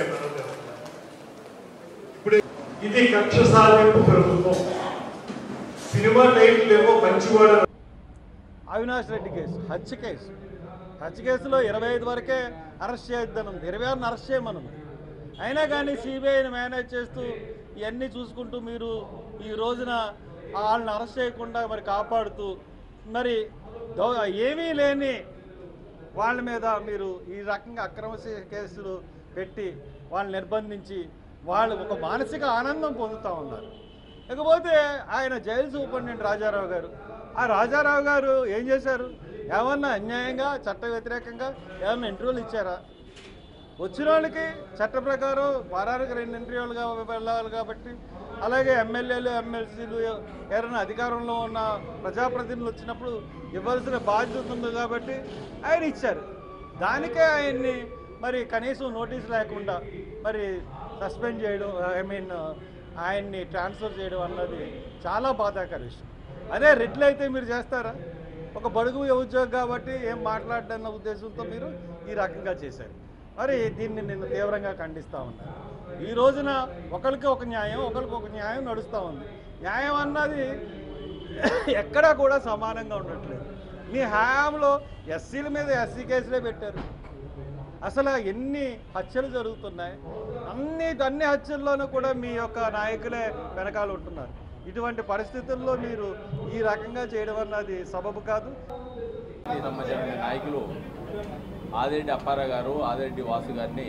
ఇది కక్ష సాధింపు ప్రభుత్వం సినిమా టైటిల్ ఏమో మంచివాడు అవినాష్ రెడ్డి కేసు హత్య కేసు హత్య కేసులో ఇరవై ఐదు వరకే అరెస్ట్ చేయొద్దని ఉంది ఇరవై ఆరుని అరెస్ట్ చేయమని అయినా కానీ సిబిఐని మేనేజ్ చేస్తూ ఇవన్నీ చూసుకుంటూ మీరు ఈ రోజున వాళ్ళని అరెస్ట్ చేయకుండా మరి కాపాడుతూ మరి దౌ- ఏమీ లేని వాళ్ళ మీద మీరు ఈ రకంగా అక్రమ సే- కేసులు పెట్టి వాళ్ళని నిర్బంధించి వాళ్ళు ఒక మానసిక ఆనందం పొందుతూ ఉన్నారు ఇకపోతే ఆయన జైలు సూపరింటెండెంట్ రాజారావు గారు ఆ రాజారావు గారు ఏం చేశారు ఏమన్నా అన్యాయంగా చట్ట వ్యతిరేకంగా ఏమన్నా ఇంటర్వ్యూలు ఇచ్చారా వచ్చిన వాళ్ళకి చట్ట ప్రకారం వారానికి రెండు ఇంటర్వ్యూలుగా వెళ్ళాలి కాబట్టి అలాగే ఎమ్మెల్యేలు ఎమ్మెల్సీలు ఎవరైనా అధికారంలో ఉన్న ప్రజాప్రతినిధులు వచ్చినప్పుడు ఇవ్వాల్సిన బాధ్యత ఉంది కాబట్టి ఆయన ఇచ్చారు దానికే ఆయన్ని మరి కనీసం నోటీస్ లేకుండా మరి సస్పెండ్ చేయడం ఐ మీన్ ఆయన్ని ట్రాన్స్ఫర్ చేయడం అన్నది చాలా బాధాకర విషయం అదే రెడ్లు అయితే మీరు చేస్తారా ఒక బడుగు ఉద్యోగం కాబట్టి ఏం మాట్లాడన్న ఉద్దేశంతో మీరు ఈ రకంగా చేశారు మరి దీన్ని నేను తీవ్రంగా ఖండిస్తా ఉన్నాను ఈ రోజున ఒకరికి ఒక న్యాయం ఒకరికి ఒక న్యాయం నడుస్తూ ఉంది న్యాయం అన్నది ఎక్కడా కూడా సమానంగా ఉండట్లేదు మీ హయాంలో ఎస్సీల మీద ఎస్సీ కేసులే పెట్టారు అసలు ఎన్ని హత్యలు జరుగుతున్నాయి అన్ని అన్ని హత్యల్లోనూ కూడా మీ యొక్క నాయకులే వెనకాల ఉంటున్నారు ఇటువంటి పరిస్థితుల్లో మీరు ఈ రకంగా చేయడం అన్నది సబబు కాదు సంబంధించిన నాయకులు ఆదిరెడ్డి అప్పారావు గారు ఆదిరెడ్డి వాసు గారిని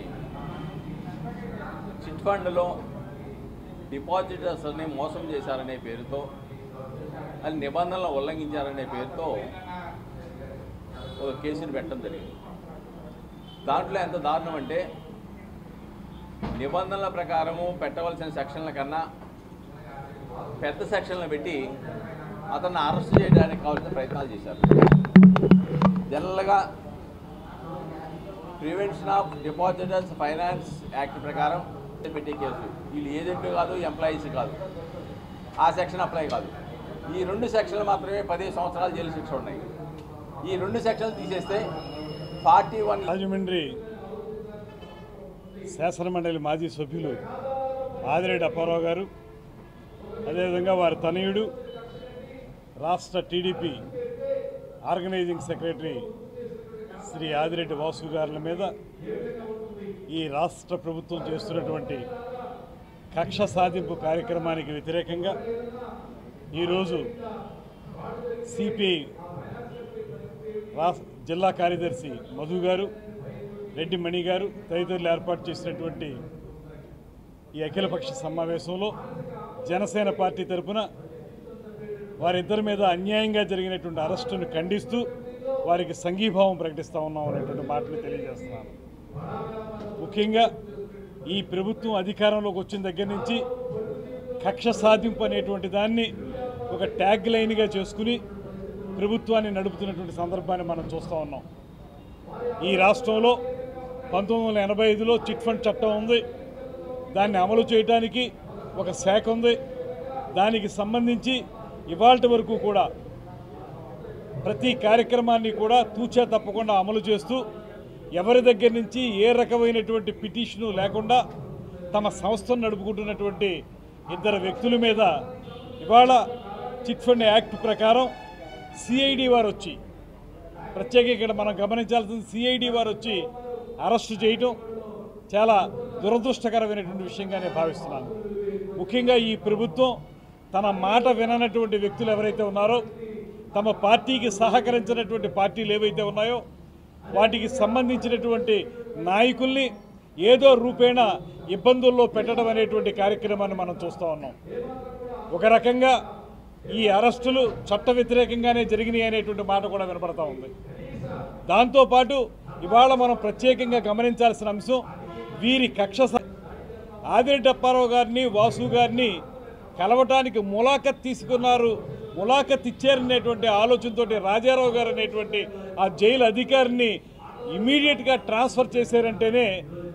చిట్ ఫండ్లో డిపాజిటర్స్ని మోసం చేశారనే పేరుతో అది నిబంధనలు ఉల్లంఘించారనే పేరుతో ఒక కేసుని పెట్టడం జరిగింది దాంట్లో ఎంత దారుణం అంటే నిబంధనల ప్రకారము పెట్టవలసిన సెక్షన్ల కన్నా పెద్ద సెక్షన్లు పెట్టి అతన్ని అరెస్ట్ చేయడానికి కావాల్సిన ప్రయత్నాలు చేశారు జనరల్గా prevention of depositors finance act ప్రకారం పెట్టే కేసు వీళ్ళు ఏజెంట్ కాదు ఎంప్లాయీస్ కాదు ఆ సెక్షన్ అప్లై కాదు ఈ రెండు సెక్షన్లు మాత్రమే పదిహేను సంవత్సరాలు జైలు శిక్ష ఉన్నాయి ఈ రెండు సెక్షన్లు తీసేస్తే ఫార్టీ వన్ రాజమండ్రి శాసనమండలి మాజీ సభ్యులు ఆదిరెడ్డి అప్పారావు గారు అదేవిధంగా వారి తనయుడు రాష్ట్ర TDP organising secretary Shri Adireddy Vasu గారుల మీద ఈ రాష్ట్ర ప్రభుత్వం చేస్తున్నటువంటి కక్ష సాధింపు కార్యక్రమానికి వ్యతిరేకంగా ఈరోజు సిపిఐ రాష్ట్ర జిల్లా కార్యదర్శి మధు గారు రెడ్డి మణి గారు తదితరులు ఏర్పాటు చేసినటువంటి ఈ అఖిలపక్ష సమావేశంలో జనసేన పార్టీ తరపున వారిద్దరి మీద అన్యాయంగా జరిగినటువంటి అరెస్టును ఖండిస్తూ వారికి సంఘీభావం ప్రకటిస్తూ ఉన్నాం అనేటువంటి మాటలు తెలియజేస్తున్నాను ముఖ్యంగా ఈ ప్రభుత్వం అధికారంలోకి వచ్చిన దగ్గర నుంచి కక్ష సాధింపు అనేటువంటి దాన్ని ఒక ట్యాగ్ లైన్గా చేసుకుని ప్రభుత్వాన్ని నడుపుతున్నటువంటి సందర్భాన్ని మనం చూస్తూ ఉన్నాం ఈ రాష్ట్రంలో పంతొమ్మిది వందల ఎనభై ఐదులో చిట్ ఫండ్ చట్టం ఉంది దాన్ని అమలు చేయడానికి ఒక శాఖ ఉంది దానికి సంబంధించి ఇవాళ వరకు కూడా ప్రతి కార్యక్రమాన్ని కూడా తూచా తప్పకుండా అమలు చేస్తూ ఎవరి దగ్గర నుంచి ఏ రకమైనటువంటి పిటిషను లేకుండా తమ సంస్థను నడుపుకుంటున్నటువంటి ఇద్దరు వ్యక్తుల మీద ఇవాళ చిట్ ఫండ్ యాక్ట్ ప్రకారం సిఐడి వారు వచ్చి ప్రత్యేకంగా ఇక్కడ మనం గమనించాల్సింది సిఐడి వారు వచ్చి అరెస్టు చేయటం చాలా దురదృష్టకరమైనటువంటి విషయంగా నేను భావిస్తున్నాను ముఖ్యంగా ఈ ప్రభుత్వం తన మాట విననటువంటి వ్యక్తులు ఎవరైతే ఉన్నారో తమ పార్టీకి సహకరించినటువంటి పార్టీలు ఏవైతే ఉన్నాయో వాటికి సంబంధించినటువంటి నాయకుల్ని ఏదో రూపేణ ఇబ్బందుల్లో పెట్టడం అనేటువంటి కార్యక్రమాన్ని మనం చూస్తూ ఉన్నాం ఒక రకంగా ఈ అరెస్టులు చట్ట వ్యతిరేకంగానే జరిగినాయి అనేటువంటి మాట కూడా వినపడతా ఉంది దాంతోపాటు ఇవాళ మనం ప్రత్యేకంగా గమనించాల్సిన అంశం వీరి కక్ష స- ఆదిరెడ్డి అప్పారావు గారిని వాసు గారిని కలవటానికి ములాఖత్ తీసుకున్నారు ములాఖత్ ఇచ్చారనేటువంటి ఆలోచనతో రాజారావు గారు అనేటువంటి ఆ జైలు అధికారిని ఇమీడియట్గా ట్రాన్స్ఫర్ చేశారంటేనే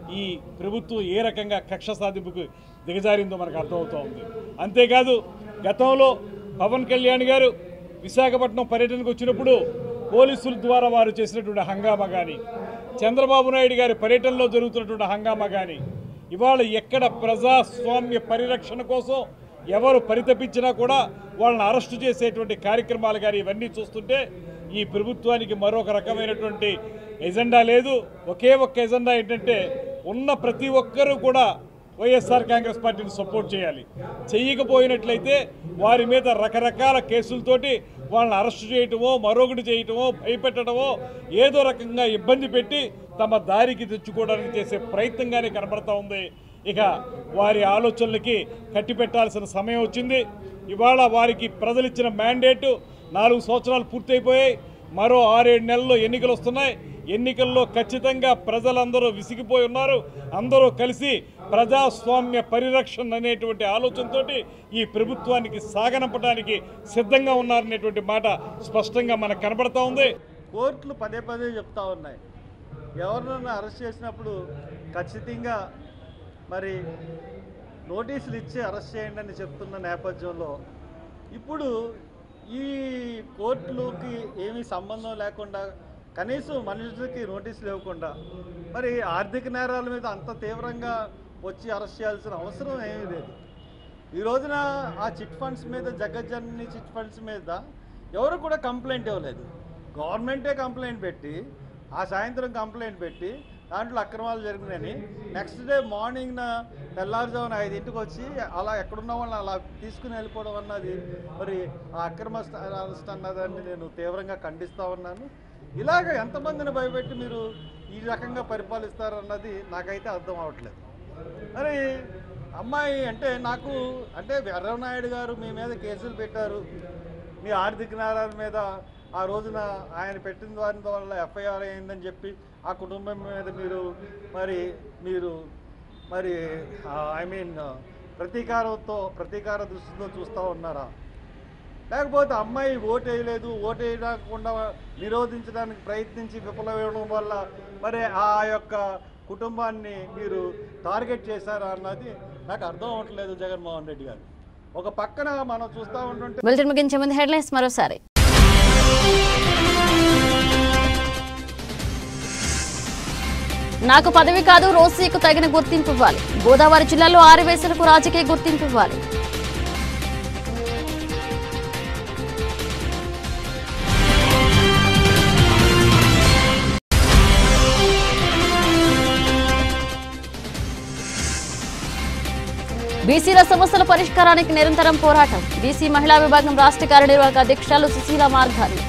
ఈ ప్రభుత్వం ఏ రకంగా కక్ష సాధింపుకు దిగజారిందో మనకు అర్థమవుతూ ఉంది అంతేకాదు గతంలో పవన్ కళ్యాణ్ గారు విశాఖపట్నం పర్యటనకు వచ్చినప్పుడు పోలీసుల ద్వారా వారు చేసినటువంటి హంగామా కానీ చంద్రబాబు నాయుడు గారి పర్యటనలో జరుగుతున్నటువంటి హంగామా కానీ ఇవాళ ఎక్కడ ప్రజాస్వామ్య పరిరక్షణ కోసం ఎవరు పరితపించినా కూడా వాళ్ళని అరెస్టు చేసేటువంటి కార్యక్రమాలు కానీ ఇవన్నీ చూస్తుంటే ఈ ప్రభుత్వానికి మరొక రకమైనటువంటి ఎజెండా లేదు ఒకే ఒక్క ఎజెండా ఏంటంటే ఉన్న ప్రతి ఒక్కరూ కూడా వైఎస్ఆర్ కాంగ్రెస్ పార్టీని సపోర్ట్ చేయాలి చెయ్యకపోయినట్లయితే వారి మీద రకరకాల కేసులతోటి వాళ్ళని అరెస్ట్ చేయటమో మరొకటి చేయటమో భయపెట్టడమో ఏదో రకంగా ఇబ్బంది పెట్టి తమ దారికి తెచ్చుకోవడానికి చేసే ప్రయత్నంగానే కనబడతా ఉంది ఇక వారి ఆలోచనలకి కట్టిపెట్టాల్సిన సమయం వచ్చింది ఇవాళ వారికి ప్రజలు ఇచ్చిన మ్యాండేటు నాలుగు సంవత్సరాలు పూర్తయిపోయాయి మరో ఆరేడు నెలల్లో ఎన్నికలు వస్తున్నాయి ఎన్నికల్లో ఖచ్చితంగా ప్రజలందరూ విసిగిపోయి ఉన్నారు అందరూ కలిసి ప్రజాస్వామ్య పరిరక్షణ అనేటువంటి ఆలోచనతోటి ఈ ప్రభుత్వానికి సాగనంపడానికి సిద్ధంగా ఉన్నారనేటువంటి మాట స్పష్టంగా మనకు కనబడతా ఉంది కోర్టులు పదే పదే చెప్తా ఉన్నాయి ఎవరినైనా అరెస్ట్ చేసినప్పుడు ఖచ్చితంగా మరి నోటీసులు ఇచ్చి అరెస్ట్ చేయండి అని చెప్తున్న నేపథ్యంలో ఇప్పుడు ఈ కోర్టులకి ఏమీ సంబంధం లేకుండా కనీసం మనుషులకి నోటీసులు ఇవ్వకుండా మరి ఆర్థిక నేరాల మీద అంత తీవ్రంగా వచ్చి అరెస్ట్ చేయాల్సిన అవసరం ఏమీ లేదు ఈ రోజున ఆ చిట్ ఫండ్స్ మీద జగజ్జనని చిట్ ఫండ్స్ మీద ఎవరు కూడా కంప్లైంట్ ఇవ్వలేదు గవర్నమెంటే కంప్లైంట్ పెట్టి ఆ సాయంత్రం కంప్లైంట్ పెట్టి దాంట్లో అక్రమాలు జరిగినాయని నెక్స్ట్ డే మార్నింగ్న తెల్లారుజామున ఐదింటికి వచ్చి అలా ఎక్కడున్న వాళ్ళని అలా తీసుకుని వెళ్ళిపోవడం అన్నది మరి ఆ అక్రమ అరెస్ట్ అన్నదాన్ని నేను తీవ్రంగా ఖండిస్తా ఉన్నాను ఇలాగ ఎంతమందిని భయపెట్టి మీరు ఈ రకంగా పరిపాలిస్తారన్నది నాకైతే అర్థం అవ్వట్లేదు మరి అమ్మాయి అంటే నాకు అంటే వెర్రనాయుడు గారు మీ మీద కేసులు పెట్టారు మీ ఆర్థిక నేరాల మీద ఆ రోజున ఆయన పెట్టిన దాని వల్ల ఎఫ్ఐఆర్ అయిందని చెప్పి ఆ కుటుంబం మీద మీరు మరి మీరు మరి ఐ మీన్ ప్రతీకారంతో ప్రతీకార దృష్టితో చూస్తూ ఉన్నారా లేకపోతే అమ్మాయి ఓటు వేయలేదు ఓటు వేయకుండా నిరోధించడానికి ప్రయత్నించి విఫలమవడం వల్ల మరి ఆ యొక్క కుటుంబాన్ని మీరు టార్గెట్ చేశారా అన్నది నాకు అర్థం అవ్వట్లేదు జగన్మోహన్ రెడ్డి గారు ఒక పక్కన మనం చూస్తూ ఉంటుంటే బులెటిన్ ముగించే ముందు హెడ్లైన్స్ మరోసారి నాకు పదవి కాదు రోసీకు తగిన గుర్తింపు ఇవ్వాలి గోదావరి జిల్లాలో ఆరువేసులకు రాజకీయ గుర్తింపు ఇవ్వాలి బీసీల సమస్యల పరిష్కారానికి నిరంతరం పోరాటం బీసీ మహిళా విభాగం రాష్ట్ర కార్యనిర్వాహక అధ్యక్షురాలు సుశీల మార్గాని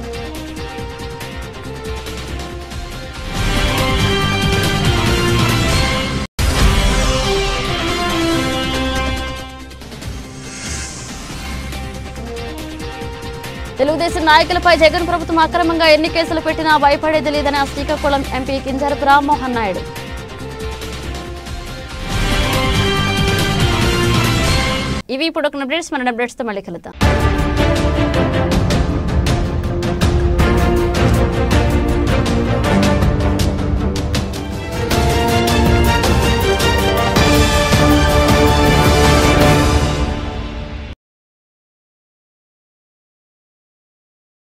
తెలుగుదేశం నాయకులపై జగన్ ప్రభుత్వం అక్రమంగా ఎన్ని కేసులు పెట్టినా భయపడేది లేదని శ్రీకాకుళం ఎంపీ కింజరపు రామ్మోహన్ నాయుడు ఇవి ఇప్పుడు ఒక అప్డేట్స్ మన అప్డేట్స్తో మళ్ళీ కలుద్దాం